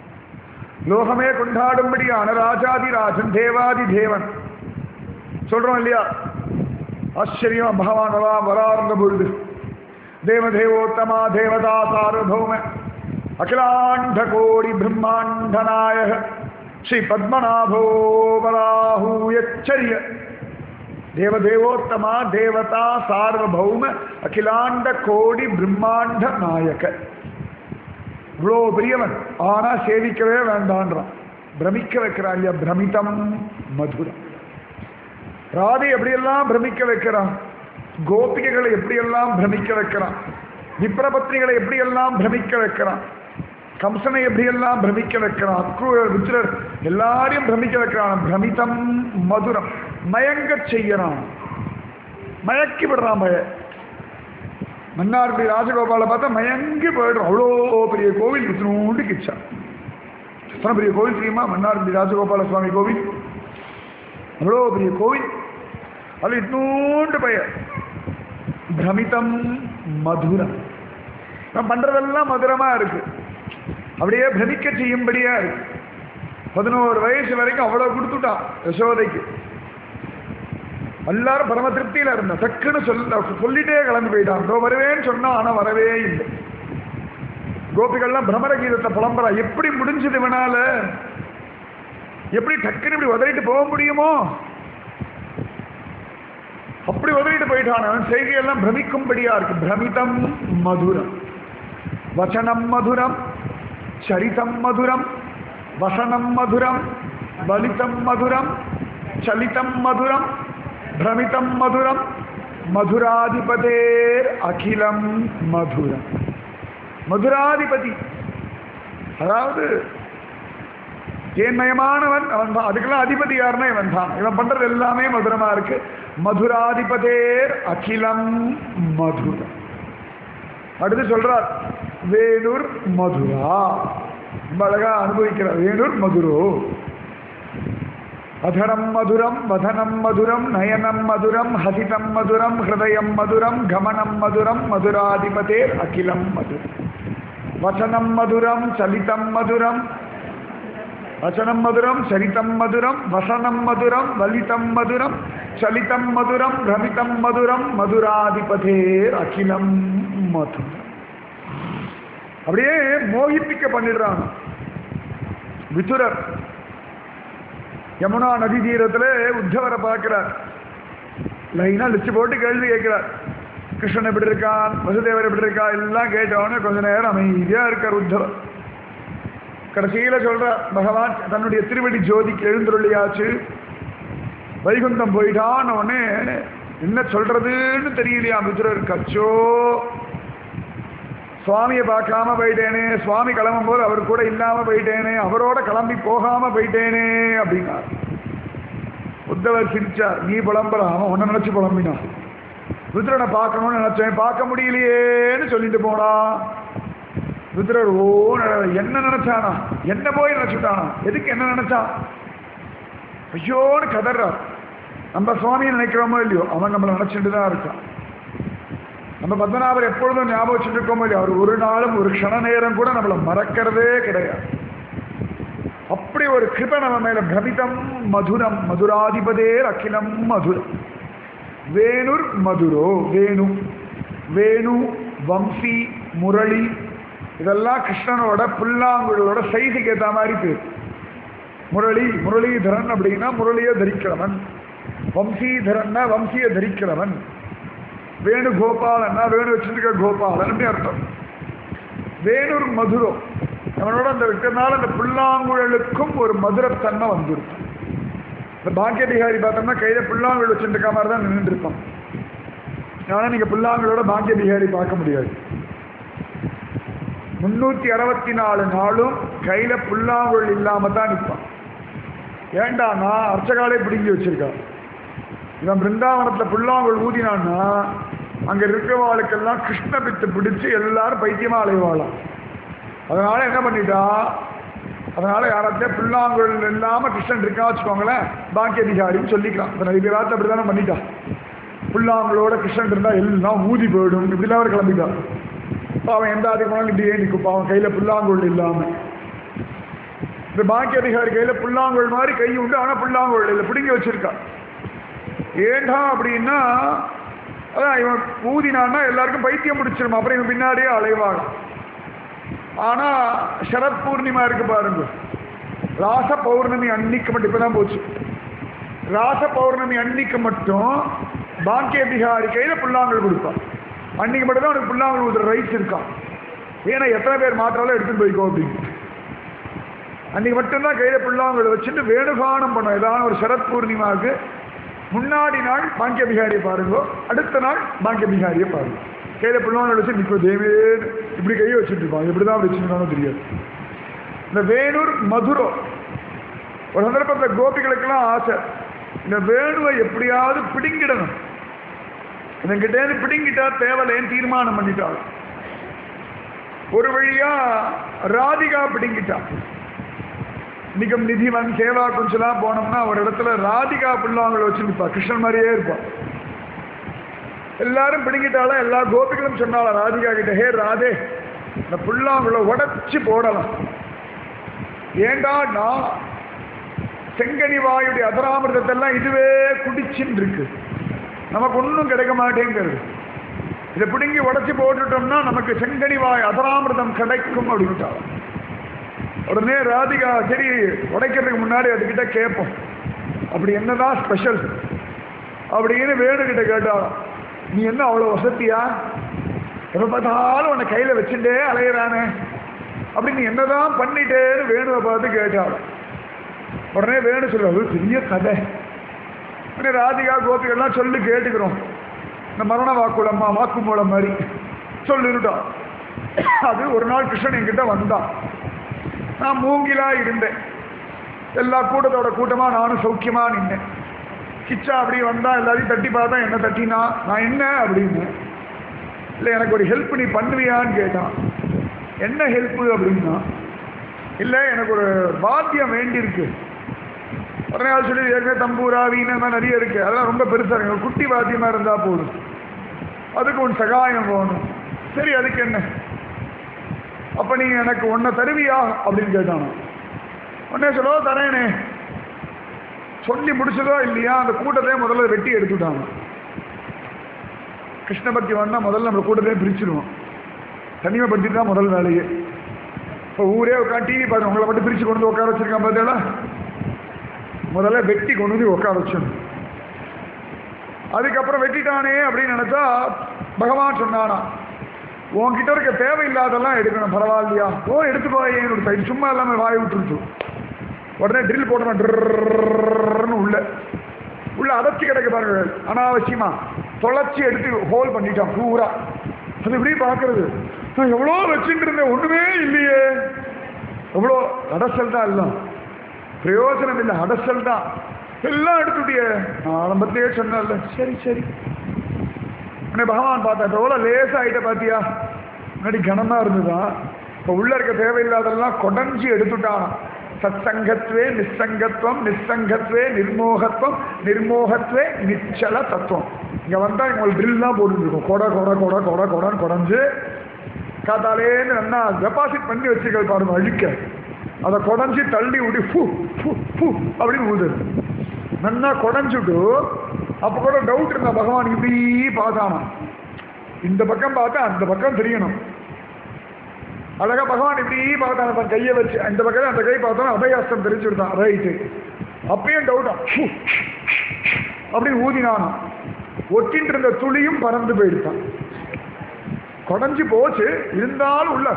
லோகமே கொண்டாடும்படியான ராஜாதி ராஜன் தேவாதி தேவன் சொல்றோம் இல்லையா ஆச்சரியமா பகவான் வரா வரார்ந்த பொழுது தேவதேவோத்தமா தேவதா சார்வபௌம அகிலாண்ட கோடி பிரம்மாண்ட நாயக ஸ்ரீ பத்மநாபோ வராஹூயச்சரிய தேவதேவோத்தமா தேவதா சார்வபௌம அகிலாண்ட கோடி பிரம்மாண்ட நாயக இவ்வளோ பெரியவன் ஆனா சேவிக்கவே வேண்டான்றான் பிரமிக்க வைக்கிறான் இல்லையா பிரமிதம் மதுரம் ராதை எப்படியெல்லாம் பிரமிக்க வைக்கிறான் கோபிகைகளை எப்படியெல்லாம் பிரமிக்க வைக்கிறான் விப்ரபத்னிகளை எப்படியெல்லாம் பிரமிக்க வைக்கிறான் கம்சனை எப்படியெல்லாம் பிரமிக்க வைக்கிறான் அக்ரூரர் விச்சிரர் எல்லாரையும் பிரமிக்க வைக்கிறான் பிரமிதம் மதுரம் மயங்க செய்யறான் மயக்கி விடுறான் மய மன்னார்குடி ராஜகோபாலை பார்த்தா மயங்கி போயிடுறோம் அவ்வளோ பெரிய கோவில் இத்தினோண்டு கிச்சா எத்தனை பெரிய கோவில் தெரியுமா மன்னார்குடி ராஜகோபால சுவாமி கோவில் அவ்வளோ பெரிய கோவில் அது இத்தினோண்டு பெயர் பிரமிதம் மதுரம் நான் பண்றதெல்லாம் மதுரமா இருக்கு அப்படியே பிரமிக்க செய்யும்படியா இருக்கு பதினோரு வயசு வரைக்கும் அவ்வளவு கொடுத்துட்டான் யசோதைக்கு எல்லாரும் பரம திருப்தியில இருந்தா டக்குன்னு சொல்ல சொல்லிட்டே கிளம்பி போயிட்டான் இதோ வருவேன்னு சொன்னா ஆனா வரவே இல்லை கோபிகள்லாம் பிரமர கீதத்தை புலம்புறா எப்படி முடிஞ்சது இவனால எப்படி டக்குன்னு இப்படி உதறிட்டு போக முடியுமோ அப்படி உதறிட்டு போயிட்டான் அவன் செய்கையெல்லாம் பிரமிக்கும்படியா இருக்கு பிரமிதம் மதுரம் வச்சனம் மதுரம் சரிதம் மதுரம் வசனம் மதுரம் பலிதம் மதுரம் சலிதம் மதுரம் பிரமிதம் மதுரம் மதுராதிபதேர் அகிலம் மதுரம் மதுராதிபதி அதாவது தேன்மயமானவன் அவன் தான் அதுக்கெல்லாம் அதிபதி யாருன்னா இவன் தான் இவன் பண்றது எல்லாமே மதுரமா இருக்கு மதுராதிபதேர் அகிலம் மதுரம் அடுத்து சொல்றார் வேலூர் மதுரா ரொம்ப அழகா அனுபவிக்கிறார் வேலூர் மதுரோ அதரம் மதுரம் வதனம் மதுரம் நயனம் மதுரம் ஹசிதம் மதுரம் ஹிருதயம் மதுரம் கமனம் மதுரம் மதுராதிபதேர் அகிலம் மதுரம் வசனம் மதுரம் சலிதம் மதுரம் வசனம் மதுரம் சரிதம் மதுரம் வசனம் மதுரம் வலிதம் மதுரம் சலிதம் மதுரம் ரமிதம் மதுரம் மதுராதிபதேர் அகிலம் மதுரம் அப்படியே மோகிப்பிக்க பண்ணிடுறாங்க விதுரர் யமுனா நதி தீரத்துல உத்தவரை பார்க்கிறார் லைனா லிஸ்ட் போட்டு கேள்வி கேட்கிறார் கிருஷ்ணன் எப்படி இருக்கான் வசுதேவர் எப்படி இருக்கா எல்லாம் கேட்டவொடனே கொஞ்ச நேரம் அமைதியா இருக்கார் உத்தவர் கடைசியில சொல்ற பகவான் தன்னுடைய திருவடி ஜோதிக்கு எழுந்துருளியாச்சு வைகுந்தம் போயிட்டான்னு உடனே என்ன சொல்றதுன்னு தெரியலையா விதுரருக்கு அச்சோ சுவாமியை பார்க்காம போயிட்டேனே சுவாமி கிளம்பும் போது அவர் கூட இல்லாம போயிட்டேனே அவரோட கிளம்பி போகாம போயிட்டேனே அப்படின்னார் உத்தவர் சிரிச்சார் நீ புலம்புற அவன் உன்னை நினைச்சு புலம்பினான் ருத்ரனை பார்க்கணும்னு நினைச்சேன் பார்க்க முடியலையேன்னு சொல்லிட்டு போனான் ருத்ரர் ஓ என்ன நினைச்சானா என்ன போய் நினைச்சுட்டானா எதுக்கு என்ன நினைச்சான் ஐயோன்னு கதறார் நம்ம சுவாமியை நினைக்கிறோமோ இல்லையோ அவன் நம்மளை நினைச்சிட்டு தான் இருக்கான் நம்ம பத்மநாபர் எப்பொழுதும் ஞாபகம் வச்சுட்டு இருக்கோமோ இல்லையோ அவர் ஒரு நாளும் ஒரு க்ஷண நேரம் கூட நம்மளை மறக்கிறதே கிடையாது அப்படி ஒரு கிருப நம்ம மேல பிரமிதம் மதுரம் மதுராதிபதேர் அகிலம் மதுரம் வேணுர் மதுரோ வேணு வேணு வம்சி முரளி இதெல்லாம் கிருஷ்ணனோட புல்லாங்குழலோட சைஸுக்கு ஏற்ற மாதிரி பேர் முரளி முரளிதரன் அப்படின்னா முரளியை தரிக்கிறவன் வம்சீதரன்னா வம்சியை தரிக்கிறவன் வேணு கோபாலன்னா வேணு வச்சிருக்க கோபாலன் அர்த்தம் வேணூர் மதுரம் அவனோட அந்த இருக்கிறதுனால அந்த புல்லாங்குழலுக்கும் ஒரு மதுரத்தன்மை வந்துருக்கும் இந்த பாக்கிய பிகாரி பார்த்தோம்னா கையில புல்லாங்குழல் வச்சுருக்க மாதிரி தான் நின்றுட்டு இருப்பான் ஆனால் நீங்க புல்லாங்குழலோட பாக்கிய பிகாரி பார்க்க முடியாது முன்னூத்தி அறுபத்தி நாலு நாளும் கையில புல்லாங்குழல் இல்லாம தான் நிற்பான் ஏண்டானா அர்ச்சகாலே பிடுங்கி வச்சிருக்கான் இவன் பிருந்தாவனத்துல புல்லாங்குழல் ஊதினான்னா அங்க இருக்கிறவாளுக்கெல்லாம் கிருஷ்ண பித்து பிடிச்சு எல்லாரும் பைத்தியமா அலைவாளாம் அதனால என்ன பண்ணிட்டா அதனால யாராச்சும் புல்லாங்குழல் இல்லாம கிருஷ்ணன் இருக்கா வச்சுக்கோங்களேன் பாக்கிய அதிகாரின்னு சொல்லிக்கலாம் இப்ப நிறைய பேராத்த அப்படிதானே பண்ணிட்டா புல்லாங்குழலோட கிருஷ்ணன் இருந்தா எல்லாம் ஊதி போயிடும் இப்படிலாம் அவர் கிளம்பிட்டான் இப்போ அவன் எந்த ஆதி போனாலும் இப்படியே நிற்கும் அவன் கையில புல்லாங்குழல் இல்லாம இந்த பாக்கிய அதிகாரி கையில புல்லாங்குழல் மாதிரி கை உண்டு ஆனா புல்லாங்குழல் இல்லை பிடுங்கி வச்சிருக்கான் ஏண்டா அப்படின்னா அதான் இவன் ஊதினான்னா எல்லாருக்கும் பைத்தியம் முடிச்சிடும் அப்புறம் இவன் பின்னாடியே அலைவாங்க ஆனா சரத் பூர்ணிமா இருக்கு பாருங்க ராச பௌர்ணமி அன்னைக்கு மட்டும் இப்பதான் போச்சு ராச பௌர்ணமி அன்னைக்கு மட்டும் பாக்கிய பிகாரி கையில புல்லாங்கல் கொடுப்பான் அன்னைக்கு மட்டும் தான் அவனுக்கு புல்லாங்கல் ஊதுற ரைட்ஸ் இருக்கான் ஏன்னா எத்தனை பேர் மாற்றாலும் எடுத்துட்டு போய்க்கோ அப்படின்னு அன்னைக்கு மட்டும்தான் கையில புல்லாங்கல் வச்சுட்டு வேணுகானம் பண்ணும் ஏதாவது ஒரு சரத் பூர்ணிமாவுக்கு முன்னாடி நாள் பாக்கிய பிகாரியை பாருங்க அடுத்த நாள் பாக்கிய பிகாரியை பாருங்க கையில புல்லாங்கல் வச்சு நிற்கோ தேவே இப்படி கையை வச்சுட்டு இருப்பான் எப்படி தான் வச்சுருக்கானோ தெரியாது இந்த வேணூர் மதுரம் ஒரு சந்தர்ப்பத்தில் கோபிகளுக்கெல்லாம் ஆசை இந்த வேணுவை எப்படியாவது பிடுங்கிடணும் இதன்கிட்டேருந்து பிடுங்கிட்டா தேவலைன்னு தீர்மானம் பண்ணிட்டாள் ஒரு வழியா ராதிகா பிடுங்கிட்டா நிகம் நிதிவன் சேவா குஞ்சலாம் போனோம்னா ஒரு இடத்துல ராதிகா பிள்ளாங்களை வச்சு நிற்பா கிருஷ்ணன் மாதிரியே இருப்பான் எல்லாரும் பிடுங்கிட்டாலும் எல்லா கோபிகளும் சொன்னாலும் ராதிகா கிட்ட ஹே ராதே இந்த புல்லாங்குழ உடைச்சு போடலாம் ஏண்டா நான் செங்கனி வாயுடைய அதராமிரதத்தெல்லாம் இதுவே குடிச்சுன்னு இருக்கு நமக்கு ஒன்றும் கிடைக்க மாட்டேங்கிறது இதை பிடுங்கி உடைச்சு போட்டுட்டோம்னா நமக்கு செங்கனி வாய் அதராமிரதம் கிடைக்கும் அப்படின்ட்டாலும் உடனே ராதிகா சரி உடைக்கிறதுக்கு முன்னாடி அதுக்கிட்ட கேட்போம் அப்படி என்னதான் ஸ்பெஷல் அப்படின்னு வேணுகிட்ட கேட்டாலும் நீ என்ன அவ்வளோ வசதியா எப்போ பார்த்தாலும் உன்னை கையில் வச்சுட்டே அலையிறானே அப்படி நீ என்னதான் பண்ணிட்டேன்னு வேணுவை பார்த்து கேட்டாலும் உடனே வேணு சொல்லுவது பெரிய கதை உடனே ராதிகா கோபிகள்லாம் சொல்லி கேட்டுக்கிறோம் இந்த மரண வாக்குளம்மா வாக்குமூலம் மாதிரி சொல்லிருட்டான் அது ஒரு நாள் கிருஷ்ணன் என்கிட்ட வந்தான் நான் மூங்கிலா இருந்தேன் எல்லா கூட்டத்தோட கூட்டமா நானும் சௌக்கியமா நின்னேன் கிச்சா அப்படி வந்தா எல்லாரையும் தட்டி பார்த்தா என்ன தட்டினா நான் என்ன அப்படின்னு இல்லை எனக்கு ஒரு ஹெல்ப் நீ பண்ணுவியான்னு கேட்டான் என்ன ஹெல்ப்பு அப்படின்னா இல்லை எனக்கு ஒரு வாத்தியம் வேண்டியிருக்கு உடனே அது சொல்லி ஏற்கனவே தம்பூரா வீணை மாதிரி நிறைய இருக்கு அதெல்லாம் ரொம்ப பெருசாக இருக்கு ஒரு குட்டி வாத்தியமாக இருந்தால் போதும் அதுக்கு உன் சகாயம் வேணும் சரி அதுக்கு என்ன அப்போ நீ எனக்கு ஒன்றை தருவியா அப்படின்னு கேட்டானோ உடனே சொல்லோ தரேனே சொல்லி முடிச்சதோ இல்லையா அந்த கூட்டத்தையே முதல்ல வெட்டி எடுத்துட்டாங்க கிருஷ்ண பக்தி வந்தால் முதல்ல நம்ம கூட்டத்தையே பிரிச்சிருவோம் தனிமைப்படுத்தி தான் முதல் வேலையே இப்போ ஊரே உட்காந்து டிவி பாருங்க உங்களை மட்டும் பிரித்து கொண்டு வந்து உட்கார வச்சிருக்கான் பார்த்தீங்களா முதல்ல வெட்டி கொண்டு வந்து உட்கார வச்சிடணும் அதுக்கப்புறம் வெட்டிட்டானே அப்படின்னு நினச்சா பகவான் சொன்னானா உன்கிட்ட இருக்க தேவையில்லாதெல்லாம் எடுக்கணும் பரவாயில்லையா ஓ எடுத்துக்கோ என்னோட சைடு சும்மா எல்லாமே வாய் விட்டுருச்சு உடனே ட்ரில் போடணும் ட்ரன்னு உள்ள உள்ள அடைச்சி கிடக்கு பாருங்க அனாவசியமா தொலைச்சி எடுத்து ஹோல் பண்ணிட்டான் பூரா அது எப்படி பார்க்கறது நான் எவ்வளோ வச்சுட்டு இருந்தேன் ஒண்ணுமே இல்லையே எவ்வளோ அடசல் தான் எல்லாம் பிரயோஜனம் இல்லை அடசல் தான் எல்லாம் எடுத்துட்டிய நான் ஆரம்பத்திலேயே சொன்னேன்ல சரி சரி உடனே பகவான் பார்த்தா இப்போ எவ்வளோ லேசாகிட்ட பார்த்தியா முன்னாடி கனமா இருந்ததா இப்போ உள்ள இருக்க தேவையில்லாதெல்லாம் கொடைஞ்சி எடுத்துட்டான் சத்சங்கத்வே நிஸ்ஸங்கத்வம் நிஸ்ஸங்கத்வே நிர்மோகத்துவம் நிர்மோகத்வே நிச்சல தத்துவம் இங்க வந்தா உங்களுக்கு ட்ரில் தான் போட்டுருக்கும் கொடை கொடை கொடை கொடை கொடைன்னு குறைஞ்சு காத்தாலேன்னு நல்லா டெபாசிட் பண்ணி வச்சுக்கள் பாருங்க அழிக்க அதை குடஞ்சி தள்ளி விட்டு ஃபு ஃபு ஃபு அப்படின்னு ஊதுது நல்லா குடஞ்சுட்டு அப்போ கூட டவுட் இருந்தா பகவான் இப்படி பார்த்தானா இந்த பக்கம் பார்த்தா அந்த பக்கம் தெரியணும் அழகா பகவான் இப்படி பார்த்தான தன் கையை வச்சு இந்த பக்கம் அந்த கை பார்த்தோன்னா அபயாஸ்தம் தெரிஞ்சு விட்டான் ரைட்டு அப்பயும் டவுட்டா அப்படி ஊதினானாம் ஒட்டிட்டு இருந்த துளியும் பறந்து போயிடுதான் குடஞ்சி போச்சு இருந்தாலும் உள்ள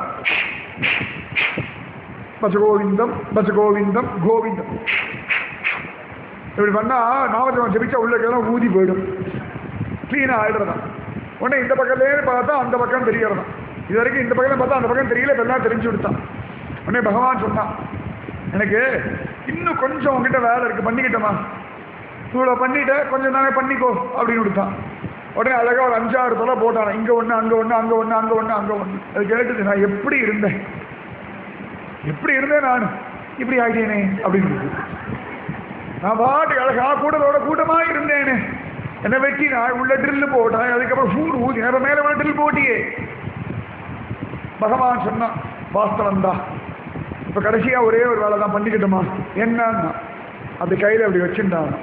பசகோவிந்தம் பசகோவிந்தம் கோவிந்தம் இப்படி பண்ணா நாமஜபம் ஜபிச்சா உள்ள இருக்கலாம் ஊதி போயிடும் க்ளீனாக ஆயிடுறதான் உடனே இந்த பக்கத்துலேயே பார்த்தா அந்த பக்கம் தெரியறதான் இது வரைக்கும் இந்த பக்கம் பார்த்தா அந்த பக்கம் தெரியல இப்ப எல்லாம் தெரிஞ்சு விடுத்தான் உடனே பகவான் சொன்னான் எனக்கு இன்னும் கொஞ்சம் உங்ககிட்ட வேலை இருக்கு பண்ணிக்கிட்டோமா இவ்வளோ பண்ணிட்ட கொஞ்சம் தானே பண்ணிக்கோ அப்படின்னு விடுத்தான் உடனே அழகா ஒரு அஞ்சாறு தொலை போட்டான் இங்க ஒண்ணு அங்க ஒண்ணு அங்க ஒண்ணு அங்க ஒண்ணு அங்க ஒண்ணு அது கேட்டது நான் எப்படி இருந்தேன் எப்படி இருந்தேன் நான் இப்படி ஆகிட்டேனே அப்படின்னு இருக்கு. நான் பாட்டு அழகா கூட்டத்தோட கூட்டமா இருந்தேனே என்ன வெட்டி நான் உள்ள ட்ரில்லு போட்டேன் அதுக்கப்புறம் ஃபூர் ஊதி நேரம் மேல மேல ட்ரில் போட்டியே பகவான் சொன்னான் வாஸ்தவம் தான் இப்ப கடைசியா ஒரே ஒரு வேலை தான் பண்ணிக்கிட்டோமா என்னன்னா அப்படி கையில அப்படி வச்சுட்டான்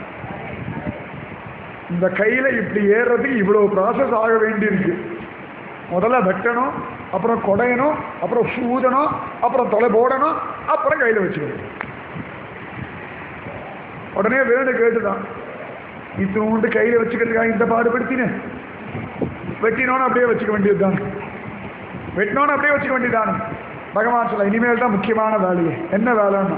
இந்த கையில இப்படி ஏறுறதுக்கு இவ்வளவு ப்ராசஸ் ஆக வேண்டியிருக்கு முதல்ல வெட்டணும் அப்புறம் கொடையணும் அப்புறம் சூதணும் அப்புறம் தொலை போடணும் அப்புறம் கையில வச்சுக்கணும் உடனே வேணு கேட்டுதான் இத்தூண்டு கையில வச்சுக்கிறதுக்காக இந்த பாடுபடுத்தினேன் வெட்டினோன்னு அப்படியே வச்சுக்க வேண்டியதுதான் வெட்டினோன்னு அப்படியே வச்சுக்க வேண்டியதுதானே பகவான் சொல்ல இனிமேல் தான் முக்கியமான வேலையே என்ன வேலைன்னா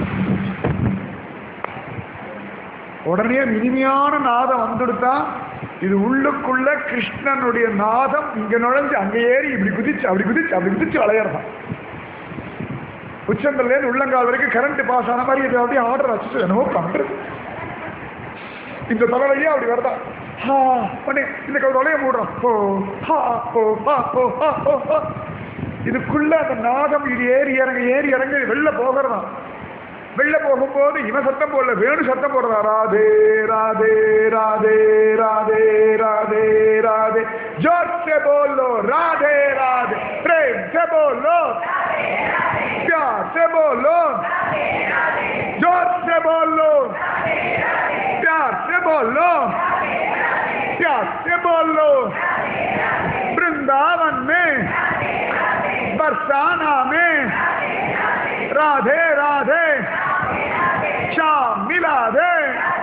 உடனே இனிமையான நாதம் வந்துடுத்தா இது உள்ளுக்குள்ள கிருஷ்ணனுடைய நாதம் இங்க நுழைஞ்சு அங்க ஏறி இப்படி குதிச்சு அப்படி குதிச்சு அப்படி குதிச்சு விளையாடுறான் உச்சந்தல்லேருந்து உள்ளங்கால் வரைக்கும் கரண்ட் பாஸ் ஆன மாதிரி இது அப்படியே ஆர்டர் வச்சு என்னவோ பண்றது இந்த தலைவலியா அப்படி வருதா ஹா உடனே இந்த தொலைய மூடுறோம் ஓ ஹா ஓ ஹா ஓ ஹா ஓ ஹா இதுக்குள்ள அந்த நாதம் இது ஏறி இறங்க ஏறி இறங்க வெளில போகிறதாம் வெளில போகும்போது இவன் சத்தம் போடல வேணு சத்தம் போடுறா ராதே ராதே ராதே ராதே ராதே ராதே जोर से बोलो राधे राधे प्रेम से बोलो प्यार से बोलो जोर से बोलो प्यार से बोलो प्यार से बोलो वृंदावन में बरसाना में राधे राधे शाम मिला दे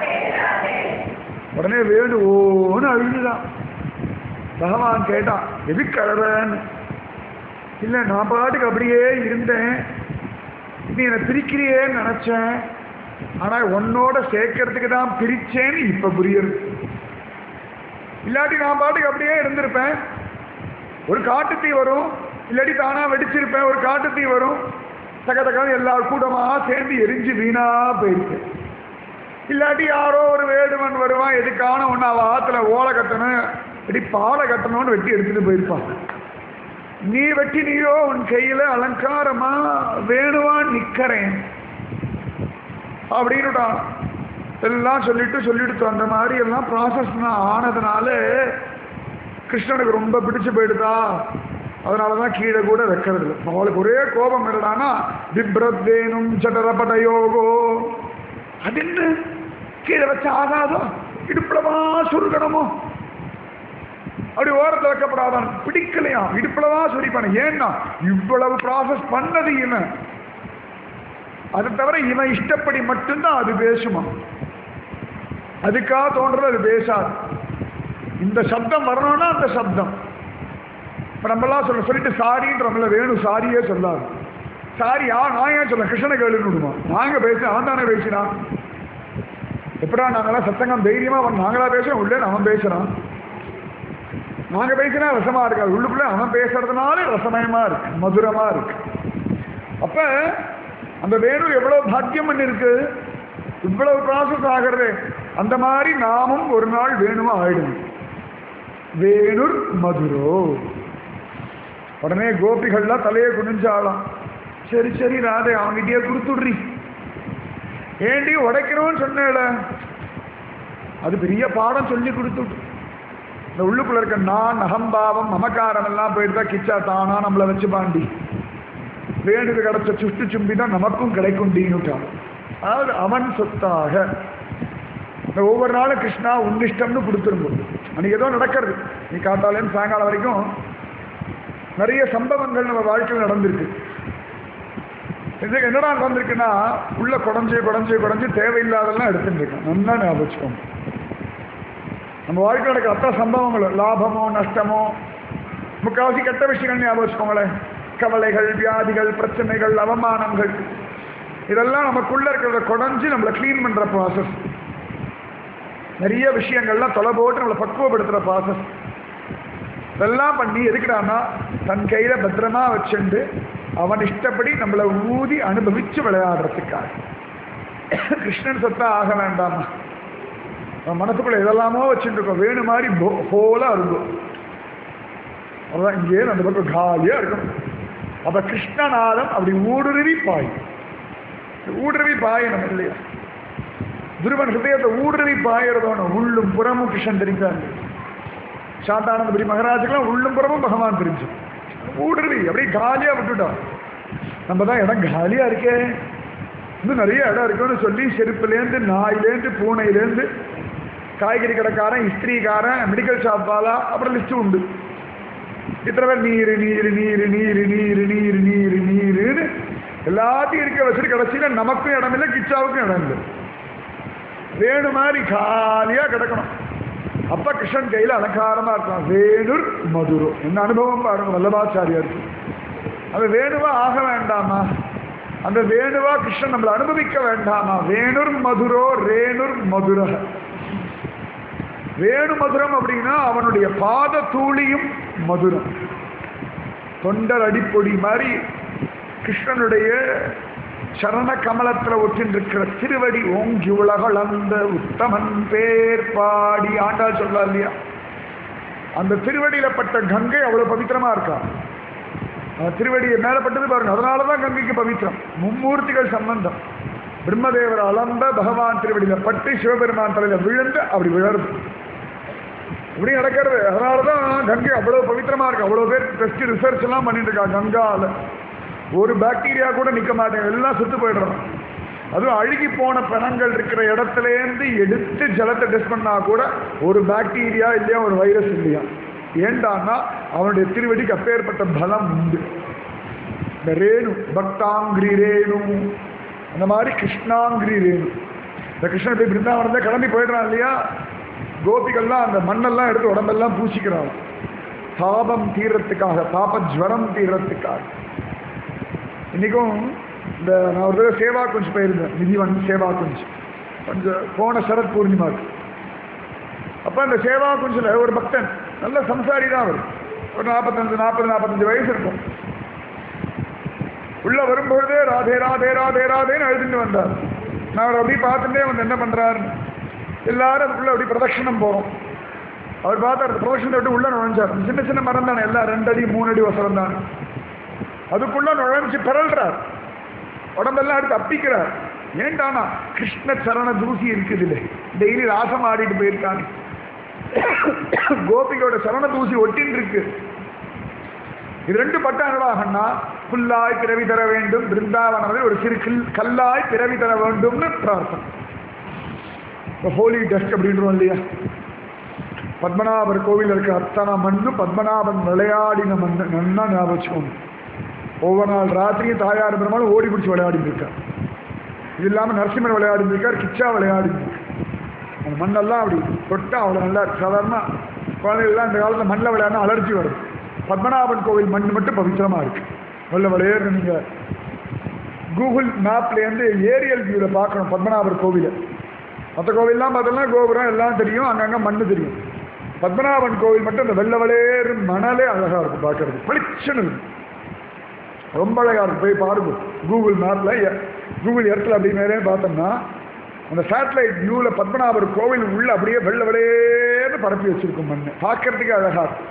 உடனே வேணு ஓன்னு அழுதுதான் பகவான் கேட்டான் எதுக்கு அழறன்னு இல்லை நான் பாட்டுக்கு அப்படியே இருந்தேன் நீ என்னை பிரிக்கிறியேன்னு நினைச்சேன் ஆனா உன்னோட சேர்க்கறதுக்கு தான் பிரிச்சேன்னு இப்ப புரியுது இல்லாட்டி நான் பாட்டுக்கு அப்படியே இருந்திருப்பேன் ஒரு காட்டுத்தீ வரும் இல்லாட்டி தானா வெடிச்சிருப்பேன் ஒரு காட்டுத்தீ வரும் தக்க தக்கான எல்லா கூட்டமா சேர்ந்து எரிஞ்சு வீணா போயிருக்கு இல்லாட்டி யாரோ ஒரு வேடுவன் வருவான் எதுக்கான ஒன்று அவள் ஆற்றுல ஓலை கட்டணும் இப்படி பாலை கட்டணும்னு வெட்டி எடுத்துட்டு போயிருப்பான் நீ வெட்டி நீயோ உன் கையில அலங்காரமா வேணுவான் நிக்கிறேன் அப்படின்னுட்டான் எல்லாம் சொல்லிட்டு சொல்லிட்டு அந்த மாதிரி எல்லாம் ப்ராசஸ் ஆனதுனால கிருஷ்ணனுக்கு ரொம்ப பிடிச்சு போயிடுதா அதனால தான் கீழே கூட வைக்கிறது இல்லை அவளுக்கு ஒரே கோபம் என்னடானா பிப்ரத்தேனும் சடரபடயோகோ அது என்ன கீழே வச்ச ஆகாதோ இடுப்புலமா சுருக்கணுமோ அப்படி ஓரத்தில் வைக்கப்படாதான் பிடிக்கலையா இடுப்புலதான் சுரிப்பான ஏன்னா இவ்வளவு ப்ராசஸ் பண்ணது இவன் அது தவிர இவன் இஷ்டப்படி மட்டும்தான் அது பேசுமா அதுக்காக தோன்றது அது பேசாது இந்த சப்தம் வரணும்னா அந்த சப்தம் இப்போ நம்மளாம் சொல்ல சொல்லிட்டு சாரின்றவங்கள வேணும் சாரியே சொல்லாது சாரி யா நான் ஏன் சொல்ல கிருஷ்ணனை கேளுன்னு விடுமா நாங்கள் பேச அவன் தானே பேசினான் எப்படா நாங்களாம் சத்தங்கம் தைரியமா வந்து நாங்களா பேசுறோம் உள்ளே அவன் பேசுறான் நாங்க பேசினா ரசமா இருக்காது உள்ளுக்குள்ள அவன் பேசுறதுனால ரசமயமா இருக்கு மதுரமா இருக்கு அப்ப அந்த வேணு எவ்வளவு பாக்கியம் பண்ணிருக்கு இவ்வளவு ப்ராசஸ் ஆகிறது அந்த மாதிரி நாமும் ஒரு நாள் வேணுமா ஆயிடும் வேணுர் மதுரோ உடனே கோபிகள்லாம் தலையை குனிஞ்சாலாம் சரி சரி ராதே அவன்கிட்டயே கொடுத்துடுறி ஏண்டி உடைக்கணும்னு சொன்னேல அது பெரிய பாடம் சொல்லி கொடுத்துட்டு இந்த உள்ளுக்குள்ள இருக்க நான் அகம்பாவம் மமக்காரம் எல்லாம் போயிட்டு தான் கிச்சா தானா நம்மளை வச்சு பாண்டி வேணுக்கு கிடைச்ச சுட்டு சும்பி தான் நமக்கும் கிடைக்கும் டீனுட்டான் அதாவது அவன் சொத்தாக இந்த ஒவ்வொரு நாளும் கிருஷ்ணா உன்னிஷ்டம்னு கொடுத்துருந்தோம் அன்னைக்கு ஏதோ நடக்கிறது நீ காத்தாலேருந்து சாயங்காலம் வரைக்கும் நிறைய சம்பவங்கள் நம்ம வாழ்க்கையில் நடந்திருக்கு இது என்னடா நடந்திருக்குன்னா உள்ள குடஞ்சு குடஞ்சு குடஞ்சு தேவையில்லாதெல்லாம் எடுத்துட்டு இருக்கேன் நல்லா ஞாபகம் வச்சுக்கோங்க நம்ம வாழ்க்கையில் நடக்கிற அத்தனை சம்பவங்கள் லாபமோ நஷ்டமோ முக்காவாசி கெட்ட விஷயங்கள் ஞாபகம் வச்சுக்கோங்களேன் கவலைகள் வியாதிகள் பிரச்சனைகள் அவமானங்கள் இதெல்லாம் நமக்குள்ள இருக்கிறத குடஞ்சு நம்மளை க்ளீன் பண்ற ப்ராசஸ் நிறைய விஷயங்கள்லாம் தொலை போட்டு நம்மளை பக்குவப்படுத்துற ப்ராசஸ் இதெல்லாம் பண்ணி எதுக்குடான்னா தன் கையில பத்திரமா வச்சுண்டு அவன் இஷ்டப்படி நம்மளை ஊதி அனுபவிச்சு விளையாடுறதுக்காக கிருஷ்ணன் சொத்தா ஆக வேண்டாமா அவன் மனசுக்குள்ள எதெல்லாமோ வச்சுட்டு இருக்கோம் வேணு மாதிரி போ- போலா இருக்கும் அதான் இங்கே அந்த பக்கம் காலியா இருக்கும் அப்ப கிருஷ்ணநாதம் அப்படி ஊடுருவி பாய் ஊடுருவி பாயணும் இல்லையா துருவன் ஹிருதயத்தை ஊடுருவி பாயறதோன உள்ளும் புறமும் கிருஷ்ணன் தெரிஞ்சாங்க சாந்தானந்தபுரி மகாராஜுக்கெல்லாம் உள்ளும் புறமும் பகவான் தெரிஞ்சு ஊடுருவி அப்படியே காலியா விட்டுட்டோம் நம்ம தான் இடம் காலியா இருக்கே இன்னும் நிறைய இடம் இருக்குன்னு சொல்லி செருப்புலேருந்து நாயிலேருந்து பூனையிலேருந்து காய்கறி கடைக்காரன் இஸ்திரிக்காரன் மெடிக்கல் ஷாப் வாலா அப்புறம் லிஸ்ட் உண்டு இத்தனை பேர் நீர் நீர் நீர் நீர் நீர் நீர் நீர் நீர்னு எல்லாத்தையும் இருக்க வச்சுட்டு கடைசியில நமக்கும் இடம் இல்லை கிச்சாவுக்கும் இடம் இல்லை வேணு மாதிரி காலியா கிடக்கணும் அப்ப கிருஷ்ணன் கையில அலங்காரமா இருக்கலாம் வேணுர் மதுரோ என்ன அனுபவம் பாருங்க வல்லபாச்சாரியாருக்கு அது வேணுவா ஆக வேண்டாமா அந்த வேணுவா கிருஷ்ணன் நம்மளை அனுபவிக்க வேண்டாமா வேணுர் மதுரோ ரேணுர் மதுர வேணு மதுரம் அப்படின்னா அவனுடைய பாத தூளியும் மதுரம் தொண்டர் அடிப்பொடி மாதிரி கிருஷ்ணனுடைய சரண கமலத்தில் ஒற்றின்றிருக்கிற திருவடி ஓங்கி உலகளந்த உத்தமன் பேர் பாடி ஆண்டாள் சொல்லா இல்லையா அந்த திருவடியில பட்ட கங்கை அவ்வளவு பவித்திரமா இருக்கா அந்த திருவடியை மேலப்பட்டது பாருங்க அதனாலதான் கங்கைக்கு பவித்திரம் மும்மூர்த்திகள் சம்பந்தம் பிரம்மதேவர் அளந்த பகவான் திருவடியில பட்டு சிவபெருமான் தலையில விழுந்து அப்படி விழருது இப்படி நடக்கிறது அதனாலதான் கங்கை அவ்வளவு பவித்திரமா இருக்கு அவ்வளவு பேர் டெஸ்ட் ரிசர்ச் எல்லாம் பண்ணிட்டு இருக்கா கங்கால ஒரு பாக்டீரியா கூட நிக்க மாட்டேங்க எல்லாம் சுத்து போயிடுறோம் அதுவும் அழுகி போன பிணங்கள் இருக்கிற இடத்துலேருந்து எடுத்து ஜலத்தை டெஸ்ட் பண்ணா கூட ஒரு பாக்டீரியா இல்லையா ஒரு வைரஸ் இல்லையா ஏண்டான்னா அவனுடைய திருவடிக்கு அப்பேற்பட்ட பலம் உண்டு இந்த ரேணு பக்தாங்கிரி ரேணு அந்த மாதிரி கிருஷ்ணாங்கிரி ரேணு இந்த கிருஷ்ணன் போய் பிருந்தாவனத்தை கிளம்பி போயிடுறான் இல்லையா கோபிகள்லாம் அந்த மண்ணெல்லாம் எடுத்து உடம்பெல்லாம் பூசிக்கிறான் தாபம் தீர்றதுக்காக தாப ஜுவரம் தீர்றதுக்காக இன்னைக்கும் இந்த நான் ஒரு தடவை சேவா குஞ்சு போயிருந்தேன் நிதிவன் சேவா குஞ்சு கொஞ்சம் போன சரத் பூர்ணிமாக்கு அப்போ அந்த சேவா குஞ்சில் ஒரு பக்தன் நல்ல சம்சாரி தான் அவர் ஒரு நாற்பத்தஞ்சு நாற்பது நாற்பத்தஞ்சு வயசு இருக்கும் உள்ள வரும்பொழுதே ராதே ராதே ராதே ராதேன்னு எழுதிட்டு வந்தார் நான் அவர் அப்படியே பார்த்துட்டே வந்து என்ன பண்றாருன்னு எல்லாரும் அதுக்குள்ள அப்படி பிரதட்சணம் போறோம் அவர் பார்த்தார் அந்த பிரதட்சணத்தை விட்டு உள்ள நுழைஞ்சார் சின்ன சின்ன மரம் தானே எல்லாம் ரெண்டு அடி மூணு அடி வசரம் தானே அதுக்குள்ள நுழைஞ்சு பிறல்றார் உடம்பெல்லாம் எடுத்து அப்பிக்கிறார் ஏண்டானா கிருஷ்ண சரண தூசி இருக்குது இல்லை டெய்லி ராசம் ஆடிட்டு போயிருக்காங்க கோபிகளோட சரண தூசி ஒட்டின்னு இருக்கு இது ரெண்டு பட்டாங்களாகன்னா புல்லாய் பிறவி தர வேண்டும் பிருந்தாவனத்தில் ஒரு சிறு கில் கல்லாய் பிறவி தர வேண்டும்னு பிரார்த்தனை இப்போ ஹோலி டஸ்ட் அப்படின்றோம் இல்லையா பத்மநாபர் கோவில் இருக்க அத்தனை மண்ணு பத்மநாபன் விளையாடின மண்ணு நல்லா ஞாபகம் வச்சுக்கோங்க ஒவ்வொரு நாள் ராத்திரியும் தாயார் பெருமாளும் ஓடி பிடிச்சி விளையாடிட்டு இருக்கார் இது இல்லாமல் நரசிம்மர் விளையாடிட்டு இருக்கார் கிச்சா விளையாடிட்டு இருக்கார் அந்த மண்ணெல்லாம் அப்படி தொட்டா அவ்வளோ நல்லா இருக்கு சாதாரண குழந்தைகள்லாம் இந்த காலத்தில் மண்ணில் விளையாடினா அலர்ஜி வரும் பத்மநாபன் கோவில் மண் மட்டும் பவித்திரமா இருக்கு வெள்ள விளையாடு நீங்க கூகுள் மேப்லேருந்து ஏரியல் வியூவில் பார்க்கணும் பத்மநாபர் கோவிலை மற்ற கோவில்லாம் பார்த்தோம்னா கோபுரம் எல்லாம் தெரியும் அங்கங்கே மண்ணு தெரியும் பத்மநாபன் கோவில் மட்டும் அந்த வெள்ளை வளேறு மணலே அழகாக இருக்கும் பார்க்கறது வெளிச்சன்னு இருக்கும் ரொம்ப அழகாக இருக்கும் போய் பாருங்க கூகுள் மேப்பில் கூகுள் எர்த்தில் அப்படி மேலே பார்த்தோம்னா அந்த சேட்டலைட் வியூவில் பத்மநாபர் கோவில் உள்ள அப்படியே வெள்ளை வெளேன்னு பரப்பி வச்சிருக்கும் மண் பார்க்கறதுக்கு அழகா இருக்கும்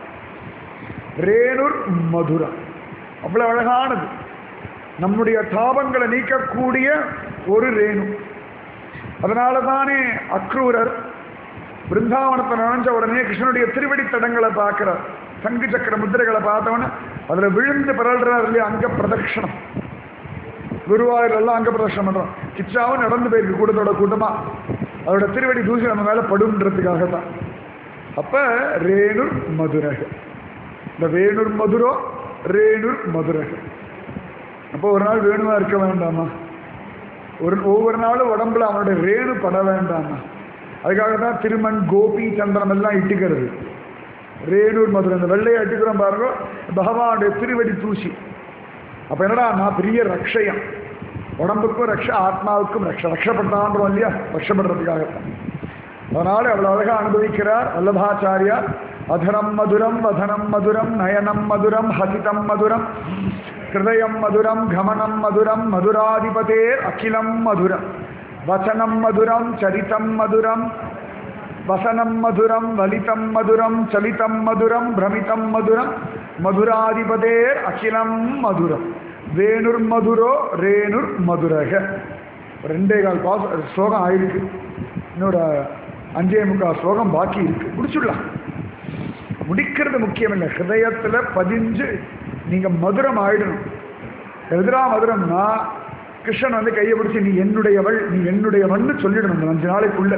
ரேணுர் மதுரா அவ்வளோ அழகானது நம்முடைய தாபங்களை நீக்கக்கூடிய ஒரு ரேணு அதனால தானே அக்ரூரர் பிருந்தாவனத்தை நுழைஞ்ச உடனே கிருஷ்ணனுடைய திருவடி தடங்களை பார்க்கிறார் சங்கு சக்கர முத்திரைகளை பார்த்தவொடனே அதில் விழுந்து பிறல்றார் இல்லையா அங்க பிரதட்சணம் குருவாயூர் எல்லாம் அங்க பிரதட்சணம் பண்றோம் கிச்சாவும் நடந்து போயிருக்கு கூட்டத்தோட கூட்டமா அதோட திருவடி தூசி நம்ம மேல படும்ன்றதுக்காக தான் அப்ப ரேணுர் மதுரக இந்த வேணுர் மதுரோ ரேணுர் மதுரக அப்போ ஒரு நாள் வேணுமா இருக்க வேண்டாமா ஒரு ஒவ்வொரு நாளும் உடம்புல அவனுடைய ரேணு பட வேண்டாமா அதுக்காக தான் திருமண் கோபி சந்திரம் எல்லாம் இட்டுக்கிறது ரேணூர் மதுரை இந்த வெள்ளையை இட்டுக்கிறோம் பாருங்க பகவானுடைய திருவடி தூசி அப்போ என்னடா நான் பெரிய ரக்ஷயம் உடம்புக்கும் ரக்ஷ ஆத்மாவுக்கும் ரக்ஷ ரக்ஷப்பட்டான்றோம் இல்லையா ரக்ஷப்படுறதுக்காகத்தான் அதனால அவ்வளோ அழகாக அனுபவிக்கிறார் வல்லபாச்சாரியார் அதரம் மதுரம் வதனம் மதுரம் நயனம் மதுரம் ஹசிதம் மதுரம் ஹிருதயம் மதுரம் கமனம் மதுரம் மதுராதிபதேர் அகிலம் மதுரம் வசனம் மதுரம் சரிதம் மதுரம் வசனம் மதுரம் வலிதம் மதுரம் சலிதம் மதுரம் பிரமிதம் மதுரம் மதுராதிபதேர் அகிலம் மதுரம் வேணுர் மதுரோ ரேணுர் மதுரக ரெண்டே கால் பாச ஸ்லோகம் ஆயிருக்கு இன்னொரு அஞ்சே முக்கால் ஸ்லோகம் பாக்கி இருக்கு முடிச்சுடலாம் முடிக்கிறது முக்கியம் இல்லை ஹிருதயத்தில் பதிஞ்சு நீங்கள் மதுரம் ஆயிடணும் எதிரா மதுரம்னா கிருஷ்ணன் வந்து கையை பிடிச்சி நீ என்னுடையவள் நீ என்னுடையவன்னு சொல்லிடணும் இந்த அஞ்சு நாளைக்குள்ள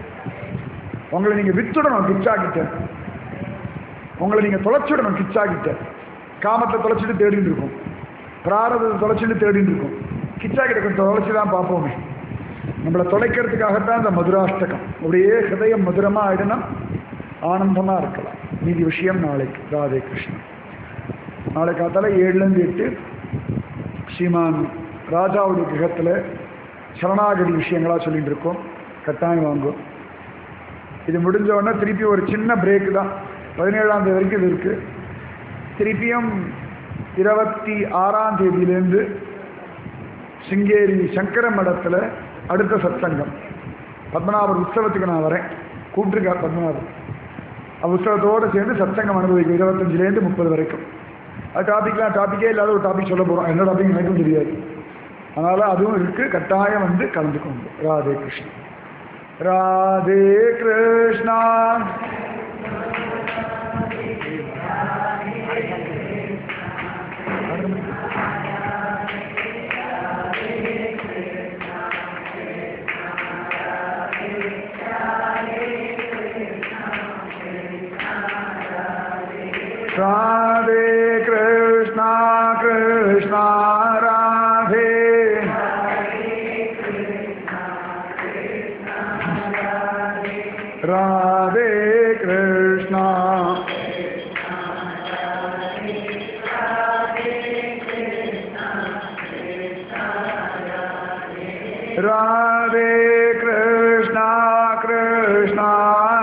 உங்களை நீங்கள் வித்துடணும் கிச்சா கிட்ட உங்களை நீங்கள் தொலைச்சிடணும் கிச்சா கிட்ட காமத்தை தொலைச்சிட்டு தேடிட்டு இருக்கும் பிராரதத்தை தொலைச்சிட்டு தேடிட்டு இருக்கும் கிச்சா கிட்ட கொஞ்சம் தொலைச்சி தான் பார்ப்போமே நம்மளை தொலைக்கிறதுக்காகத்தான் இந்த மதுராஷ்டகம் அப்படியே ஹிருதயம் மதுரமாக ஆயிடணும் ஆனந்தமாக இருக்கலாம் மீதி விஷயம் நாளைக்கு ராதே கிருஷ்ணன் நாளை காத்தால ஏழுலேருந்து எட்டு ஸ்ரீமான் ராஜாவுடைய கிரகத்தில் சரணாகதி விஷயங்களாக சொல்லிட்டு இருக்கோம் கட்டாயம் வாங்கும் இது முடிஞ்ச உடனே திருப்பி ஒரு சின்ன பிரேக் தான் பதினேழாம் தேதி வரைக்கும் இது இருக்குது திருப்பியும் இருபத்தி ஆறாம் தேதியிலேருந்து சிங்கேரி சங்கர மடத்தில் அடுத்த சத்சங்கம் பத்மநாபர் உற்சவத்துக்கு நான் வரேன் கூப்பிட்டுருக்கார் பத்மநாபர் அந்த உற்சவத்தோடு சேர்ந்து சத்சங்கம் அனுபவிக்கும் இருபத்தஞ்சிலேருந்து முப்பது வரைக்கும் அது டாபிக்லாம் டாப்பிக்கே இல்லாத ஒரு டாபிக் சொல்ல போகிறோம் என்ன டாபிக் எனக்கும் தெரியாது அதனால் அதுவும் இருக்குது கட்டாயம் வந்து கலந்துக்கோங்க ராதே கிருஷ்ணன் ராதே கிருஷ்ணா ராதே கிருஷ்ணா கிருஷ்ணா ராதே ராதே கிருஷ்ணா ராதே கிருஷ்ணா கிருஷ்ணா